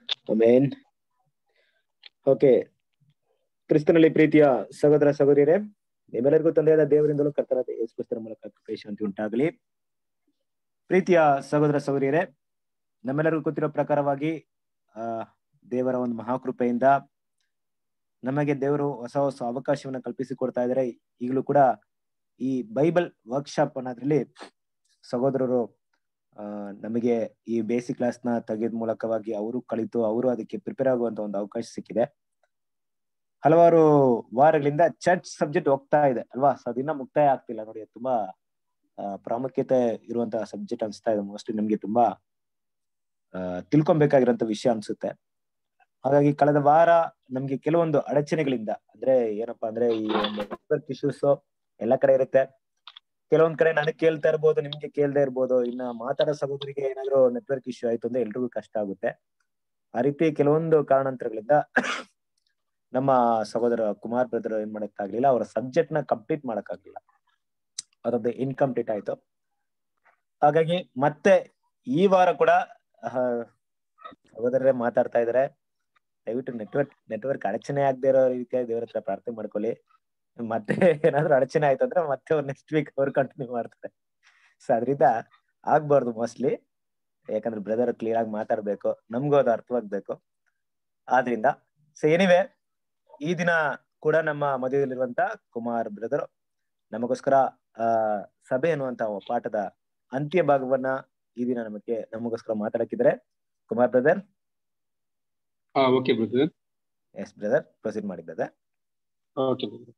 Amen okay ಕ್ರಿಸ್ತನಲ್ಲಿ ಪ್ರೀತಿಯ ಸಹೋದರ ಸಹೋದರಿಯರೇ ನಿಮ್ಮೆಲ್ಲರಿಗೂ ತಂದೆಯಾದ ದೇವರಿಂದಲೂ ಕರ್ತನಾದ ಯೇಸು ಕ್ರಿಸ್ತನ ಮೂಲಕ ಕೃಪೆ ಶಾಂತಿ ಉಂಟಾಗಲಿ ಪ್ರೀತಿಯ ಸಹೋದರ ಸಹೋದರಿಯರೇ ನಮ್ಮೆಲ್ಲರಿಗೂ ಗೊತ್ತಿರೋ ಪ್ರಕಾರವಾಗಿ ಆ ದೇವರ ಒಂದು ಮಹಾಕೃಪೆಯಿಂದ ನಮಗೆ ದೇವರು ಹೊಸ ಹೊಸ ಅವಕಾಶವನ್ನ ಕಲ್ಪಿಸಿಕೊಡ್ತಾ ಇದ್ದಾರೆ ಈಗಲೂ ಕೂಡ ಈ ಬೈಬಲ್ ವರ್ಕ್ಶಾಪ್ ಅನ್ನೋದ್ರಲ್ಲಿ ಸಹೋದರರು ಆ ನಮಗೆ ಈ ಬೇಸಿಕ್ ಕ್ಲಾಸ್ ನ ತೆಗೆದ ಮೂಲಕವಾಗಿ ಅವರು ಕಲಿತು ಅವರು ಅದಕ್ಕೆ ಪ್ರಿಪೇರ್ ಆಗುವಂತ ಒಂದು ಅವಕಾಶ ಸಿಕ್ಕಿದೆ ಹಲವಾರು ವಾರಗಳಿಂದ ಚರ್ಚ್ ಸಬ್ಜೆಕ್ಟ್ ಹೋಗ್ತಾ ಇದೆ ಅಲ್ವಾ ಸೊ ಅದಿನ್ನ ಮುಕ್ತಾಯ ಆಗ್ತಿಲ್ಲ ನೋಡಿ ಅದು ತುಂಬಾ ಪ್ರಾಮುಖ್ಯತೆ ಇರುವಂತಹ ಸಬ್ಜೆಕ್ಟ್ ಅನ್ಸ್ತಾ ಇದೆ ಮೋಸ್ಟ್ಲಿ ನಮ್ಗೆ ತುಂಬಾ ತಿಳ್ಕೊಬೇಕಾಗಿರೋಂಥ ವಿಷಯ ಅನ್ಸುತ್ತೆ ಹಾಗಾಗಿ ಕಳೆದ ವಾರ ನಮ್ಗೆ ಕೆಲವೊಂದು ಅಡಚಣೆಗಳಿಂದ ಅಂದ್ರೆ ಏನಪ್ಪಾ ಅಂದ್ರೆ ಈ ಒಂದು ನೆಟ್ವರ್ಕ್ ಇಶ್ಯೂಸ್ ಎಲ್ಲ ಕಡೆ ಇರುತ್ತೆ ಕೆಲವೊಂದ್ ಕಡೆ ನನಗೆ ಕೇಳ್ತಾ ಇರ್ಬೋದು ನಿಮ್ಗೆ ಕೇಳ್ದೆ ಇರ್ಬೋದು ಇನ್ನ ಮಾತಾಡೋ ಸಹೋದರಿಗೆ ಏನಾದ್ರು ನೆಟ್ವರ್ಕ್ ಇಶ್ಯೂ ಆಯ್ತು ಅಂದ್ರೆ ಎಲ್ರಿಗೂ ಕಷ್ಟ ಆಗುತ್ತೆ ಆ ರೀತಿ ಕೆಲವೊಂದು ಕಾರಣಾಂತರಗಳಿಂದ ನಮ್ಮ ಸಹೋದರ ಕುಮಾರ್ ಬ್ರದರ್ ಏನ್ ಮಾಡಕ್ಕಾಗ್ಲಿಲ್ಲ ಅವರ ಸಬ್ಜೆಕ್ಟ್ ನ ಕಂಪ್ಲೀಟ್ ಮಾಡಕ್ಕಾಗ್ಲಿಲ್ಲ ಅದೊಂದು ಇನ್ಕಂಪ್ಲೀಟ್ ಆಯ್ತು ಹಾಗಾಗಿ ಮತ್ತೆ ಈ ವಾರ ಕೂಡ ಸಹೋದರರೇ ಮಾತಾಡ್ತಾ ಇದಾರೆ ದಯವಿಟ್ಟು ನೆಟ್ವರ್ಕ್ ನೆಟ್ವರ್ಕ್ ಅಡಚಣೆ ಆಗದೆ ಇರೋ ರೀತಿಯಾಗಿ ದೇವರ ಹತ್ರ ಪ್ರಾರ್ಥನೆ ಮಾಡ್ಕೊಳ್ಳಿ ಮತ್ತೆ ಏನಾದ್ರು ಅಡಚಣೆ ಆಯ್ತು ಅಂದ್ರೆ ಮತ್ತೆ ಅವ್ರು ನೆಕ್ಸ್ಟ್ ವೀಕ್ ಅವ್ರು ಕಂಟಿನ್ಯೂ ಮಾಡ್ತಾರೆ ಸೊ ಅದರಿಂದ ಆಗ್ಬಾರ್ದು ಮೋಸ್ಟ್ಲಿ ಯಾಕಂದ್ರೆ ಬ್ರದರ್ ಕ್ಲಿಯರ್ ಆಗಿ ಮಾತಾಡ್ಬೇಕು ನಮ್ಗೂ ಅದು ಅರ್ಥವಾಗ್ಬೇಕು ಆದ್ರಿಂದ ಸೊ ಏನಿವೆ ಈ ದಿನ ಕೂಡ ನಮ್ಮ ಮದುವೆಯಲ್ಲಿರುವಂತ ಕುಮಾರ್ ಬ್ರದರ್ ನಮಗೋಸ್ಕರ ಆ ಸಭೆ ಅನ್ನುವಂತ ಪಾಠದ ಅಂತ್ಯ ಭಾಗವನ್ನ ಈ ದಿನ ನಮಗೆ ನಮಗೋಸ್ಕರ ಮಾತಾಡಕ್ಕಿದ್ರೆ Kumar brother okay brother yes brother proceed ಮಾಡಿ ಬ್ರದರ್ ಓಕೆ ಬ್ರದರ್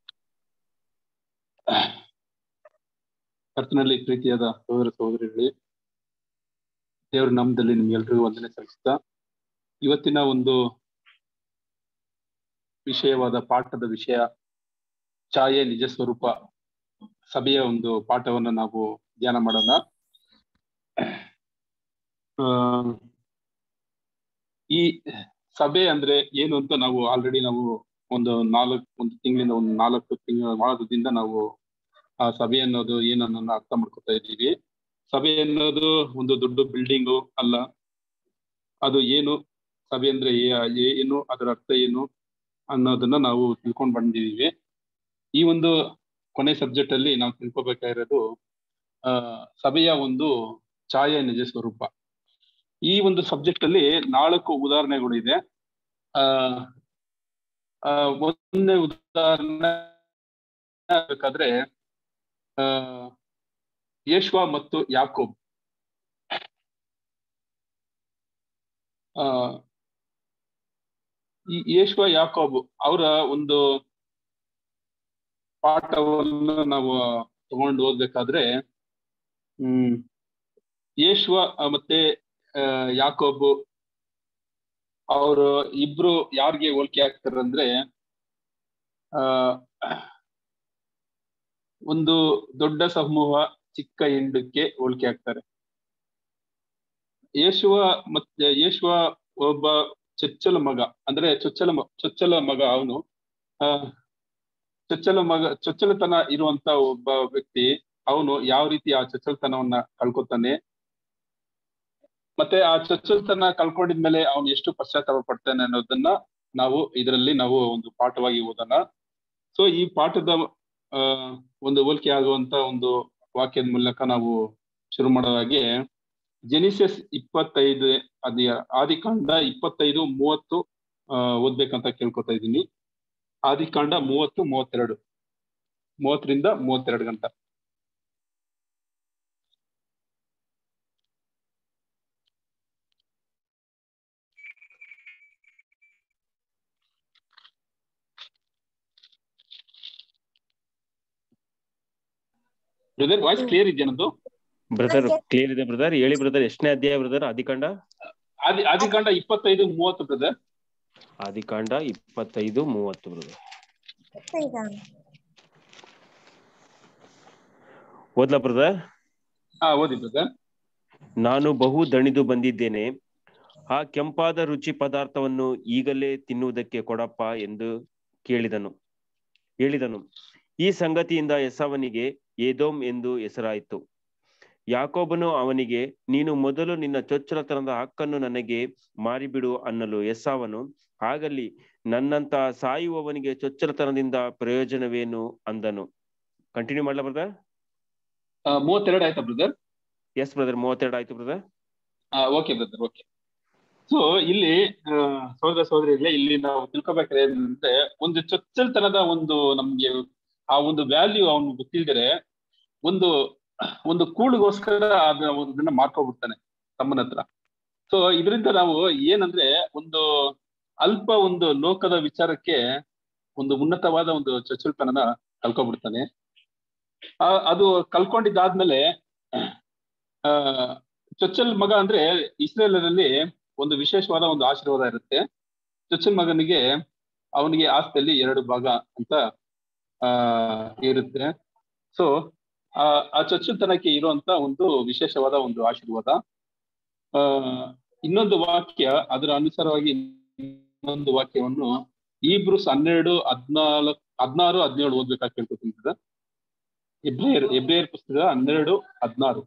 ಕರ್ತನಲ್ಲಿ ಪ್ರೀತಿಯಾದ ಸಹೋದರ ಸಹೋದರಿಗಳೇ ದೇವರ ನಾಮದಲ್ಲಿ ನಿಮ್ಗೆಲ್ರಿಗೂ ವಂದನೆ ಸಲ್ಲಿಸ್ತಾ ಇವತ್ತಿನ ಒಂದು ವಿಷಯವಾದ ಪಾಠದ ವಿಷಯ ಛಾಯೆ ನಿಜ ಸ್ವರೂಪ ಸಭೆಯ ಒಂದು ಪಾಠವನ್ನ ನಾವು ಧ್ಯಾನ ಮಾಡೋಣ ಈ ಸಭೆ ಅಂದ್ರೆ ಏನು ಅಂತ ನಾವು ಆಲ್ರೆಡಿ ನಾವು ಒಂದು ನಾಲ್ಕು ಒಂದು ತಿಂಗಳಿಂದ ಒಂದು ನಾಲ್ಕು ತಿಂಗಳ ಮಾಸದಿಂದ ನಾವು ಆ ಸಭೆ ಅನ್ನೋದು ಏನನ್ನ ಅರ್ಥ ಮಾಡ್ಕೊತಾ ಇದ್ದೀವಿ ಸಭೆ ಅನ್ನೋದು ಒಂದು ದೊಡ್ಡ ಬಿಲ್ಡಿಂಗು ಅಲ್ಲ ಅದು ಏನು ಸಭೆ ಅಂದ್ರೆ ಏನು ಅದರ ಅರ್ಥ ಏನು ಅನ್ನೋದನ್ನ ನಾವು ತಿಳ್ಕೊಂಡ್ ಬಂದಿದೀವಿ ಈ ಒಂದು ಕೊನೆ ಸಬ್ಜೆಕ್ಟ್ ಅಲ್ಲಿ ನಾವು ತಿಳ್ಕೊಬೇಕಾಗಿರೋದು ಆ ಸಭೆಯ ಒಂದು ಛಾಯೆ ನಿಜ ಸ್ವರೂಪ ಈ ಒಂದು ಸಬ್ಜೆಕ್ಟ್ ಅಲ್ಲಿ ನಾಲ್ಕು ಉದಾಹರಣೆಗಳು ಇದೆ ಆ ಒಂದನೇ ಉದಾಹರಣೆ ಬೇಕಾದ್ರೆ ಆ ಯೇಶ್ವ ಮತ್ತು ಯಾಕೋಬ್ ಆ ಈ ಯೇಶ್ವ ಯಾಕೋಬ್ ಅವರ ಒಂದು ಪಾಠವನ್ನು ನಾವು ತಗೊಂಡು ಓದ್ಬೇಕಾದ್ರೆ ಹ್ಮ್ ಯೇಶ್ವ ಮತ್ತೆ ಯಾಕೋಬ್ ಅವರು ಇಬ್ರು ಯಾರಿಗೆ ಹೋಲಿಕೆ ಆಗ್ತಾರಂದ್ರೆ ಆ ಒಂದು ದೊಡ್ಡ ಸಮೂಹ ಚಿಕ್ಕ ಹಿಂಡಕ್ಕೆ ಹೋಲಿಕೆ ಆಗ್ತಾರೆ ಯೇಸುವ ಮತ್ತೆ ಯೇಸುವ ಒಬ್ಬ ಚೊಚ್ಚಲ ಮಗ ಅಂದ್ರೆ ಚೊಚ್ಚಲ ಚೊಚ್ಚಲ ಮಗ ಅವನು ಆ ಚೊಚ್ಚಲ ಮಗ ಚೊಚ್ಚಲತನ ಇರುವಂತ ಒಬ್ಬ ವ್ಯಕ್ತಿ ಅವನು ಯಾವ ರೀತಿ ಆ ಚೊಚ್ಚಲತನವನ್ನ ಕಳ್ಕೊತಾನೆ ಮತ್ತೆ ಆ ಚೊಚ್ಚಲತನ ಕಳ್ಕೊಂಡಿದ್ಮೇಲೆ ಅವನು ಎಷ್ಟು ಪಶ್ಚಾತ್ತಾಪ ಪಡ್ತಾನೆ ಅನ್ನೋದನ್ನ ನಾವು ಇದರಲ್ಲಿ ನಾವು ಒಂದು ಪಾಠವಾಗಿ ಓದೋಣ ಸೊ ಈ ಪಾಠದ ಆ ಒಂದು ಹೋಲಿಕೆ ಆಗುವಂತ ಒಂದು ವಾಕ್ಯದ ಮೂಲಕ ನಾವು ಶುರು ಮಾಡೋದಾಗೆ ಜೆನಿಸಸ್ ಇಪ್ಪತ್ತೈದು ಅದ ಆದಿಕಾಂಡ ಇಪ್ಪತ್ತೈದು ಮೂವತ್ತು ಆ ಓದ್ಬೇಕಂತ ಕೇಳ್ಕೊತಾ ಇದ್ದೀನಿ ಆದಿಕಾಂಡ ಮೂವತ್ತು ಮೂವತ್ತೆರಡು ಮೂವತ್ತರಿಂದ ಮೂವತ್ತೆರಡು ಗಂಟೆ ಬ್ರದರ್ ವಾಯ್ಸ್ ಕ್ಲಿಯರ್ ಇದೆಯಾ ನಂದು ಬ್ರದರ್ ಕ್ಲಿಯರ್ ಇದೆ ಬ್ರದರ್ ಹೇಳಿ ಬ್ರದರ್ ಎಷ್ಟನೇ ಅಧ್ಯಾಯ ಬ್ರದರ್ ಆದಿಕಾಂಡ ಆದಿ ಆದಿಕಾಂಡ ಇಪ್ಪತ್ತೈದು ಮೂವತ್ತು ಬ್ರದರ್ ಆದಿಕಾಂಡ ಇಪ್ಪತ್ತೈದು ಮೂವತ್ತು ಬ್ರದರ್ ಓದ್ಲಾ ಬ್ರದರ್ ಹಾ ಓದಿ ಬ್ರದರ್ ನಾನು ಬಹು ದಣಿದು ಬಂದಿದ್ದೇನೆ ಆ ಕೆಂಪಾದ ರುಚಿ ಪದಾರ್ಥವನ್ನು ಈಗಲೇ ತಿನ್ನುವುದಕ್ಕೆ ಕೊಡಪ್ಪ ಎಂದು ಕೇಳಿದನು ಹೇಳಿದನು ಈ ಸಂಗತಿಯಿಂದ ಎಸವನಿಗೆ ಏದೋಮ್ ಎಂದು ಹೆಸರಾಯಿತು ಯಾಕೋಬನು ಅವನಿಗೆ ನೀನು ಮೊದಲು ನಿನ್ನ ಚೊಚ್ಚಲತನದ ಹಕ್ಕನ್ನು ನನಗೆ ಮಾರಿಬಿಡು ಅನ್ನಲು ಎಸ್ಸಾವನು ಆಗಲಿ ನನ್ನಂತ ಸಾಯುವವನಿಗೆ ಚೊಚ್ಚಲತನದಿಂದ ಪ್ರಯೋಜನವೇನು ಅಂದನು ಕಂಟಿನ್ಯೂ ಮಾಡ್ಲಾ ಬ್ರದರ್ ಆ, ಮೂವತ್ತೆರಡು ಆಯ್ತಾ ಬ್ರದರ್ ಎಸ್ ಬ್ರದರ್ ಮೂವತ್ತೆರಡು ಆಯ್ತು brother okay brother okay so ಇಲ್ಲಿ ಆ, ಸಹೋದರ ಸಹೋದರಿಗಳೇ ಇಲ್ಲಿ ನಾವು ತಿಳ್ಕೊಬೇಕಾದ್ರೆ ಏನಂದ್ರೆ ಒಂದು ಚೊಚ್ಚಲ್ತನದ ಒಂದು ನಮ್ಗೆ ಆ ಒಂದು ವ್ಯಾಲ್ಯೂ ಅವನು ಗೊತ್ತಿಲ್ದರೆ ಒಂದು ಒಂದು ಕೂಳಿಗೋಸ್ಕರ ಅದನ್ನ ಅದನ್ನ ಮಾರ್ಕೊಬಿಡ್ತಾನೆ ತಮ್ಮನ ಹತ್ರ ಸೊ ಇದರಿಂದ ನಾವು ಏನಂದ್ರೆ ಒಂದು ಅಲ್ಪ ಒಂದು ಲೋಕದ ವಿಚಾರಕ್ಕೆ ಒಂದು ಉನ್ನತವಾದ ಒಂದು ಚೊಚ್ಚಲ್ತನನ ಕಲ್ಕೊಬಿಡ್ತಾನೆ ಆ, ಅದು ಕಲ್ಕೊಂಡಿದ್ದಾದ್ಮೇಲೆ ಆ ಚೊಚ್ಚಲ್ ಮಗ ಅಂದ್ರೆ ಇಸ್ರೇಲರಲ್ಲಿ ಒಂದು ವಿಶೇಷವಾದ ಒಂದು ಆಶೀರ್ವಾದ ಇರುತ್ತೆ ಚೊಚ್ಚಲ್ ಮಗನಿಗೆ ಅವನಿಗೆ ಆಸ್ತಿಯಲ್ಲಿ ಎರಡು ಭಾಗ ಅಂತ ಆ ಇರುತ್ತೆ ಸೊ ಆ ಆ ಚೊಚ್ಚಲ್ತನಕ್ಕೆ ಇರುವಂತ ಒಂದು ವಿಶೇಷವಾದ ಒಂದು ಆಶೀರ್ವಾದ ಆ ಇನ್ನೊಂದು ವಾಕ್ಯ ಅದರ ಅನುಸಾರವಾಗಿ ಇನ್ನೊಂದು ವಾಕ್ಯವನ್ನು ಈಬ್ರೂಸ್ ಹನ್ನೆರಡು ಹದ್ನಾಲ್ಕು ಹದ್ನಾರು ಹದಿನೇಳು ಓದ್ಬೇಕಾಗಿ ಕೇಳ್ಕೊತೀನಿ ಸರ್ ಎಬ್ರೇಯರ್ ಎಬ್ರೇಯರ್ ಪುಸ್ತಕ ಹನ್ನೆರಡು ಹದ್ನಾರು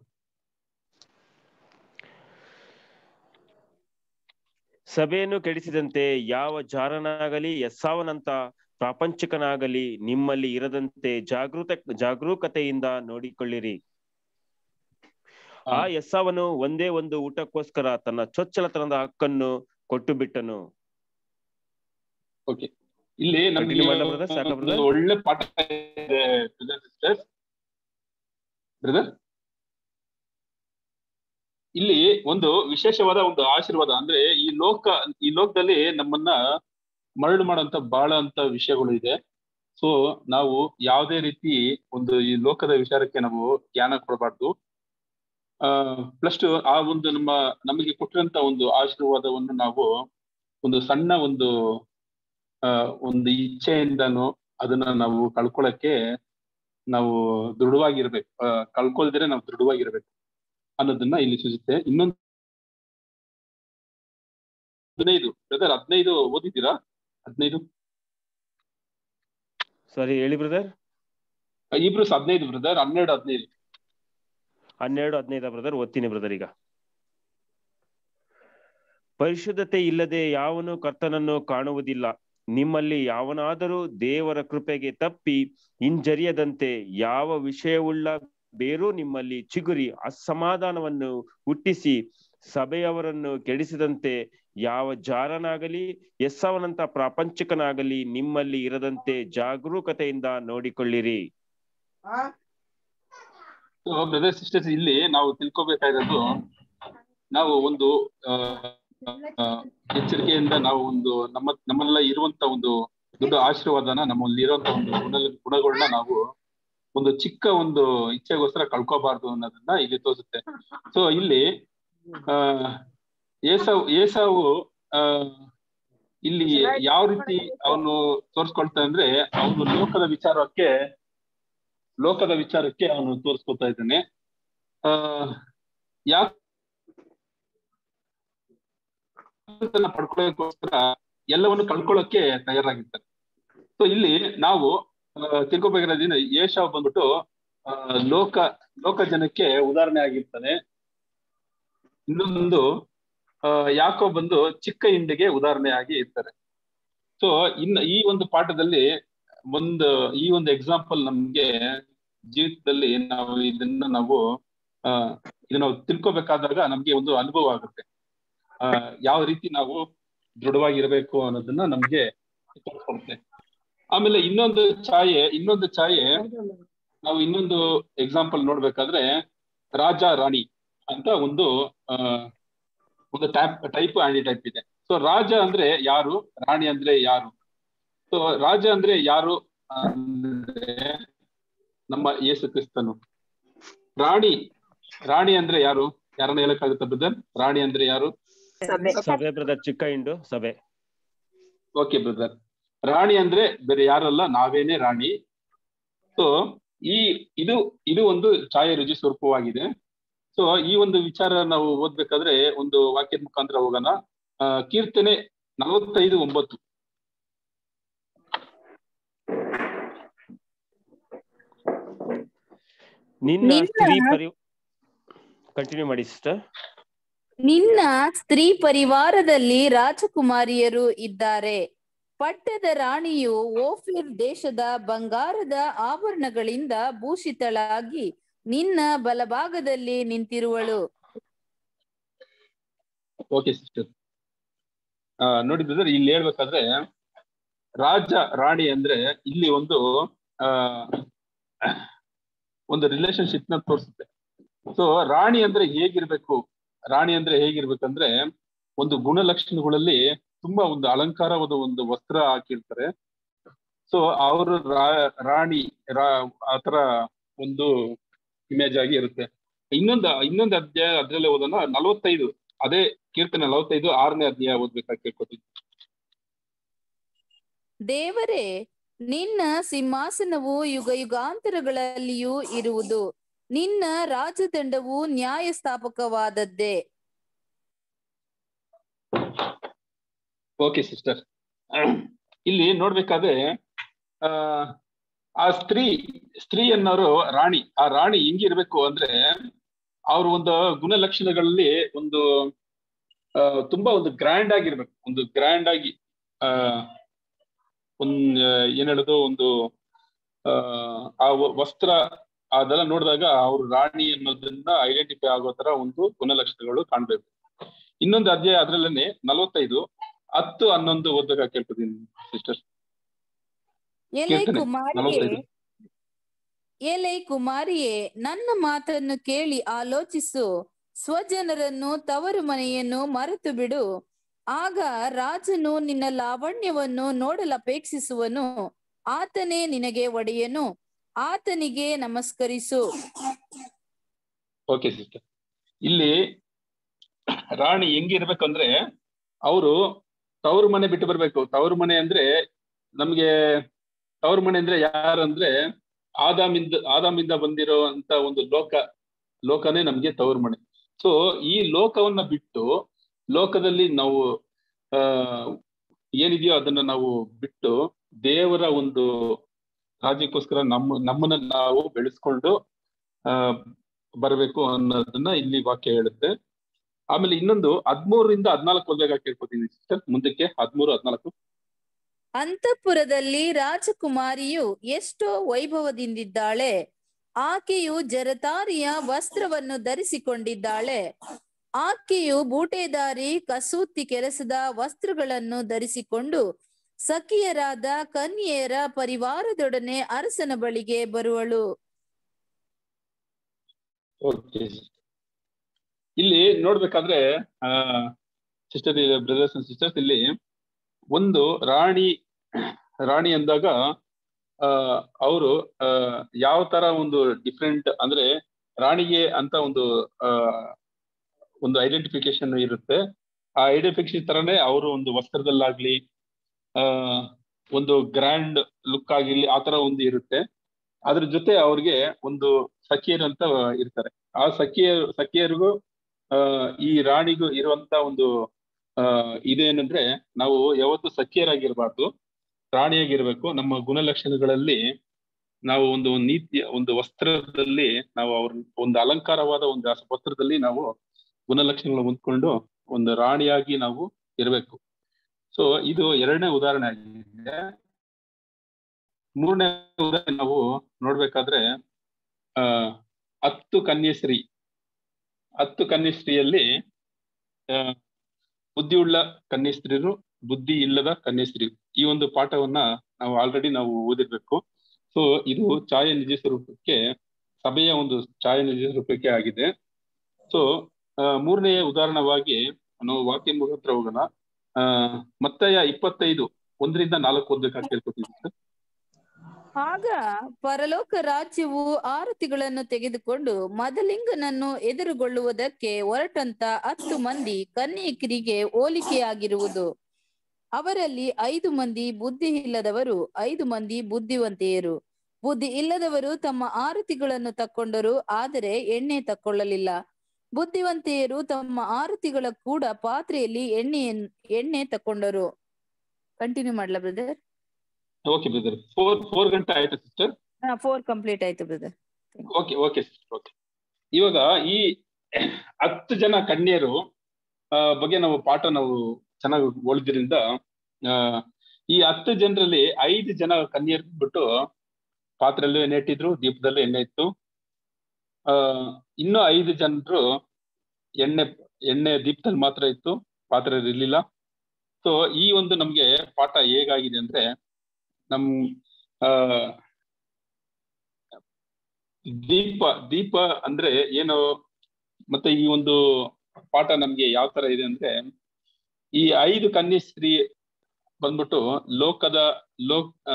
ಸಭೆಯನ್ನು ಕೆಡಿಸಿದಂತೆ ಯಾವ ಜಾರನಾಗಲಿ ಎಸ್ಸಾವನಂತ ಪ್ರಾಪಂಚಿಕನಾಗಲಿ ನಿಮ್ಮಲ್ಲಿ ಇರದಂತೆ ಜಾಗೃತ ಜಾಗರೂಕತೆಯಿಂದ ನೋಡಿಕೊಳ್ಳಿರಿ ಆ ಎಸ್ಸಾವನು ಒಂದೇ ಒಂದು ಊಟಕ್ಕೋಸ್ಕರ ತನ್ನ ಚೊಚ್ಚಲತನದ ಹಕ್ಕನ್ನು ಕೊಟ್ಟು ಬಿಟ್ಟನು ಓಕೆ ಇಲ್ಲಿ ನಮ್ಗೆ Continue ಮಾಡ್ಲಾ brother? ಸಾಕಾ brother? ಒಂದು ಒಳ್ಳೆ ಪಾಠ ಇದೆ ಸಿಸ್ಟರ್ ಬ್ರದರ್ ಇಲ್ಲಿ ಒಂದು ವಿಶೇಷವಾದ ಒಂದು ಆಶೀರ್ವಾದ ಅಂದ್ರೆ ಈ ಲೋಕ ಈ ಲೋಕದಲ್ಲಿ ನಮ್ಮನ್ನ ಮರಳು ಮಾಡುವಂತ ಬಹಳ ಅಂತ ವಿಷಯಗಳು ಇದೆ ಸೊ ನಾವು ಯಾವುದೇ ರೀತಿ ಒಂದು ಈ ಲೋಕದ ವಿಚಾರಕ್ಕೆ ನಾವು ಜ್ಞಾನ ಕೊಡಬಾರ್ದು ಆ ಪ್ಲಸ್ ಆ ಒಂದು ನಮ್ಮ ನಮಗೆ ಕೊಟ್ಟಿರಂತ ಒಂದು ಆಶೀರ್ವಾದವನ್ನು ನಾವು ಒಂದು ಸಣ್ಣ ಒಂದು ಆ ಒಂದು ಇಚ್ಛೆಯಿಂದನೂ ಅದನ್ನ ನಾವು ಕಳ್ಕೊಳಕ್ಕೆ ನಾವು ದೃಢವಾಗಿರ್ಬೇಕು ಆ, ಕಳ್ಕೊಳ್ದಿರೆ ನಾವು ದೃಢವಾಗಿರ್ಬೇಕು ಅನ್ನೋದನ್ನ ಇಲ್ಲಿ ಸೂಚಿಸುತ್ತೆ ಇನ್ನೊಂದು ಹದಿನೈದು ಬ್ರದರ್ ಹದಿನೈದು ಓದಿದ್ದೀರಾ ಹದಿನೈದು ಸಾರಿ ಹೇಳಿ ಬ್ರದರ್ ಇಬ್ರು ಹದಿನೈದು ಬ್ರದರ್ ಹನ್ನೆರಡು ಹದಿನೈದು ಹನ್ನೆರಡು ಹದಿನೈದು ಬ್ರದರ್ ಓದ್ತೀನಿ ಬ್ರದರ್ ಈಗ ಪರಿಶುದ್ಧತೆ ಇಲ್ಲದೆ ಯಾವನು ಕರ್ತನನ್ನು ಕಾಣುವುದಿಲ್ಲ ನಿಮ್ಮಲ್ಲಿ ಯಾವನಾದರೂ ದೇವರ ಕೃಪೆಗೆ ತಪ್ಪಿ ಹಿಂಜರಿಯದಂತೆ ಯಾವ ವಿಷಯವುಳ್ಳ ಬೇರೂ ನಿಮ್ಮಲ್ಲಿ ಚಿಗುರಿ ಅಸಮಾಧಾನವನ್ನು ಹುಟ್ಟಿಸಿ ಸಭೆಯವರನ್ನು ಕೆಡಿಸಿದಂತೆ ಯಾವ ಜಾರನಾಗಲಿ ಎಸ್ಸವನಂತ ಪ್ರಾಪಂಚಿಕನಾಗಲಿ ನಿಮ್ಮಲ್ಲಿ ಇರದಂತೆ ಜಾಗರೂಕತೆಯಿಂದ ನೋಡಿಕೊಳ್ಳಿರಿ ಬ್ರದರ್ ಸಿಸ್ಟರ್ಸ್ ಇಲ್ಲಿ ನಾವು ತಿಳ್ಕೊಬೇಕಾಗಿರೋದು ನಾವು ಒಂದು ಆ, ಆ, ಎಚ್ಚರಿಕೆಯಿಂದ ನಾವು ಒಂದು ನಮ್ಮ ನಮ್ಮೆಲ್ಲ ಇರುವಂತ ಒಂದು ದೊಡ್ಡ ಆಶೀರ್ವಾದನ ನಮ್ಮಲ್ಲಿ ಇರುವಂತ ಒಂದು ಗುಣ ಗುಣಗಳನ್ನ ನಾವು ಒಂದು ಚಿಕ್ಕ ಒಂದು ಇಚ್ಛೆಗೋಸ್ಕರ ಕಳ್ಕೋಬಾರ್ದು ಅನ್ನೋದನ್ನ ಇಲ್ಲಿ ತೋರಿಸುತ್ತೆ ಸೊ ಇಲ್ಲಿ ಆ ಏಸಾವ್ ಏಸಾವು ಆ ಇಲ್ಲಿ ಯಾವ ರೀತಿ ಅವನು ತೋರಿಸ್ಕೊಳ್ತಾ ಅಂದ್ರೆ ಅವನು ಲೋಕದ ವಿಚಾರಕ್ಕೆ ಲೋಕದ ವಿಚಾರಕ್ಕೆ ಅವನು ತೋರಿಸ್ಕೊತಾ ಇದ್ದಾನೆ ಆ ಯಾಕೆ ಪಡ್ಕೊಳ್ಳೋಕೋಸ್ಕರ ಎಲ್ಲವನ್ನು ಕಳ್ಕೊಳ್ಳೋಕೆ ತಯಾರಾಗಿರ್ತಾರೆ ಸೊ ಇಲ್ಲಿ ನಾವು ತಿಳ್ಕೊಬೇಕಾದ್ರಿಂದ ಏಷಾವ್ ಬಂದ್ಬಿಟ್ಟು ಆ, ಲೋಕ ಲೋಕ ಜನಕ್ಕೆ ಉದಾಹರಣೆ ಆಗಿರ್ತಾನೆ ಇನ್ನೊಂದು ಆ, ಯಾಕೋ ಬಂದು ಚಿಕ್ಕ ಹಿಂಡಿಗೆ ಉದಾಹರಣೆ ಆಗಿ ಇರ್ತಾರೆ ಸೊ ಇನ್ನು ಈ ಒಂದು ಪಾಠದಲ್ಲಿ ಒಂದು ಈ ಒಂದು ಎಕ್ಸಾಂಪಲ್ ನಮ್ಗೆ ಜೀವಿತದಲ್ಲಿ ನಾವು ಇದನ್ನ ನಾವು ಆ ಇದನ್ನ ನಾವು ತಿಳ್ಕೊಬೇಕಾದಾಗ ನಮ್ಗೆ ಒಂದು ಅನುಭವ ಆಗುತ್ತೆ ಆ ಯಾವ ರೀತಿ ನಾವು ದೃಢವಾಗಿರ್ಬೇಕು ಅನ್ನೋದನ್ನ ನಮ್ಗೆ ತೋರಿಸ್ಕೊಡುತ್ತೆ ಆಮೇಲೆ ಇನ್ನೊಂದು ಛಾಯೆ ಇನ್ನೊಂದು ಛಾಯೆ ನಾವು ಇನ್ನೊಂದು ಎಕ್ಸಾಂಪಲ್ ನೋಡ್ಬೇಕಾದ್ರೆ ರಾಜ ರಾಣಿ ಅಂತ ಒಂದು ಆ ಒಂದು ಟೈಪ್ ಟೈಪ್ ಆಂಟಿ ಟೈಪ್ ಇದೆ ಸೊ ರಾಜ ಅಂದ್ರೆ ಯಾರು ರಾಣಿ ಅಂದ್ರೆ ಯಾರು ಸೊ ರಾಜ ಅಂದ್ರೆ ಯಾರು ಅಂದ್ರೆ ನಮ್ಮ ಯೇಸು ಕ್ರಿಸ್ತನು ರಾಣಿ ರಾಣಿ ಅಂದ್ರೆ ಯಾರು ಯಾರನ್ನ ಹೇಳಕ್ಕಾಗುತ್ತೆ ಬ್ರದರ್ ರಾಣಿ ಅಂದ್ರೆ ಯಾರು ಸಭೆ ಬ್ರದರ್ ಚಿಕ್ಕ ಹಿಂಡು ಸಭೆ ಓಕೆ ಬ್ರದರ್ ರಾಣಿ ಅಂದ್ರೆ ಬೇರೆ ಯಾರಲ್ಲ ನಾವೇನೆ ರಾಣಿ ಸೊ ಈ ಇದು ಇದು ಒಂದು ಛಾಯೆ ರುಜಿ ಸ್ವರೂಪವಾಗಿದೆ ಸೊ ಈ ಒಂದು ವಿಚಾರ ನಾವು ಓದ್ಬೇಕಾದ್ರೆ ಒಂದು ವಾಕ್ಯದ ಮುಖಾಂತರ ಹೋಗೋಣ ಆ, ಕೀರ್ತನೆ ನಲವತ್ತೈದು ಒಂಬತ್ತು ನಿನ್ನ ನಿನ್ನ- ಸ್ತ್ರೀ ಪರಿ ಕಂಟಿನ್ಯೂ ಮಾಡಿ ಸಿಸ್ಟರ್ ನಿನ್ನ ಸ್ತ್ರೀ ಪರಿವಾರದಲ್ಲಿ ರಾಜಕುಮಾರಿಯರು ಇದ್ದಾರೆ ಪಟ್ಟದ ರಾಣಿಯು ಓಫಿರ್ ದೇಶದ ಬಂಗಾರದ ಆಭರಣಗಳಿಂದ ಭೂಷಿತಳಾಗಿ ನಿನ್ನ ಬಲಭಾಗದಲ್ಲಿ ನಿಂತಿರುವಳು ಓಕೆ ಸಿಸ್ಟರ್ ನೋಡಿ ಬ್ರದರ್ ಇಲ್ಲಿ ಹೇಳ್ಬೇಕಾದ್ರೆ ರಾಜ ರಾಣಿ ಅಂದ್ರೆ ಇಲ್ಲಿ ಒಂದು ಆ ಒಂದು ರಿಲೇಶನ್ಶಿಪ್ ನ ತೋರಿಸುತ್ತೆ ಸೊ ರಾಣಿ ಅಂದ್ರೆ ಹೇಗಿರ್ಬೇಕು ರಾಣಿ ಅಂದ್ರೆ ಹೇಗಿರ್ಬೇಕಂದ್ರೆ ಒಂದು ಗುಣಲಕ್ಷಣಗಳಲ್ಲಿ ತುಂಬಾ ಒಂದು ಅಲಂಕಾರವಾದ ಒಂದು ವಸ್ತ್ರ ಹಾಕಿರ್ತಾರೆ ಸೊ ಅವರು ರಾಣಿ ರಾ- ಆತರ ಒಂದು ಇಮೇಜ್ ಆಗಿ ಇರುತ್ತೆ ಇನ್ನೊಂದು ಇನ್ನೊಂದು ಅಧ್ಯಾಯ ಅದ್ರಲ್ಲೇ ಓದೋಣ ನಲವತ್ತೈದು ಅದೇ ಕೀರ್ತನೆ ನಲವತ್ತೈದು ಆರನೇ ಅಧ್ಯಾಯ ಓದ್ಬೇಕಾಗಿ ಕೇಳ್ಕೊತೀನಿ ದೇವರೇ ನಿನ್ನ ಸಿಂಹಾಸನವು ಯುಗ ಯುಗಾಂತರಗಳಲ್ಲಿಯೂ ಇರುವುದು ನಿನ್ನ ರಾಜದಂಡವು ನ್ಯಾಯಸ್ಥಾಪಕವಾದದ್ದೇ ಓಕೆ ಸಿಸ್ಟರ್ ಇಲ್ಲಿ ನೋಡ್ಬೇಕಾದ್ರೆ ಆ ಆ ಸ್ತ್ರೀ ಸ್ತ್ರೀ ಅನ್ನೋರು ರಾಣಿ ಆ ರಾಣಿ ಹೆಂಗಿರ್ಬೇಕು ಅಂದ್ರೆ ಅವ್ರ ಒಂದು ಗುಣಲಕ್ಷಣಗಳಲ್ಲಿ ಒಂದು ಆ, ತುಂಬಾ ಒಂದು ಗ್ರ್ಯಾಂಡ್ ಆಗಿರ್ಬೇಕು ಒಂದು ಗ್ರ್ಯಾಂಡ್ ಆಗಿ ಆ ಒಂದ್ ಏನ್ ಹೇಳೋದು ಒಂದು ಆ ಆ ವ- ವಸ್ತ್ರ ಅದೆಲ್ಲ ನೋಡಿದಾಗ ಅವ್ರು ರಾಣಿ ಅನ್ನೋದನ್ನ ಐಡೆಂಟಿಫೈ ಆಗೋ ತರ ಒಂದು ಗುಣಲಕ್ಷಣಗಳು ಕಾಣ್ಬೇಕು ಇನ್ನೊಂದು ಅಧ್ಯಾಯ ಅದ್ರಲ್ಲೇನೆ ನಲವತ್ತೈದು ಹತ್ತು ಹನ್ನೊಂದು ಓದ್ಬೇಕಾಗಿ ಕೇಳ್ಕೊತೀನಿ ಸಿಸ್ಟರ್ ಎಲೈ ಕೀರ್ತನೆ ಕುಮಾರಿಯೇ ನಲವತ್ತೈದು ಎಲೈ ಕುಮಾರಿಯೇ ನನ್ನ ಮಾತನ್ನು ಕೇಳಿ ಆಲೋಚಿಸು ಸ್ವಜನರನ್ನು ತವರು ಮನೆಯನ್ನು ಮರೆತು ಬಿಡು ಆಗ ರಾಜನು ನಿನ್ನ ಲಾವಣ್ಯವನ್ನು ನೋಡಲಪೇಕ್ಷಿಸುವನು ಆತನೇ ನಿನಗೆ ಒಡೆಯನು ಆತನಿಗೆ ನಮಸ್ಕರಿಸು ಓಕೆ ಸಿಸ್ಟರ್ ಇಲ್ಲಿ ರಾಣಿ ಹೆಂಗಿರ್ಬೇಕಂದ್ರೆ ಅವರು ತವರು ಮನೆ ಬಿಟ್ಟು ಬರ್ಬೇಕು ತವರು ಮನೆ ಅಂದ್ರೆ ನಮ್ಗೆ ತವರು ಮನೆ ಅಂದ್ರೆ ಯಾರು ಅಂದ್ರೆ ಆದಾಮಿಂದ ಆದಾಮಿಂದ ಬಂದಿರೋ ಅಂತ ಒಂದು ಲೋಕ ಲೋಕನೇ ನಮ್ಗೆ ತವರು ಮನೆ ಸೊ ಈ ಲೋಕವನ್ನ ಬಿಟ್ಟು ಲೋಕದಲ್ಲಿ ನಾವು ಆ ಏನಿದೆಯೋ ಅದನ್ನ ನಾವು ಬಿಟ್ಟು ದೇವರ ಒಂದು ರಾಜ್ಯಕ್ಕೋಸ್ಕರ ನಮ್ಮ ನಮ್ಮನ್ನ ನಾವು ಬೆಳೆಸ್ಕೊಂಡು ಆ ಬರಬೇಕು ಅನ್ನೋದನ್ನ ಇಲ್ಲಿ ವಾಕ್ಯ ಹೇಳುತ್ತೆ ಆಮೇಲೆ ಇನ್ನೊಂದು ಹದ್ಮೂರರಿಂದ ಹದ್ನಾಲ್ಕು ಓದ್ಬೇಕಾಗಿ ಕೇಳ್ಕೊತೀನಿ ಸಿಸ್ಟರ್ ಮುಂದಕ್ಕೆ ಹದ್ಮೂರು ಹದ್ನಾಲ್ಕು ಅಂತಃಪುರದಲ್ಲಿ ರಾಜಕುಮಾರಿಯು ಎಷ್ಟೋ ವೈಭವದಿಂದಿದ್ದಾಳೆ ಆಕೆಯು ಜರತಾರಿಯ ವಸ್ತ್ರವನ್ನು ಧರಿಸಿಕೊಂಡಿದ್ದಾಳೆ ಆಕೆಯು ಬೂಟೆದಾರಿ ಕಸೂತಿ ಕೆಲಸದ ವಸ್ತ್ರಗಳನ್ನು ಧರಿಸಿಕೊಂಡು ಸಖಿಯರಾದ ಕನ್ಯೆಯರ ಪರಿವಾರದೊಡನೆ ಅರಸನ ಬಳಿಗೆ ಬರುವಳು ಓಕೆ ಇಲ್ಲಿ ನೋಡ್ಬೇಕಾದ್ರೆ ಆ ಸಿಸ್ಟರ್ ಬ್ರದರ್ಸ್ ಅಂಡ್ ಸಿಸ್ಟರ್ಸ್ ಇಲ್ಲಿ ಒಂದು ರಾಣಿ ರಾಣಿ ಅಂದಾಗ ಆ ಅವರು ಆ ಯಾವ ತರ ಒಂದು ಡಿಫ್ರೆಂಟ್ ಅಂದ್ರೆ ರಾಣಿಗೆ ಅಂತ ಒಂದು ಆ ಒಂದು ಐಡೆಂಟಿಫಿಕೇಶನ್ ಇರುತ್ತೆ ಆ ಐಡೆಂಟಿಫಿಕೇಶನ್ ತರನೇ ಅವರು ಒಂದು ವಸ್ತ್ರದಲ್ಲಾಗ್ಲಿ ಆ ಒಂದು ಗ್ರ್ಯಾಂಡ್ ಲುಕ್ ಆಗಿರ್ಲಿ ಆ ತರ ಒಂದು ಇರುತ್ತೆ ಅದ್ರ ಜೊತೆ ಅವ್ರಿಗೆ ಒಂದು ಸಖಿಯರು ಅಂತ ಇರ್ತಾರೆ ಆ ಸಖಿಯ ಸಖಿಯರಿಗೂ ಆ ಈ ರಾಣಿಗೂ ಇರುವಂತ ಒಂದು ಆ ಇದೇನಂದ್ರೆ ನಾವು ಯಾವತ್ತು ಸಖಿಯರಾಗಿರ್ಬಾರ್ದು ರಾಣಿಯಾಗಿರ್ಬೇಕು ನಮ್ಮ ಗುಣಲಕ್ಷಣಗಳಲ್ಲಿ ನಾವು ಒಂದು ನೀತಿಯ ಒಂದು ವಸ್ತ್ರದಲ್ಲಿ ನಾವು ಅವ್ರ ಒಂದು ಅಲಂಕಾರವಾದ ಒಂದು ವಸ್ತ್ರದಲ್ಲಿ ನಾವು ಗುಣಲಕ್ಷಣಗಳು ಹೊಂದ್ಕೊಂಡು ಒಂದು ರಾಣಿಯಾಗಿ ನಾವು ಇರಬೇಕು ಸೊ ಇದು ಎರಡನೇ ಉದಾಹರಣೆ ಆಗಿದೆ ಮೂರನೇ ಉದಾಹರಣೆ ನಾವು ನೋಡ್ಬೇಕಾದ್ರೆ ಆ ಹತ್ತು ಕನ್ಯಶ್ರೀ ಹತ್ತು ಕನ್ಯಶ್ರೀಯಲ್ಲಿ ಆ ಬುದ್ಧಿಯುಳ್ಳ ಕನ್ಯಸ್ತ್ರೀರು ಬುದ್ಧಿ ಇಲ್ಲದ ಕನ್ಯಸ್ತ್ರೀ ಈ ಒಂದು ಪಾಠವನ್ನ ನಾವು ಆಲ್ರೆಡಿ ನಾವು ಓದಿರ್ಬೇಕು ಸೊ ಇದು ಛಾಯೆ ನಿಜ ಸ್ವರೂಪಕ್ಕೆ ಸಭೆಯ ಒಂದು ಛಾಯೆ ನಿಜ ಸ್ವರೂಪಕ್ಕೆ ಆಗಿದೆ ಸೊ ಮೂರನೇ ಉದಾಹರಣವಾಗಿ ನಾವು ವಾಕ್ಯ ಮುಖಾಂತರ ಹೋಗೋಣ ಆ ಮತ್ತಯ ಇಪ್ಪತ್ತೈದು ಒಂದರಿಂದ ನಾಲ್ಕು ಓದ್ಬೇಕಾಗಿ ಕೇಳ್ಕೊತೀವಿ ಸರ್ ಆಗ ಪರಲೋಕ ರಾಜ್ಯವು ಆರತಿಗಳನ್ನು ತೆಗೆದುಕೊಂಡು ಮದಲಿಂಗನನ್ನು ಎದುರುಗೊಳ್ಳುವುದಕ್ಕೆ ಹೊರಟಂತ ಹತ್ತು ಮಂದಿ ಕನ್ಯಕಿರಿಗೆ ಹೋಲಿಕೆಯಾಗಿರುವುದು ಅವರಲ್ಲಿ ಐದು ಮಂದಿ ಬುದ್ಧಿ ಇಲ್ಲದವರು ಐದು ಮಂದಿ ಬುದ್ಧಿವಂತೆಯರು ಬುದ್ಧಿ ಇಲ್ಲದವರು ತಮ್ಮ ಆರತಿಗಳನ್ನು ತಕ್ಕೊಂಡರು ಆದರೆ ಎಣ್ಣೆ ತಕ್ಕೊಳ್ಳಲಿಲ್ಲ ಬುದ್ಧಿವಂತೆಯರು ತಮ್ಮ ಆರತಿಗಳ ಕೂಡ ಪಾತ್ರೆಯಲ್ಲಿ ಎಣ್ಣೆ ಎಣ್ಣೆ ತಕ್ಕೊಂಡರು ಕಂಟಿನ್ಯೂ ಮಾಡ್ಲಾ brother okay brother four four ಗಂಟೆ ಆಯ್ತಾ ಸಿಸ್ಟರ್ ಫೋರ್ ಕಂಪ್ಲೀಟ್ ಆಯ್ತು brother okay okay sister okay ಇವಾಗ ಈ ಹತ್ತು ಜನ ಕನ್ಯರು ಆ, ಬಗ್ಗೆ ನಾವು ಪಾಠ ನಾವು ಚೆನ್ನಾಗಿ ಓದಿದ್ರಿಂದ ಆ, ಈ ಹತ್ತು ಜನರಲ್ಲಿ ಐದು ಜನ ಕನ್ಯರು ಬಿಟ್ಟು ಪಾತ್ರೆಯಲ್ಲೂ ಎಣ್ಣೆ ಇಟ್ಟಿದ್ರು ದೀಪದಲ್ಲೂ ಎಣ್ಣೆ ಇತ್ತು ಆ ಇನ್ನೂ ಐದು ಜನರು ಎಣ್ಣೆ ಎಣ್ಣೆ ದೀಪದಲ್ಲಿ ಮಾತ್ರ ಇತ್ತು ಪಾತ್ರೆ ಇರ್ಲಿಲ್ಲ ಸೊ ಈ ಒಂದು ನಮ್ಗೆ ಪಾಠ ಹೇಗಾಗಿದೆ ಅಂದ್ರೆ ನಮ್ ಆ ದೀಪ ದೀಪ ಅಂದ್ರೆ ಏನು ಮತ್ತೆ ಈ ಒಂದು ಪಾಠ ನಮ್ಗೆ ಯಾವ ತರ ಇದೆ ಅಂದ್ರೆ ಈ ಐದು ಕನ್ಯಸ್ತ್ರೀ ಬಂದ್ಬಿಟ್ಟು ಲೋಕದ ಲೋಕ್ ಆ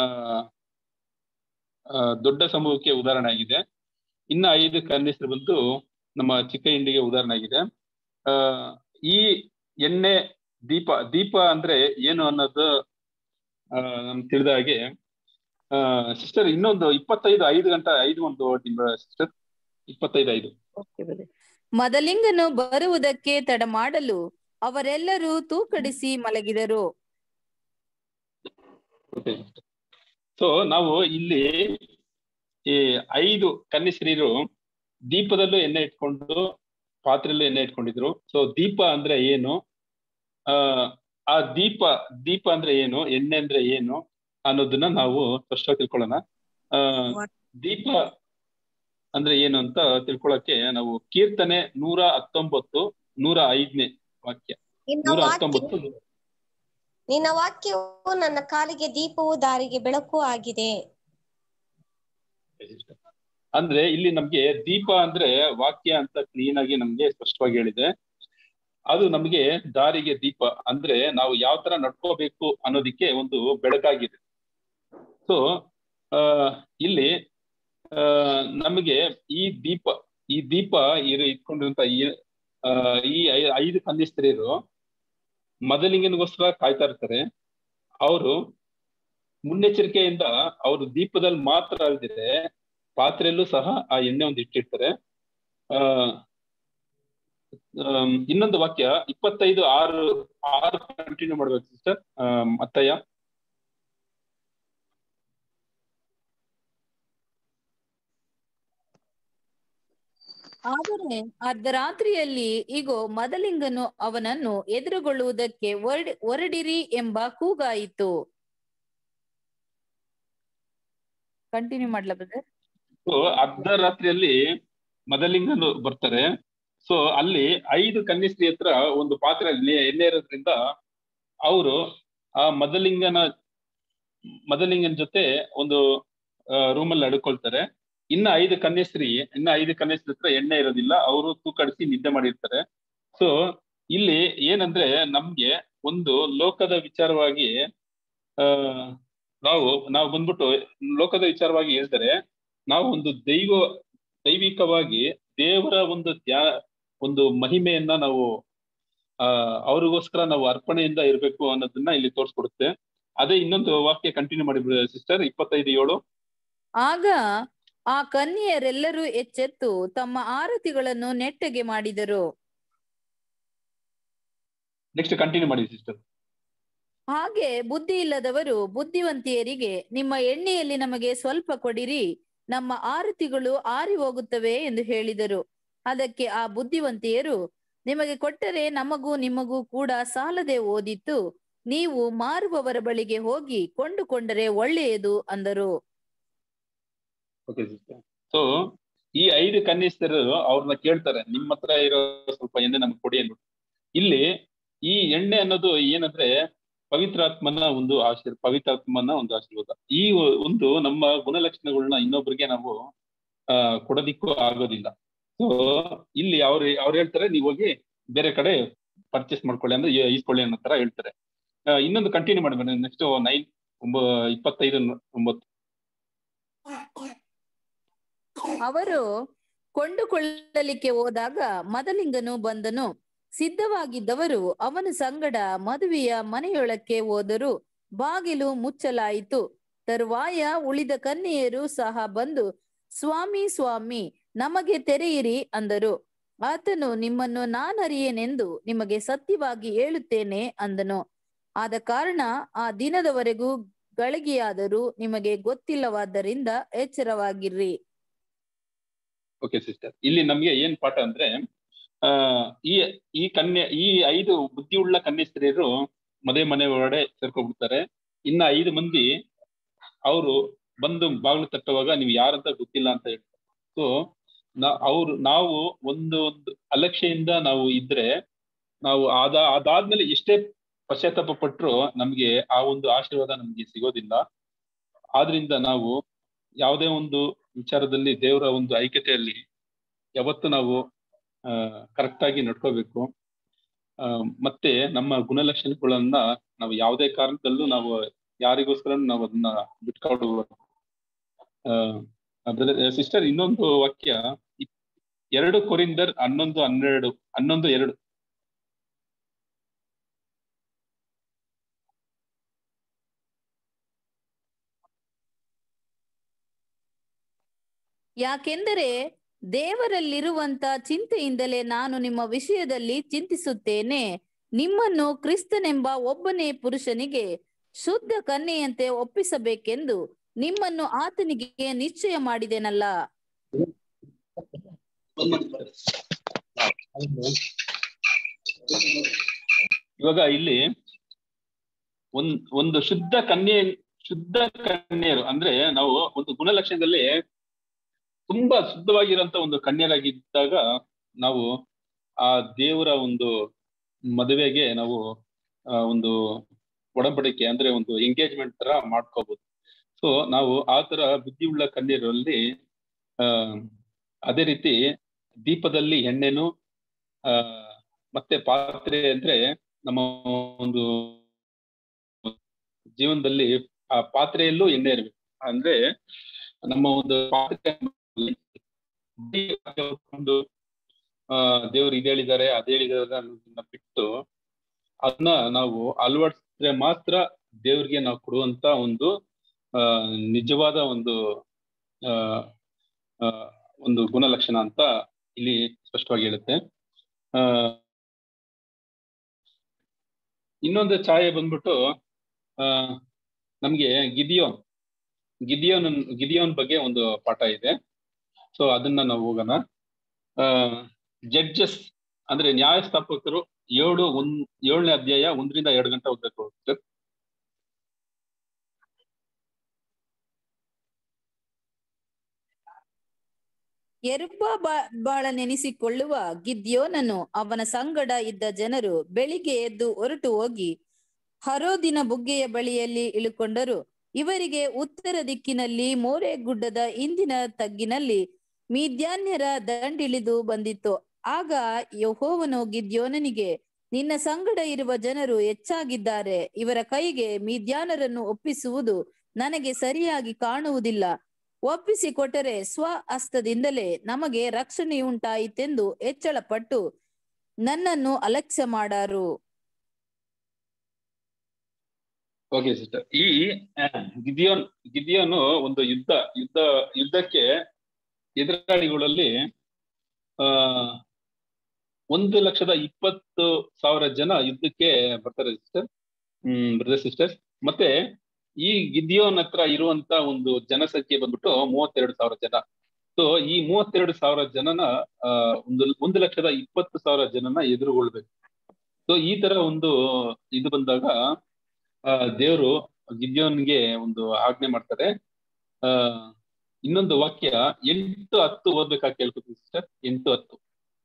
ಆ, ದೊಡ್ಡ ಸಮೂಹಕ್ಕೆ ಉದಾಹರಣೆ ಆಗಿದೆ ಇನ್ನ ಐದು ಕನ್ಯಸ್ತ್ರೀ ಬಂದು ನಮ್ಮ ಚಿಕ್ಕ ಹಿಂಡಿಗೆ ಉದಾಹರಣೆ ಆಗಿದೆ ಆ ಈ ಎಣ್ಣೆ ದೀಪ ದೀಪ ಅಂದ್ರೆ ಏನು ಅನ್ನೋದು ಆ ನಮ್ಗೆ ತಿಳಿದ ಹಾಗೆ ಆ ಸಿಸ್ಟರ್ ಇನ್ನೊಂದು ಇಪ್ಪತ್ತೈದು ಐದು ಗಂಟೆ ಐದು ಒಂದು ಸಿಸ್ಟರ್ ಇಪ್ಪತ್ತೈದು ಐದು ಮದಲಿಂಗನು ಬರುವುದಕ್ಕೆ ತಡ ಮಾಡಲು ಅವರೆಲ್ಲರೂ ತೂಕಡಿಸಿ ಮಲಗಿದರು ಸೊ ನಾವು ಇಲ್ಲಿ ಈ ಐದು ಕನ್ಯಶ್ರೀರು ದೀಪದಲ್ಲೂ ಎಣ್ಣೆ ಇಟ್ಕೊಂಡು ಪಾತ್ರೆಯಲ್ಲೂ ಎಣ್ಣೆ ಇಟ್ಕೊಂಡಿದ್ರು ಸೊ ದೀಪ ಅಂದ್ರೆ ಏನು ಆ ಆ ದೀಪ ದೀಪ ಅಂದ್ರೆ ಏನು ಎಣ್ಣೆ ಅಂದ್ರೆ ಏನು ಅನ್ನೋದನ್ನ ನಾವು ಸ್ಪಷ್ಟವಾಗಿ ತಿಳ್ಕೊಳ್ಳೋಣ ಆ ದೀಪ ಅಂದ್ರೆ ಏನು ಅಂತ ತಿಳ್ಕೊಳಕ್ಕೆ ನಾವು ಕೀರ್ತನೆ ನೂರ ಹತ್ತೊಂಬತ್ತು ನೂರ ಐದನೇ ವಾಕ್ಯ ನಿನ್ನ ನೂರ ವಾಕ್ಯ ಹತ್ತೊಂಬತ್ತು ನಿನ್ನ ವಾಕ್ಯವು ನನ್ನ ಕಾಲಿಗೆ ದೀಪವು ದಾರಿಗೆ ಬೆಳಕು ಆಗಿದೆ ಅಂದ್ರೆ ಇಲ್ಲಿ ನಮ್ಗೆ ದೀಪ ಅಂದ್ರೆ ವಾಕ್ಯ ಅಂತ ಕ್ಲೀನ್ ಆಗಿ ನಮ್ಗೆ ಸ್ಪಷ್ಟವಾಗಿ ಹೇಳಿದೆ ಅದು ನಮ್ಗೆ ದಾರಿಗೆ ದೀಪ ಅಂದ್ರೆ ನಾವು ಯಾವ ತರ ನಡ್ಕೋಬೇಕು ಅನ್ನೋದಿಕ್ಕೆ ಒಂದು ಬೆಳಕಾಗಿದೆ ಸೊ ಆ ಇಲ್ಲಿ ಆ ನಮಗೆ ಈ ದೀಪ ಈ ದೀಪ ಇರು ಇಟ್ಕೊಂಡಿರುವಂತ ಈ ಆ, ಈ ಐ- ಐದು ಕನ್ಯಸ್ತ್ರೀಯರು ಮೊದಲಿಂಗನಿಗೋಸ್ಕರ ಕಾಯ್ತಾ ಇರ್ತಾರೆ ಅವರು ಮುನ್ನೆಚ್ಚರಿಕೆಯಿಂದ ಅವರು ದೀಪದಲ್ಲಿ ಮಾತ್ರ ಅಲ್ದಿರೆ ಪಾತ್ರೆಯಲ್ಲೂ ಸಹ ಆ ಎಣ್ಣೆ ಒಂದು ಇಟ್ಟಿರ್ತಾರೆ ಆ ಆಮ್, ಇನ್ನೊಂದು ವಾಕ್ಯ ಇಪ್ಪತ್ತೈದು ಆರು ಆರು ಕಂಟಿನ್ಯೂ ಮಾಡ್ಬೇಕು ಸಿಸ್ಟರ್ ಅತ್ತಯ್ಯ ಆದರೆ ಅರ್ಧರಾತ್ರಿಯಲ್ಲಿ ಇಗೋ ಮದಲಿಂಗನು ಅವನನ್ನು ಎದುರುಗೊಳ್ಳುವುದಕ್ಕೆ ಹೊರಡ್ ಹೊರಡಿರಿ ಎಂಬ ಕೂಗಾಯಿತು ಕಂಟಿನ್ಯೂ ಮಾಡ್ಲಾ ಬ್ರದರ್ ಸೊ ಅರ್ಧ ರಾತ್ರಿಯಲ್ಲಿ ಮದಲಿಂಗನು ಬರ್ತಾರೆ ಸೊ ಅಲ್ಲಿ ಐದು ಕನ್ಯಸ್ತ್ರೀ ಹತ್ರ ಒಂದು ಪಾತ್ರೆ ಎಣ್ಣೆ ಇರೋದ್ರಿಂದ ಅವರು ಆ ಮದಲಿಂಗನ ಮದಲಿಂಗನ ಜೊತೆ ಒಂದು ರೂಮಲ್ಲಿ ಅಡ್ಕೊಳ್ತಾರೆ ಇನ್ನ ಐದು ಕನ್ಯಸ್ತ್ರೀ ಇನ್ನ ಐದು ಕನ್ಯಸ್ತ್ರೀ ಹತ್ರ ಎಣ್ಣೆ ಇರೋದಿಲ್ಲ ಅವರು ತೂಕಡಿಸಿ ನಿದ್ದೆ ಮಾಡಿರ್ತಾರೆ ಸೊ ಇಲ್ಲಿ ಏನಂದ್ರೆ ನಮ್ಗೆ ಒಂದು ಲೋಕದ ವಿಚಾರವಾಗಿ ಆ ನಾವು ನಾವು ಬಂದ್ಬಿಟ್ಟು ಲೋಕದ ವಿಚಾರವಾಗಿ ಹೇಳಿದರೆ ನಾವು ಒಂದು ದೈವ ದೈವಿಕವಾಗಿ ದೇವರ ಒಂದು ಧ್ಯಾನ ಒಂದು ಮಹಿಮೆಯನ್ನ ನಾವು ಆ ಅವ್ರಿಗೋಸ್ಕರ ನಾವು ಅರ್ಪಣೆಯಿಂದ ಇರಬೇಕು ಅನ್ನೋದನ್ನ ಇಲ್ಲಿ ತೋರಿಸ್ಕೊಡುತ್ತೆ ಅದೇ ಇನ್ನೊಂದು ವಾಕ್ಯ ಕಂಟಿನ್ಯೂ ಮಾಡಿ ಸಿಸ್ಟರ್ ಇಪ್ಪತ್ತೈದು ಏಳು ಆಗ ಆ ಕನ್ಯೆಯರೆಲ್ಲರೂ ಎಚ್ಚೆತ್ತು ತಮ್ಮ ಆರತಿಗಳನ್ನು ನೆಟ್ಟಗೆ ಮಾಡಿದರು ನೆಕ್ಸ್ಟ್ ಕಂಟಿನ್ಯೂ ಮಾಡಿ ಸಿಸ್ಟರ್ ಹಾಗೆ ಬುದ್ಧಿ ಇಲ್ಲದವರು ಬುದ್ಧಿವಂತಿಯರಿಗೆ ನಿಮ್ಮ ಎಣ್ಣೆಯಲ್ಲಿ ನಮಗೆ ಸ್ವಲ್ಪ ಕೊಡಿರಿ ನಮ್ಮ ಆರತಿಗಳು ಆರಿ ಹೋಗುತ್ತವೆ ಎಂದು ಹೇಳಿದರು ಅದಕ್ಕೆ ಆ ಬುದ್ಧಿವಂತಿಯರು ನಿಮಗೆ ಕೊಟ್ಟರೆ ನಮಗೂ ನಿಮಗೂ ಕೂಡ ಸಾಲದೆ ಓದಿತ್ತು ನೀವು ಮಾರುವವರ ಬಳಿಗೆ ಹೋಗಿ ಕೊಂಡುಕೊಂಡರೆ ಒಳ್ಳೆಯದು ಅಂದರು ಓಕೆ ಸಿಸ್ಟರ್ ಸೊ ಈ ಐದು ಕನ್ಯಸ್ಥರು ಅವ್ರನ್ನ ಕೇಳ್ತಾರೆ ನಿಮ್ಮ ಹತ್ರ ಇರೋ ಸ್ವಲ್ಪ ಎಣ್ಣೆ ನಮ್ಗೆ ಕೊಡಿ ಅಂದ್ಬಿಟ್ಟು ಇಲ್ಲಿ ಈ ಎಣ್ಣೆ ಅನ್ನೋದು ಏನಂದ್ರೆ ಪವಿತ್ರಾತ್ಮನ ಒಂದು ಆಶೀರ್ ಪವಿತ್ರಾತ್ಮನ ಒಂದು ಆಶೀರ್ವಾದ ಈ ಒಂದು ನಮ್ಮ ಗುಣಲಕ್ಷಣಗಳನ್ನ ಇನ್ನೊಬ್ರಿಗೆ ನಾವು ಆ ಕೊಡೋದಿಕ್ಕೂ ಆಗೋದಿಲ್ಲ ಸೊ ಇಲ್ಲಿ ಅವ್ರು ಅವ್ರು ಹೇಳ್ತಾರೆ ನೀವು ಹೋಗಿ ಬೇರೆ ಕಡೆ ಪರ್ಚೇಸ್ ಮಾಡ್ಕೊಳ್ಳಿ ಅಂದ್ರೆ ಈ- ಈಸ್ಕೊಳ್ಳಿ ಅನ್ನೋ ತರ ಹೇಳ್ತಾರೆ ಆ, ಇನ್ನೊಂದು ಕಂಟಿನ್ಯೂ ಮಾಡ್ಬೇಕು ನೆಕ್ಸ್ಟ್ ನೈನ್ ಒಂಬ ಇಪ್ಪತ್ತೈದು ಒಂಬತ್ತು ಅವರು ಕೊಂಡುಕೊಳ್ಳಲಿಕ್ಕೆ ಹೋದಾಗ ಮದಲಿಂಗನು ಬಂದನು ಸಿದ್ಧವಾಗಿದ್ದವರು ಅವನ ಸಂಗಡ ಮದುವೆಯ ಮನೆಯೊಳಕ್ಕೆ ಹೋದರು ಬಾಗಿಲು ಮುಚ್ಚಲಾಯಿತು ತರುವಾಯ ಉಳಿದ ಕನ್ಯೆಯರು ಸಹ ಬಂದು ಸ್ವಾಮಿ ಸ್ವಾಮಿ ನಮಗೆ ತೆರೆಯಿರಿ ಅಂದರು ಆತನು ನಿಮ್ಮನ್ನು ನಾನರಿಯೇನೆಂದು ನಿಮಗೆ ಸತ್ಯವಾಗಿ ಹೇಳುತ್ತೇನೆ ಅಂದನು ಆದ ಕಾರಣ ಆ ದಿನದವರೆಗೂ ಗಳಿಗೆಯಾದರೂ ನಿಮಗೆ ಗೊತ್ತಿಲ್ಲವಾದ್ದರಿಂದ ಎಚ್ಚರವಾಗಿರ್ರಿ ಓಕೆ ಸಿಸ್ಟರ್ ಇಲ್ಲಿ ನಮ್ಗೆ ಏನ್ ಪಾಠ ಅಂದ್ರೆ ಆ ಈ ಈ ಕನ್ಯೆ ಈ ಐದು ಬುದ್ಧಿಯುಳ್ಳ ಕನ್ಯೆ ಸ್ತ್ರೀಯರು ಮದುವೆ ಮನೆ ಒಳಗಡೆ ಸೇರ್ಕೊಂಡ್ಬಿಡ್ತಾರೆ ಇನ್ನ ಐದು ಮಂದಿ ಅವರು ಬಂದು ಬಾಗಿಲು ತಟ್ಟುವಾಗ ನೀವು ಯಾರಂತ ಗೊತ್ತಿಲ್ಲ ಅಂತ ಹೇಳ್ತಾರೆ ಸೊ ನಾ ಅವ್ರು ನಾವು ಒಂದು ಒಂದು ಅಲಕ್ಷ್ಯೆಯಿಂದ ನಾವು ಇದ್ರೆ ನಾವು ಅದ ಅದಾದ್ಮೇಲೆ ಎಷ್ಟೇ ಪಶ್ಚಾತ್ತಾಪ ಪಟ್ರು ನಮ್ಗೆ ಆ ಒಂದು ಆಶೀರ್ವಾದ ನಮ್ಗೆ ಸಿಗೋದಿಲ್ಲ ಆದ್ರಿಂದ ನಾವು ಯಾವುದೇ ಒಂದು ವಿಚಾರದಲ್ಲಿ ದೇವರ ಒಂದು ಐಕ್ಯತೆಯಲ್ಲಿ ಯಾವತ್ತು ನಾವು ಆ ಕರೆಕ್ಟ್ ಆಗಿ ನಡ್ಕೋಬೇಕು ಆ ಮತ್ತೆ ನಮ್ಮ ಗುಣಲಕ್ಷಣಗಳನ್ನ ನಾವು ಯಾವುದೇ ಕಾರಣದಲ್ಲೂ ನಾವು ಯಾರಿಗೋಸ್ಕರ ನಾವು ಅದನ್ನ ಬಿಟ್ಕೊಡುವ ಸಿಸ್ಟರ್ ಇನ್ನೊಂದು ವಾಕ್ಯ ಇಪ್- ಎರಡು ಕೊರಿಂದರ್ ಹನ್ನೊಂದು ಹನ್ನೆರಡು ಹನ್ನೊಂದು ಎರಡು ಯಾಕೆಂದರೆ ದೇವರಲ್ಲಿರುವಂತ ಚಿಂತೆಯಿಂದಲೇ ನಾನು ನಿಮ್ಮ ವಿಷಯದಲ್ಲಿ ಚಿಂತಿಸುತ್ತೇನೆ ನಿಮ್ಮನ್ನು ಕ್ರಿಸ್ತನೆಂಬ ಒಬ್ಬನೇ ಪುರುಷನಿಗೆ ಶುದ್ಧ ಕನ್ಯೆಯಂತೆ ಒಪ್ಪಿಸಬೇಕೆಂದು ನಿಮ್ಮನ್ನು ಆತನಿಗೆ ನಿಶ್ಚಯ ಮಾಡಿದೆನಲ್ಲ ಇವಾಗ ಇಲ್ಲಿ ಒಂದ್ ಒಂದು ಶುದ್ಧ ಕನ್ಯೆ ಶುದ್ಧ ಕನ್ಯೆಯರು ಅಂದ್ರೆ ನಾವು ಒಂದು ಗುಣಲಕ್ಷಣದಲ್ಲಿ ತುಂಬಾ ಶುದ್ಧವಾಗಿರುವಂತ ಒಂದು ಕನ್ಯರಾಗಿದ್ದಾಗ ನಾವು ಆ ದೇವರ ಒಂದು ಮದುವೆಗೆ ನಾವು ಆ ಒಂದು ಒಡಂಬಡಿಕೆ ಅಂದ್ರೆ ಒಂದು ಎಂಗೇಜ್ಮೆಂಟ್ ತರ ಮಾಡ್ಕೋಬಹುದು ಸೊ ನಾವು ಆ ತರ ಬುದ್ಧಿಯುಳ್ಳ ಕನ್ಯರಲ್ಲಿ ಆ ಅದೇ ರೀತಿ ದೀಪದಲ್ಲಿ ಎಣ್ಣೆನು ಆ ಮತ್ತೆ ಪಾತ್ರೆ ಅಂದ್ರೆ ನಮ್ಮ ಒಂದು ಜೀವನದಲ್ಲಿ ಆ ಪಾತ್ರೆಯಲ್ಲೂ ಎಣ್ಣೆ ಇರಬೇಕು ಅಂದ್ರೆ ನಮ್ಮ ಒಂದು ಪಾತ್ರೆ ಒಂದು ಆ ದೇವ್ರು ಇದು ಹೇಳಿದ್ದಾರೆ ಅದ್ ಹೇಳಿದ್ದಾರೆ ಅನ್ನೋದನ್ನ ಬಿಟ್ಟು ಅದನ್ನ ನಾವು ಅಳವಡಿಸಿದ್ರೆ ಮಾತ್ರ ದೇವ್ರಿಗೆ ನಾವು ಕೊಡುವಂತ ಒಂದು ಆ ನಿಜವಾದ ಒಂದು ಆ ಆ, ಒಂದು ಗುಣಲಕ್ಷಣ ಅಂತ ಇಲ್ಲಿ ಸ್ಪಷ್ಟವಾಗಿ ಹೇಳುತ್ತೆ ಆ ಇನ್ನೊಂದು ಛಾಯೆ ಬಂದ್ಬಿಟ್ಟು ಆ ನಮ್ಗೆ ಗಿದಿಯೋನ್ ಗಿದಿಯೋನ್ ಗಿದಿಯೋನ್ ಬಗ್ಗೆ ಒಂದು ಪಾಠ ಇದೆ ಸೊ ಅದನ್ನ ನಾವು ಹೋಗೋಣ ಆ ಜಡ್ಜಸ್ ಅಂದ್ರೆ ನ್ಯಾಯಸ್ಥಾಪಕರು ಏಳು ಒಂದ್ ಏಳನೇ ಅಧ್ಯಾಯ ಒಂದರಿಂದ ಎರಡು ಗಂಟೆ ಓದಬೇಕು ಸರ್ ಎರುಬ್ಬ ಬಾಳನೆನಿಸಿಕೊಳ್ಳುವ ಗಿದ್ಯೋನನು ಅವನ ಸಂಗಡ ಇದ್ದ ಜನರು ಬೆಳಿಗ್ಗೆ ಎದ್ದು ಹೊರಟು ಹೋಗಿ ಹರೋದಿನ ಬುಗ್ಗೆಯ ಬಳಿಯಲ್ಲಿ ಇಳುಕೊಂಡರು ಇವರಿಗೆ ಉತ್ತರ ದಿಕ್ಕಿನಲ್ಲಿ ಮೋರೆ ಗುಡ್ಡದ ಇಂದಿನ ತಗ್ಗಿನಲ್ಲಿ ಮೀದ್ಯಾನ್ಯರ ದಂಡಿಳಿದು ಬಂದಿತ್ತು ಆಗ ಯಹೋವನು ಗಿದ್ಯೋನನಿಗೆ ನಿನ್ನ ಸಂಗಡ ಇರುವ ಜನರು ಹೆಚ್ಚಾಗಿದ್ದಾರೆ ಇವರ ಕೈಗೆ ಮೀದ್ಯಾನರನ್ನು ಒಪ್ಪಿಸುವುದು ನನಗೆ ಸರಿಯಾಗಿ ಕಾಣುವುದಿಲ್ಲ ಒಪ್ಪಿಸಿ ಕೊಟ್ಟರೆ ಸ್ವ ಹಸ್ತದಿಂದಲೇ ನಮಗೆ ರಕ್ಷಣೆಯುಂಟಾಯಿತೆಂದು ಹೆಚ್ಚಳಪಟ್ಟು ನನ್ನನ್ನು ಅಲಕ್ಷ್ಯ ಮಾಡಾರು ಓಕೆ ಸಿಸ್ಟರ್ ಈ ಆ, ಗಿದಿಯೋನ್ ಗಿದಿಯೋನು ಒಂದು ಯುದ್ಧ ಯುದ್ಧ ಯುದ್ಧಕ್ಕೆ ಎದುರಾಳಿಗಳಲ್ಲಿ ಆ ಒಂದು ಲಕ್ಷದ ಇಪ್ಪತ್ತು ಸಾವಿರ ಜನ ಯುದ್ಧಕ್ಕೆ ಬರ್ತಾರೆ ಸಿಸ್ಟರ್ ಹ್ಮ್ ಬ್ರದರ್ ಸಿಸ್ಟರ್ ಮತ್ತೆ ಈ ಗಿದಿಯೋನ್ ಹತ್ರ ಇರುವಂತ ಒಂದು ಜನಸಂಖ್ಯೆ ಬಂದ್ಬಿಟ್ಟು ಮೂವತ್ತೆರಡು ಸಾವಿರ ಜನ ಸೊ ಈ ಮೂವತ್ತೆರಡು ಸಾವಿರ ಜನನ ಆ ಒಂದು ಒಂದು ಲಕ್ಷದ ಇಪ್ಪತ್ತು ಸಾವಿರ ಜನನ ಎದುರುಗೊಳ್ಬೇಕು ಸೊ ಈ ತರ ಒಂದು ಇದು ಬಂದಾಗ ಆ ದೇವರು ಗಿದ್ಯೋನ್ಗೆ ಒಂದು ಆಜ್ಞೆ ಮಾಡ್ತಾರೆ ಆ ಇನ್ನೊಂದು ವಾಕ್ಯ ಎಂಟು ಹತ್ತು ಓದ್ಬೇಕಾಗಿ ಕೇಳ್ಕೊತೀನಿ ಸಿಸ್ಟರ್ ಎಂಟು ಹತ್ತು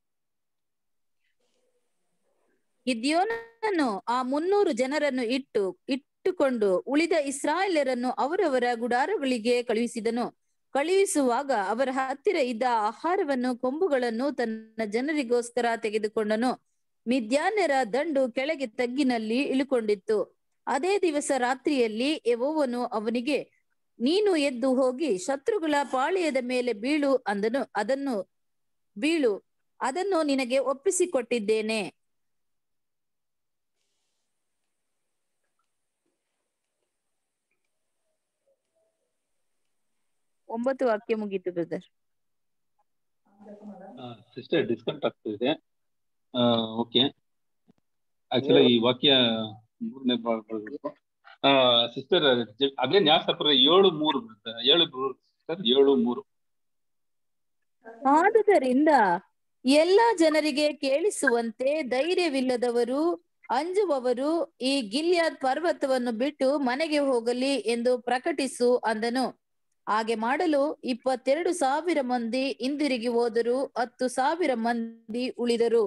ಗಿದ್ಯೋನನು ಆ ಮುನ್ನೂರು ಜನರನ್ನು ಇಟ್ಟು ಇಟ್ಟುಕೊಂಡು ಉಳಿದ ಇಸ್ರಾಯೇಲರನ್ನು ಅವರವರ ಗುಡಾರಗಳಿಗೆ ಕಳುಹಿಸಿದನು ಕಳುಹಿಸುವಾಗ ಅವರ ಹತ್ತಿರ ಇದ್ದ ಆಹಾರವನ್ನು ಕೊಂಬುಗಳನ್ನು ತನ್ನ ಜನರಿಗೋಸ್ಕರ ತೆಗೆದುಕೊಂಡನು ಮಿದ್ಯಾನ್ಯರ ದಂಡು ಕೆಳಗೆ ತಗ್ಗಿನಲ್ಲಿ ಇಳುಕೊಂಡಿತ್ತು ಅದೇ ದಿವಸ ರಾತ್ರಿಯಲ್ಲಿ ಯೆಹೋವನು ಅವನಿಗೆ ನೀನು ಎದ್ದು ಹೋಗಿ ಶತ್ರುಗಳ ಪಾಳೆಯದ ಮೇಲೆ ಬೀಳು ಅಂದನು ಅದನ್ನು ಬೀಳು ಅದನ್ನು ನಿನಗೆ ಒಪ್ಪಿಸಿಕೊಟ್ಟಿದ್ದೇನೆ ಒಂಬತ್ತು ವಾಕ್ಯ ಮುಗೀತು ಬ್ರದರ್ ಸಿಸ್ಟರ್ ಡಿಸ್ಕನೆಕ್ಟ್ ಆಗ್ತಿದೆ ಓಕೆ ಆಕ್ಚುಲಿ ಈ ವಾಕ್ಯ ಮೂರನೇ ಬರ್ಬೇಕು ಸಿಸ್ಟರ್ ಅದೇ ನ್ಯಾಸಪುರ ಏಳು ಮೂರು ಬರುತ್ತೆ ಏಳು ಮೂರು ಸಿಸ್ಟರ್ ಏಳು ಮೂರು ಆದುದರಿಂದ ಎಲ್ಲಾ ಜನರಿಗೆ ಕೇಳಿಸುವಂತೆ ಧೈರ್ಯವಿಲ್ಲದವರು ಅಂಜುವವರು ಈ ಗಿಲ್ಯಾದ್ ಪರ್ವತವನ್ನು ಬಿಟ್ಟು ಮನೆಗೆ ಹೋಗಲಿ ಎಂದು ಪ್ರಕಟಿಸು ಅಂದನು ಹಾಗೆ ಮಾಡಲು ಇಪ್ಪತ್ತೆರಡು ಸಾವಿರ ಮಂದಿ ಹಿಂದಿರುಗಿ ಹೋದರು ಹತ್ತು ಸಾವಿರ ಮಂದಿ ಉಳಿದರು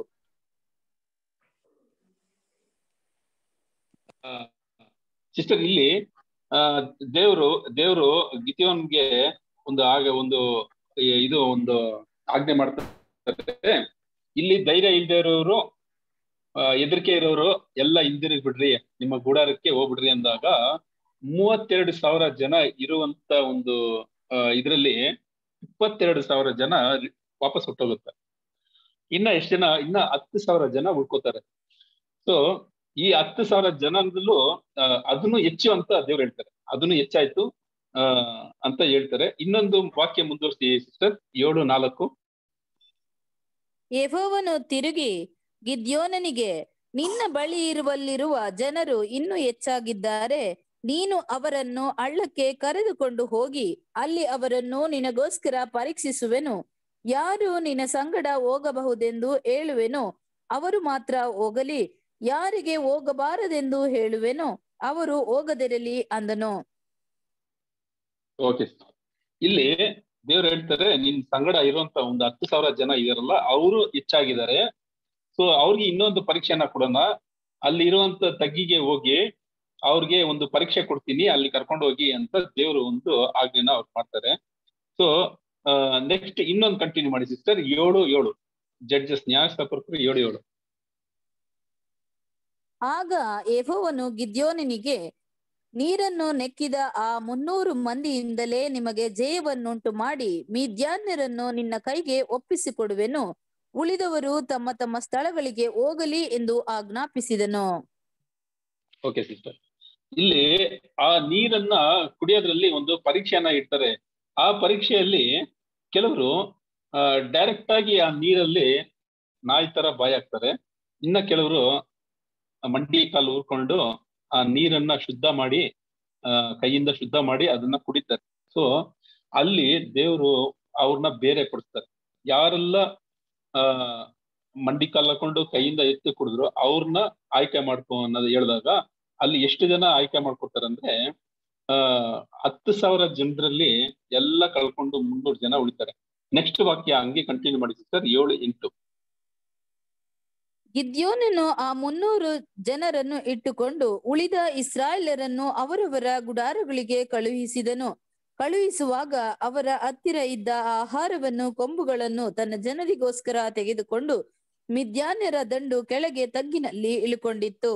ಸಿಸ್ಟರ್ ಇಲ್ಲಿ ಆ ದೇವರು ದೇವರು ಗಿತಿಯೋನ್ಗೆ ಒಂದು ಆಗ ಒಂದು ಈ- ಇದು ಒಂದು ಆಜ್ಞೆ ಮಾಡ್ತಾರೆ ಇಲ್ಲಿ ಧೈರ್ಯ ಇಲ್ಲದೆ ಇರೋರು ಹೆದರಿಕೆ ಇರೋರು ಎಲ್ಲ ಹಿಂದಿರುಗಿ ಬಿಡ್ರಿ ನಿಮ್ಮ ಗುಡಾರಕ್ಕೆ ಹೋಗ್ಬಿಡ್ರಿ ಅಂದಾಗ ಮೂವತ್ತೆರಡು ಸಾವಿರ ಜನ ಇರುವಂತ ಒಂದು ಆ, ಇದ್ರಲ್ಲಿ ಇಪ್ಪತ್ತೆರಡು ಸಾವಿರ ಜನ ವಾಪಸ್ ಹೊಟ್ಟೋಗುತ್ತೆ ಇನ್ನ ಎಷ್ಟು ಜನ ಇನ್ನ ಹತ್ತು ಸಾವಿರ ಜನ ಉಳ್ಕೋತಾರೆ ಸೊ ಈ ಹತ್ತು ಸಾವಿರ ಜನದಲ್ಲೂ ಆ, ಅದನ್ನು ಹೆಚ್ಚು ಅಂತ ದೇವ್ರು ಹೇಳ್ತಾರೆ ಅದನ್ನು ಹೆಚ್ಚಾಯ್ತು ಆ ಅಂತ ಹೇಳ್ತಾರೆ ಇನ್ನೊಂದು ವಾಕ್ಯ ಮುಂದುವರಿಸಿ ಸಿಸ್ಟರ್ ಏಳು ನಾಲ್ಕು ಯೆಹೋವನು ತಿರುಗಿ ಗಿದ್ಯೋನನಿಗೆ ನಿನ್ನ ಬಳಿ ಇರುವಲ್ಲಿರುವ ಜನರು ಇನ್ನೂ ಹೆಚ್ಚಾಗಿದ್ದಾರೆ ನೀನು ಅವರನ್ನು ಹಳ್ಳಕ್ಕೆ ಕರೆದುಕೊಂಡು ಹೋಗಿ ಅಲ್ಲಿ ಅವರನ್ನು ನಿನಗೋಸ್ಕರ ಪರೀಕ್ಷಿಸುವೆನು ಯಾರು ನಿನ್ನ ಸಂಗಡ ಹೋಗಬಹುದೆಂದು ಹೇಳುವೆನು ಅವರು ಮಾತ್ರ ಹೋಗಲಿ ಯಾರಿಗೆ ಹೋಗಬಾರದೆಂದು ಹೇಳುವೆನು ಅವರು ಹೋಗದಿರಲಿ ಅಂದನು ಓಕೆ ಇಲ್ಲಿ ದೇವ್ರು ಹೇಳ್ತಾರೆ ನಿನ್ ಸಂಗಡ ಇರುವಂತ ಒಂದು ಹತ್ತು ಸಾವಿರ ಜನ ಇದಾರಲ್ಲ ಅವರು ಹೆಚ್ಚಾಗಿದ್ದಾರೆ ಸೊ ಅವ್ರಿಗೆ ಇನ್ನೊಂದು ಪರೀಕ್ಷೆನ ಕೊಡೋಣ ಅಲ್ಲಿ ಇರುವಂತ ತಗ್ಗಿಗೆ ಹೋಗಿ ಅವ್ರಿಗೆ ಒಂದು ಪರೀಕ್ಷೆ ಕೊಡ್ತೀನಿ ಅಲ್ಲಿ ಕರ್ಕೊಂಡು ಹೋಗಿ ಅಂತ ದೇವರು ಒಂದು ಆಜ್ಞೆನ ಅವ್ರು ಮಾಡ್ತಾರೆ ಸೊ ನೆಕ್ಸ್ಟ್ ಇನ್ನೊಂದು ಕಂಟಿನ್ಯೂ ಮಾಡಿ ಸಿಸ್ಟರ್ ಏಳು ಏಳು ಜಡ್ಜಸ್ ನ್ಯಾಯಸ್ಥಾಪಕರು ಏಳು ಏಳು ಆಗ ಯೆಹೋವನು ಗಿದ್ಯೋನನಿಗೆ ನೀರನ್ನು ನೆಕ್ಕಿದ ಆ ಮುನ್ನೂರು ಮಂದಿಯಿಂದಲೇ ನಿಮಗೆ ಜಯವನ್ನುಂಟು ಮಾಡಿ ಮಿದ್ಯಾನ್ಯರನ್ನು ನಿನ್ನ ಕೈಗೆ ಒಪ್ಪಿಸಿಕೊಡುವೆನು ಉಳಿದವರು ತಮ್ಮ ತಮ್ಮ ಸ್ಥಳಗಳಿಗೆ ಹೋಗಲಿ ಎಂದು ಆಜ್ಞಾಪಿಸಿದನು ಓಕೆ ಸಿಸ್ಟರ್ ಇಲ್ಲಿ ಆ ನೀರನ್ನ ಕುಡಿಯೋದ್ರಲ್ಲಿ ಒಂದು ಪರೀಕ್ಷೆಯನ್ನ ಇಡ್ತಾರೆ ಆ ಪರೀಕ್ಷೆಯಲ್ಲಿ ಕೆಲವರು ಡೈರೆಕ್ಟ್ ಆಗಿ ಆ ನೀರಲ್ಲಿ ನಾಯಿ ತರ ಬಾಯ್ ಹಾಕ್ತಾರೆ ಇನ್ನ ಕೆಲವರು ಮಂಡಿ ಕಾಲು ಊರ್ಕೊಂಡು ಆ ನೀರನ್ನ ಶುದ್ಧ ಮಾಡಿ ಆ ಕೈಯಿಂದ ಶುದ್ಧ ಮಾಡಿ ಅದನ್ನ ಕುಡಿತಾರೆ ಸೊ ಅಲ್ಲಿ ದೇವರು ಅವ್ರನ್ನ ಬೇರೆ ಪಡಿಸ್ತಾರೆ ಯಾರೆಲ್ಲ ಆ ಮಂಡಿ ಕಾಲ್ ಹಾಕೊಂಡು ಕೈಯಿಂದ ಎತ್ತಿ ಕುಡಿದ್ರು ಅವ್ರನ್ನ ಆಯ್ಕೆ ಮಾಡ್ಕೊ ಅನ್ನೋದು ಹೇಳಿದಾಗ ಅಲ್ಲಿ ಎಷ್ಟು ಜನ ಆಯ್ಕೆ ಮಾಡ್ಕೊಡ್ತಾರೆ ಅಂದ್ರೆ ಆ ಹತ್ತು ಸಾವಿರ ಜನರಲ್ಲಿ ಎಲ್ಲ ಕಳ್ಕೊಂಡು ಮುನ್ನೂರು ಜನ ಉಳಿತಾರೆ ನೆಕ್ಸ್ಟ್ ವಾಕ್ಯ ಹಂಗೆ ಕಂಟಿನ್ಯೂ ಮಾಡಿ ಸರ್ ಏಳು ಎಂಟು ಗಿದ್ಯೋನನು ಆ ಮುನ್ನೂರು ಜನರನ್ನು ಇಟ್ಟುಕೊಂಡು ಉಳಿದ ಇಸ್ರಾಯೇಲರನ್ನು ಅವರವರ ಗುಡಾರಗಳಿಗೆ ಕಳುಹಿಸಿದನು ಕಳುಹಿಸುವಾಗ ಅವರ ಹತ್ತಿರ ಇದ್ದ ಆಹಾರವನ್ನು ಕೊಂಬುಗಳನ್ನು ತನ್ನ ಜನರಿಗೋಸ್ಕರ ತೆಗೆದುಕೊಂಡು ಮಿದ್ಯಾನ್ಯರ ದಂಡು ಕೆಳಗೆ ತಗ್ಗಿನಲ್ಲಿ ಇಳುಕೊಂಡಿತ್ತು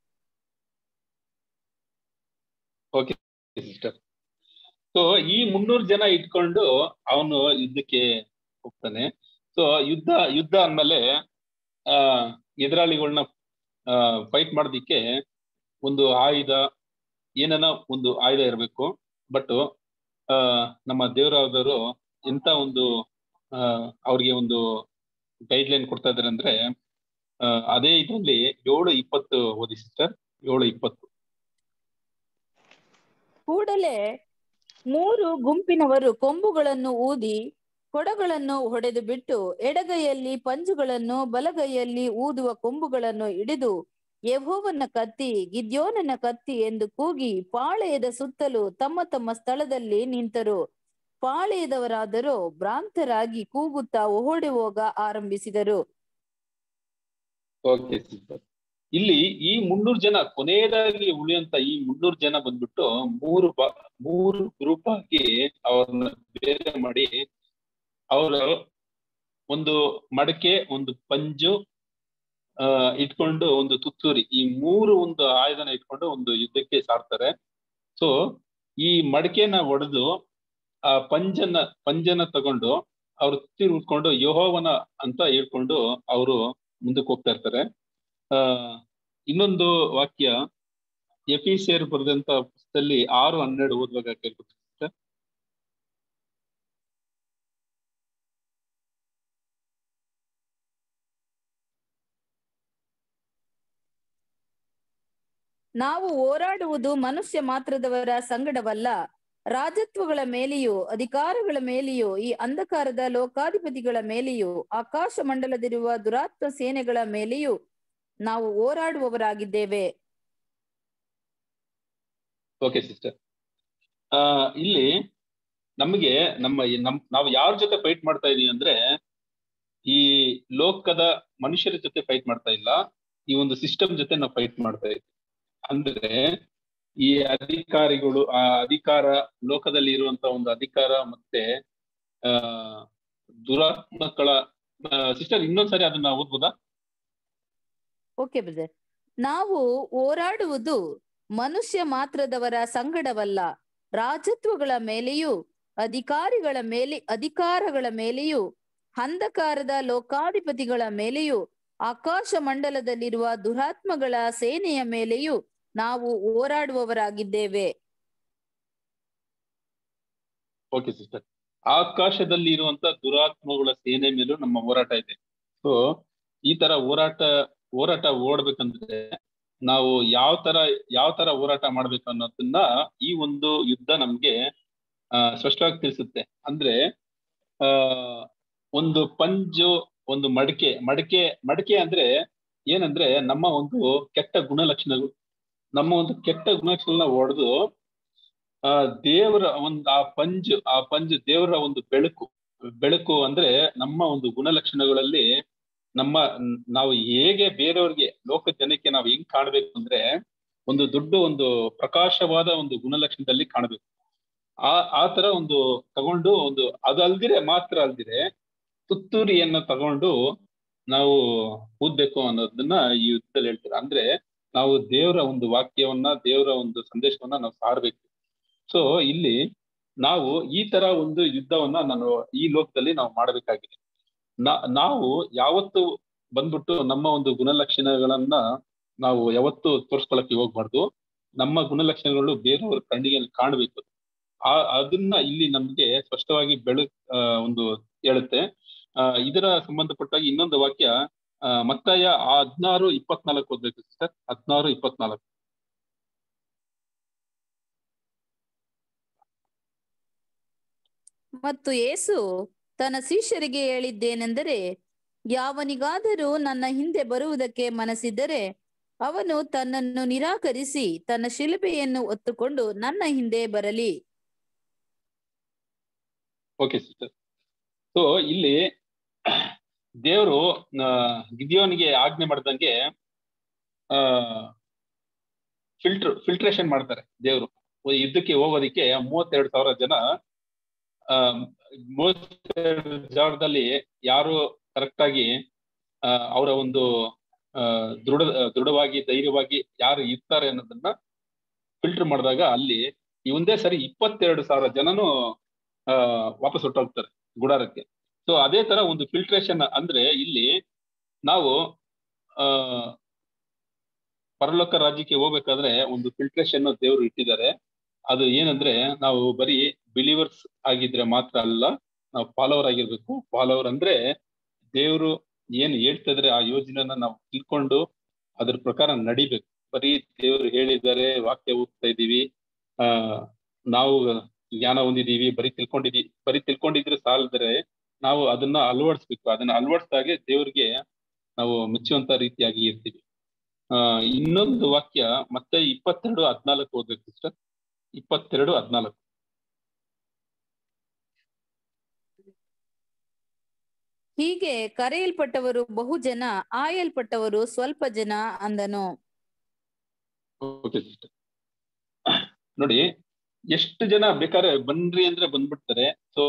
ಓಕೆ ಸಿಸ್ಟರ್ ಸೊ ಈ ಮುನ್ನೂರು ಜನ ಇಟ್ಕೊಂಡು ಅವನು ಯುದ್ಧಕ್ಕೆ ಹೋಗ್ತಾನೆ ಸೊ ಯುದ್ಧ ಯುದ್ಧ ಅಂದ್ಮೇಲೆ ಆ ಎದುರಾಳಿಗಳನ್ನ ಫೈಟ್ ಮಾಡೋದಿಕ್ಕೆ ಒಂದು ಆಯುಧ ಏನನ ಒಂದು ಆಯುಧ ಇರಬೇಕು ಬಟ್ ಆ ನಮ್ಮ ದೇವರಾದವರು ಎಂತ ಒಂದು ಆ ಅವ್ರಿಗೆ ಒಂದು ಗೈಡ್ ಲೈನ್ ಕೊಡ್ತಾ ಇದಾರೆ ಅಂದ್ರೆ ಆ, ಅದೇ ಇದರಲ್ಲಿ ಏಳು ಇಪ್ಪತ್ತು ಓದಿ ಸಿಸ್ಟರ್ ಏಳು ಇಪ್ಪತ್ತು ಕೂಡಲೇ ಮೂರು ಗುಂಪಿನವರು ಕೊಂಬುಗಳನ್ನು ಊದಿ ಕೊಡಗಳನ್ನು ಹೊಡೆದು ಬಿಟ್ಟು ಎಡಗೈಯಲ್ಲಿ ಪಂಜುಗಳನ್ನು ಬಲಗೈಯಲ್ಲಿ ಊದುವ ಕೊಂಬುಗಳನ್ನು ಹಿಡಿದು ಯೆಹೋವನ ಕತ್ತಿ ಗಿದ್ಯೋನನ ಕತ್ತಿ ಎಂದು ಕೂಗಿ ಪಾಳೆಯದ ಸುತ್ತಲೂ ತಮ್ಮ ತಮ್ಮ ಸ್ಥಳದಲ್ಲಿ ನಿಂತರು ಪಾಳೆಯದವರಾದರೂ ಭ್ರಾಂತರಾಗಿ ಕೂಗುತ್ತಾ ಓಡಿ ಹೋಗ ಆರಂಭಿಸಿದರು ಓಕೆ ಸೂಪರ್ ಇಲ್ಲಿ ಈ ಮುನ್ನೂರು ಜನ ಕೊನೆಯದಾಗಿ ಉಳಿಯುವಂತ ಈ ಮುನ್ನೂರು ಜನ ಬಂದ್ಬಿಟ್ಟು ಮೂರು ಬಾ ಮೂರು ಗ್ರೂಪ್ ಆಗಿ ಅವ್ರನ್ನ ಬೇರೆ ಮಾಡಿ ಅವರು ಒಂದು ಮಡಕೆ ಒಂದು ಪಂಜು ಆ ಇಟ್ಕೊಂಡು ಒಂದು ತುತ್ತೂರಿ ಈ ಮೂರು ಒಂದು ಆಯುಧನ ಇಟ್ಕೊಂಡು ಒಂದು ಯುದ್ಧಕ್ಕೆ ಸಾರ್ತಾರೆ ಸೊ ಈ ಮಡಕೆನ ಒಡೆದು ಆ ಪಂಜನ ಪಂಜನ ತಗೊಂಡು ಅವ್ರು ತುತ್ತಿ ಉಟ್ಕೊಂಡು ಯಹೋವನ ಅಂತ ಹೇಳ್ಕೊಂಡು ಅವರು ಮುಂದಕ್ಕೆ ಹೋಗ್ತಾ ಇರ್ತಾರೆ ಆ ಇನ್ನೊಂದು ವಾಕ್ಯ ಎಫಿಸಿಯರ್ ಬರೆದಂತ ಪುಸ್ತಕದಲ್ಲಿ ಆರು ಹನ್ನೆರಡು ಓದುವಾಗ ಕೇಳ್ಕೊತಾರೆ ನಾವು ಹೋರಾಡುವುದು ಮನುಷ್ಯ ಮಾತ್ರದವರ ಸಂಗಡವಲ್ಲ ರಾಜತ್ವಗಳ ಮೇಲೆಯೂ ಅಧಿಕಾರಗಳ ಮೇಲೆಯೂ ಈ ಅಂಧಕಾರದ ಲೋಕಾಧಿಪತಿಗಳ ಮೇಲೆಯೂ ಆಕಾಶ ಮಂಡಲದಿರುವ ದುರಾತ್ಮ ಸೇನೆಗಳ ಮೇಲೆಯೂ ನಾವು ಹೋರಾಡುವವರಾಗಿದ್ದೇವೆ ಓಕೆ ಸಿಸ್ಟರ್ ಆ ಇಲ್ಲಿ ನಮಗೆ ನಮ್ಮ ಈ ನಮ್ ನಾವು ಯಾರ ಜೊತೆ ಫೈಟ್ ಮಾಡ್ತಾ ಇದೀವಿ ಅಂದ್ರೆ ಈ ಲೋಕದ ಮನುಷ್ಯರ ಜೊತೆ ಫೈಟ್ ಮಾಡ್ತಾ ಇಲ್ಲ ಈ ಒಂದು ಸಿಸ್ಟಮ್ ಜೊತೆ ನಾವು ಫೈಟ್ ಮಾಡ್ತಾ ಇದ್ದೀವಿ ಅಂದ್ರೆ ಈ ಅಧಿಕಾರಿಗಳು ಆ ಅಧಿಕಾರ ಲೋಕದಲ್ಲಿ ಇರುವಂತ ಒಂದು ಅಧಿಕಾರ ಮತ್ತೆ ಆ ದುರಾತ್ಮಗಳ ಸಿಸ್ಟರ್ ಇನ್ನೊಂದ್ಸರಿ ಅದನ್ನ ಓದ್ಬೋದಾ ಓಕೆ ಬ್ರದರ್ ನಾವು ಹೋರಾಡುವುದು ಮನುಷ್ಯ ಮಾತ್ರದವರ ಸಂಗಡವಲ್ಲ ರಾಜತ್ವಗಳ ಮೇಲೆಯೂ ಅಧಿಕಾರಿಗಳ ಮೇಲೆ ಅಧಿಕಾರಗಳ ಮೇಲೆಯೂ ಅಂಧಕಾರದ ಲೋಕಾಧಿಪತಿಗಳ ಮೇಲೆಯೂ ಆಕಾಶ ಮಂಡಲದಲ್ಲಿರುವ ದುರಾತ್ಮಗಳ ಸೇನೆಯ ಮೇಲೆಯೂ ನಾವು ಹೋರಾಡುವವರಾಗಿದ್ದೇವೆ ಓಕೆ ಸಿಸ್ಟರ್ ಆಕಾಶದಲ್ಲಿ ಇರುವಂತ ದುರಾತ್ಮಗಳ ಸೇನೆ ಮೇಲೂ ನಮ್ಮ ಹೋರಾಟ ಇದೆ ಸೊ ಈ ತರ ಹೋರಾಟ ಹೋರಾಟ ಓಡ್ಬೇಕಂದ್ರೆ ನಾವು ಯಾವ ತರ ಯಾವ ತರ ಹೋರಾಟ ಮಾಡ್ಬೇಕು ಅನ್ನೋದನ್ನ ಈ ಒಂದು ಯುದ್ಧ ನಮ್ಗೆ ಆ ಸ್ಪಷ್ಟವಾಗಿ ತಿಳಿಸುತ್ತೆ ಅಂದ್ರೆ ಆ ಒಂದು ಪಂಜು ಒಂದು ಮಡಿಕೆ ಮಡಿಕೆ ಮಡಿಕೆ ಅಂದ್ರೆ ಏನಂದ್ರೆ ನಮ್ಮ ಒಂದು ಕೆಟ್ಟ ಗುಣಲಕ್ಷಣಗಳು ನಮ್ಮ ಒಂದು ಕೆಟ್ಟ ಗುಣಲಕ್ಷಣ ಹೊಡೆದು ಆ ದೇವರ ಒಂದು ಆ ಪಂಜು ಆ ಪಂಜು ದೇವರ ಒಂದು ಬೆಳಕು ಬೆಳಕು ಅಂದ್ರೆ ನಮ್ಮ ಒಂದು ಗುಣಲಕ್ಷಣಗಳಲ್ಲಿ ನಮ್ಮ ನಾವು ಹೇಗೆ ಬೇರೆಯವ್ರಿಗೆ ಲೋಕ ಜನಕ್ಕೆ ನಾವು ಹೆಂಗ್ ಕಾಣ್ಬೇಕು ಅಂದ್ರೆ ಒಂದು ದೊಡ್ಡ ಒಂದು ಪ್ರಕಾಶವಾದ ಒಂದು ಗುಣಲಕ್ಷಣದಲ್ಲಿ ಕಾಣಬೇಕು ಆ ಆ ತರ ಒಂದು ತಗೊಂಡು ಒಂದು ಅದಲ್ದಿರೆ ಮಾತ್ರ ಅಲ್ದಿರೆ ತುತ್ತೂರಿಯನ್ನ ತಗೊಂಡು ನಾವು ಊದ್ಬೇಕು ಅನ್ನೋದನ್ನ ಈ ಯುದ್ಧದಲ್ಲಿ ಹೇಳ್ತಾರೆ ಅಂದ್ರೆ ನಾವು ದೇವರ ಒಂದು ವಾಕ್ಯವನ್ನ ದೇವರ ಒಂದು ಸಂದೇಶವನ್ನ ನಾವು ಸಾರ್ಬೇಕು ಸೊ ಇಲ್ಲಿ ನಾವು ಈ ತರ ಒಂದು ಯುದ್ಧವನ್ನ ನಾನು ಈ ಲೋಕದಲ್ಲಿ ನಾವು ಮಾಡಬೇಕಾಗಿದೆ ನಾ ನಾವು ಯಾವತ್ತು ಬಂದ್ಬಿಟ್ಟು ನಮ್ಮ ಒಂದು ಗುಣಲಕ್ಷಣಗಳನ್ನ ನಾವು ಯಾವತ್ತು ತೋರ್ಸ್ಕೊಳಕ್ಕೆ ಹೋಗ್ಬಾರ್ದು ನಮ್ಮ ಗುಣಲಕ್ಷಣಗಳು ಬೇರೆಯವ್ರ ಕಣ್ಣಿಗೆ ಕಾಣಬೇಕು ಆ ಅದನ್ನ ಇಲ್ಲಿ ನಮ್ಗೆ ಸ್ಪಷ್ಟವಾಗಿ ಬೆಳ ಒಂದು ಹೇಳುತ್ತೆ ಆ ಇದರ ಸಂಬಂಧಪಟ್ಟಾಗಿ ಇನ್ನೊಂದು ವಾಕ್ಯ ಆ ಮತ್ತಾಯ ಹದ್ನಾರು ಇಪ್ಪತ್ನಾಲ್ಕು ಓದ್ಬೇಕು ಸರ್ ಹದ್ನಾರು ಇಪ್ಪತ್ನಾಲ್ಕು ಮತ್ತು ಯೇಸು ತನ್ನ ಶಿಷ್ಯರಿಗೆ ಹೇಳಿದ್ದೇನೆಂದರೆ ಯಾವನಿಗಾದರೂ ನನ್ನ ಹಿಂದೆ ಬರುವುದಕ್ಕೆ ಮನಸ್ಸಿದ್ದರೆ ಅವನು ತನ್ನನ್ನು ನಿರಾಕರಿಸಿ ತನ್ನ ಶಿಲುಬೆಯನ್ನು ಹೊತ್ತುಕೊಂಡು ನನ್ನ ಹಿಂದೆ ಬರಲಿ ಓಕೆ ಸಿಸ್ಟರ್ ಸೊ ಇಲ್ಲಿ ದೇವರು ಗಿದಿಯೋನಿಗೆ ಆಜ್ಞೆ ಮಾಡ್ದಂಗೆ ಆ ಫಿಲ್ಟರ್ ಫಿಲ್ಟ್ರೇಷನ್ ಮಾಡ್ತಾರೆ ದೇವರು ಯುದ್ಧಕ್ಕೆ ಹೋಗೋದಿಕ್ಕೆ ಮೂವತ್ತೆರಡು ಸಾವಿರ ಜನ ಆ ಮೂವತ್ತೆರಡು ಜಾಗದಲ್ಲಿ ಯಾರು ಕರೆಕ್ಟ್ ಆಗಿ ಆ ಅವರ ಒಂದು ಆ ದೃಢ ದೃಢವಾಗಿ ಧೈರ್ಯವಾಗಿ ಯಾರು ಇರ್ತಾರೆ ಅನ್ನೋದನ್ನ ಫಿಲ್ಟರ್ ಮಾಡಿದಾಗ ಅಲ್ಲಿ ಈ ಒಂದೇ ಸರಿ ಇಪ್ಪತ್ತೆರಡು ಸಾವಿರ ಜನನು ಆ ವಾಪಸ್ ಹೊಟ್ಟೋಗ್ತಾರೆ ಗುಡಾರಕ್ಕೆ ಸೊ ಅದೇ ತರ ಒಂದು ಫಿಲ್ಟ್ರೇಷನ್ ಅಂದ್ರೆ ಇಲ್ಲಿ ನಾವು ಆ ಪರಲೋಕ ರಾಜ್ಯಕ್ಕೆ ಹೋಗ್ಬೇಕಾದ್ರೆ ಒಂದು ಫಿಲ್ಟ್ರೇಷನ್ ದೇವರು ಇಟ್ಟಿದ್ದಾರೆ ಅದು ಏನಂದ್ರೆ ನಾವು ಬರೀ ಬಿಲೀವರ್ಸ್ ಆಗಿದ್ರೆ ಮಾತ್ರ ಅಲ್ಲ ನಾವು ಫಾಲೋವರ್ ಆಗಿರ್ಬೇಕು ಫಾಲೋವರ್ ಅಂದ್ರೆ ದೇವರು ಏನ್ ಹೇಳ್ತಾ ಇದ್ರೆ ಆ ಯೋಜನೆಯನ್ನ ನಾವು ತಿಳ್ಕೊಂಡು ಅದ್ರ ಪ್ರಕಾರ ನಡಿಬೇಕು ಬರೀ ದೇವರು ಹೇಳಿದ್ದಾರೆ ವಾಕ್ಯ ಓದ್ತಾ ಇದೀವಿ ಆ ನಾವು ಜ್ಞಾನ ಹೊಂದಿದೀವಿ ಬರೀ ತಿಳ್ಕೊಂಡಿದೀವಿ ಬರೀ ತಿಳ್ಕೊಂಡಿದ್ರೆ ಸಾಲದ್ರೆ ನಾವು ಅದನ್ನ ಅಳವಡಿಸ್ಬೇಕು ಅದನ್ನ ಅಳವಡಿಸಿದಾಗೆ ದೇವ್ರಿಗೆ ನಾವು ಮೆಚ್ಚುವಂತ ರೀತಿಯಾಗಿ ಇರ್ತೀವಿ ಆ ಇನ್ನೊಂದು ವಾಕ್ಯ ಮತ್ತೆ ಇಪ್ಪತ್ತೆರಡು ಹದ್ನಾಲ್ಕು ಓದ್ಬೇಕು ಸಿಸ್ಟರ್ ಇಪ್ಪತ್ತೆರಡು ಹದ್ನಾಲ್ಕು ಹೀಗೆ ಕರೆಯಲ್ಪಟ್ಟವರು ಬಹು ಜನ ಆಯಲ್ಪಟ್ಟವರು ಸ್ವಲ್ಪ ಜನ ಅಂದನು ಓಕೆ ಸಿಸ್ಟರ್ ನೋಡಿ ಎಷ್ಟು ಜನ ಬೇಕಾದ್ರೆ ಬನ್ರಿ ಅಂದ್ರೆ ಬಂದ್ಬಿಡ್ತಾರೆ ಸೊ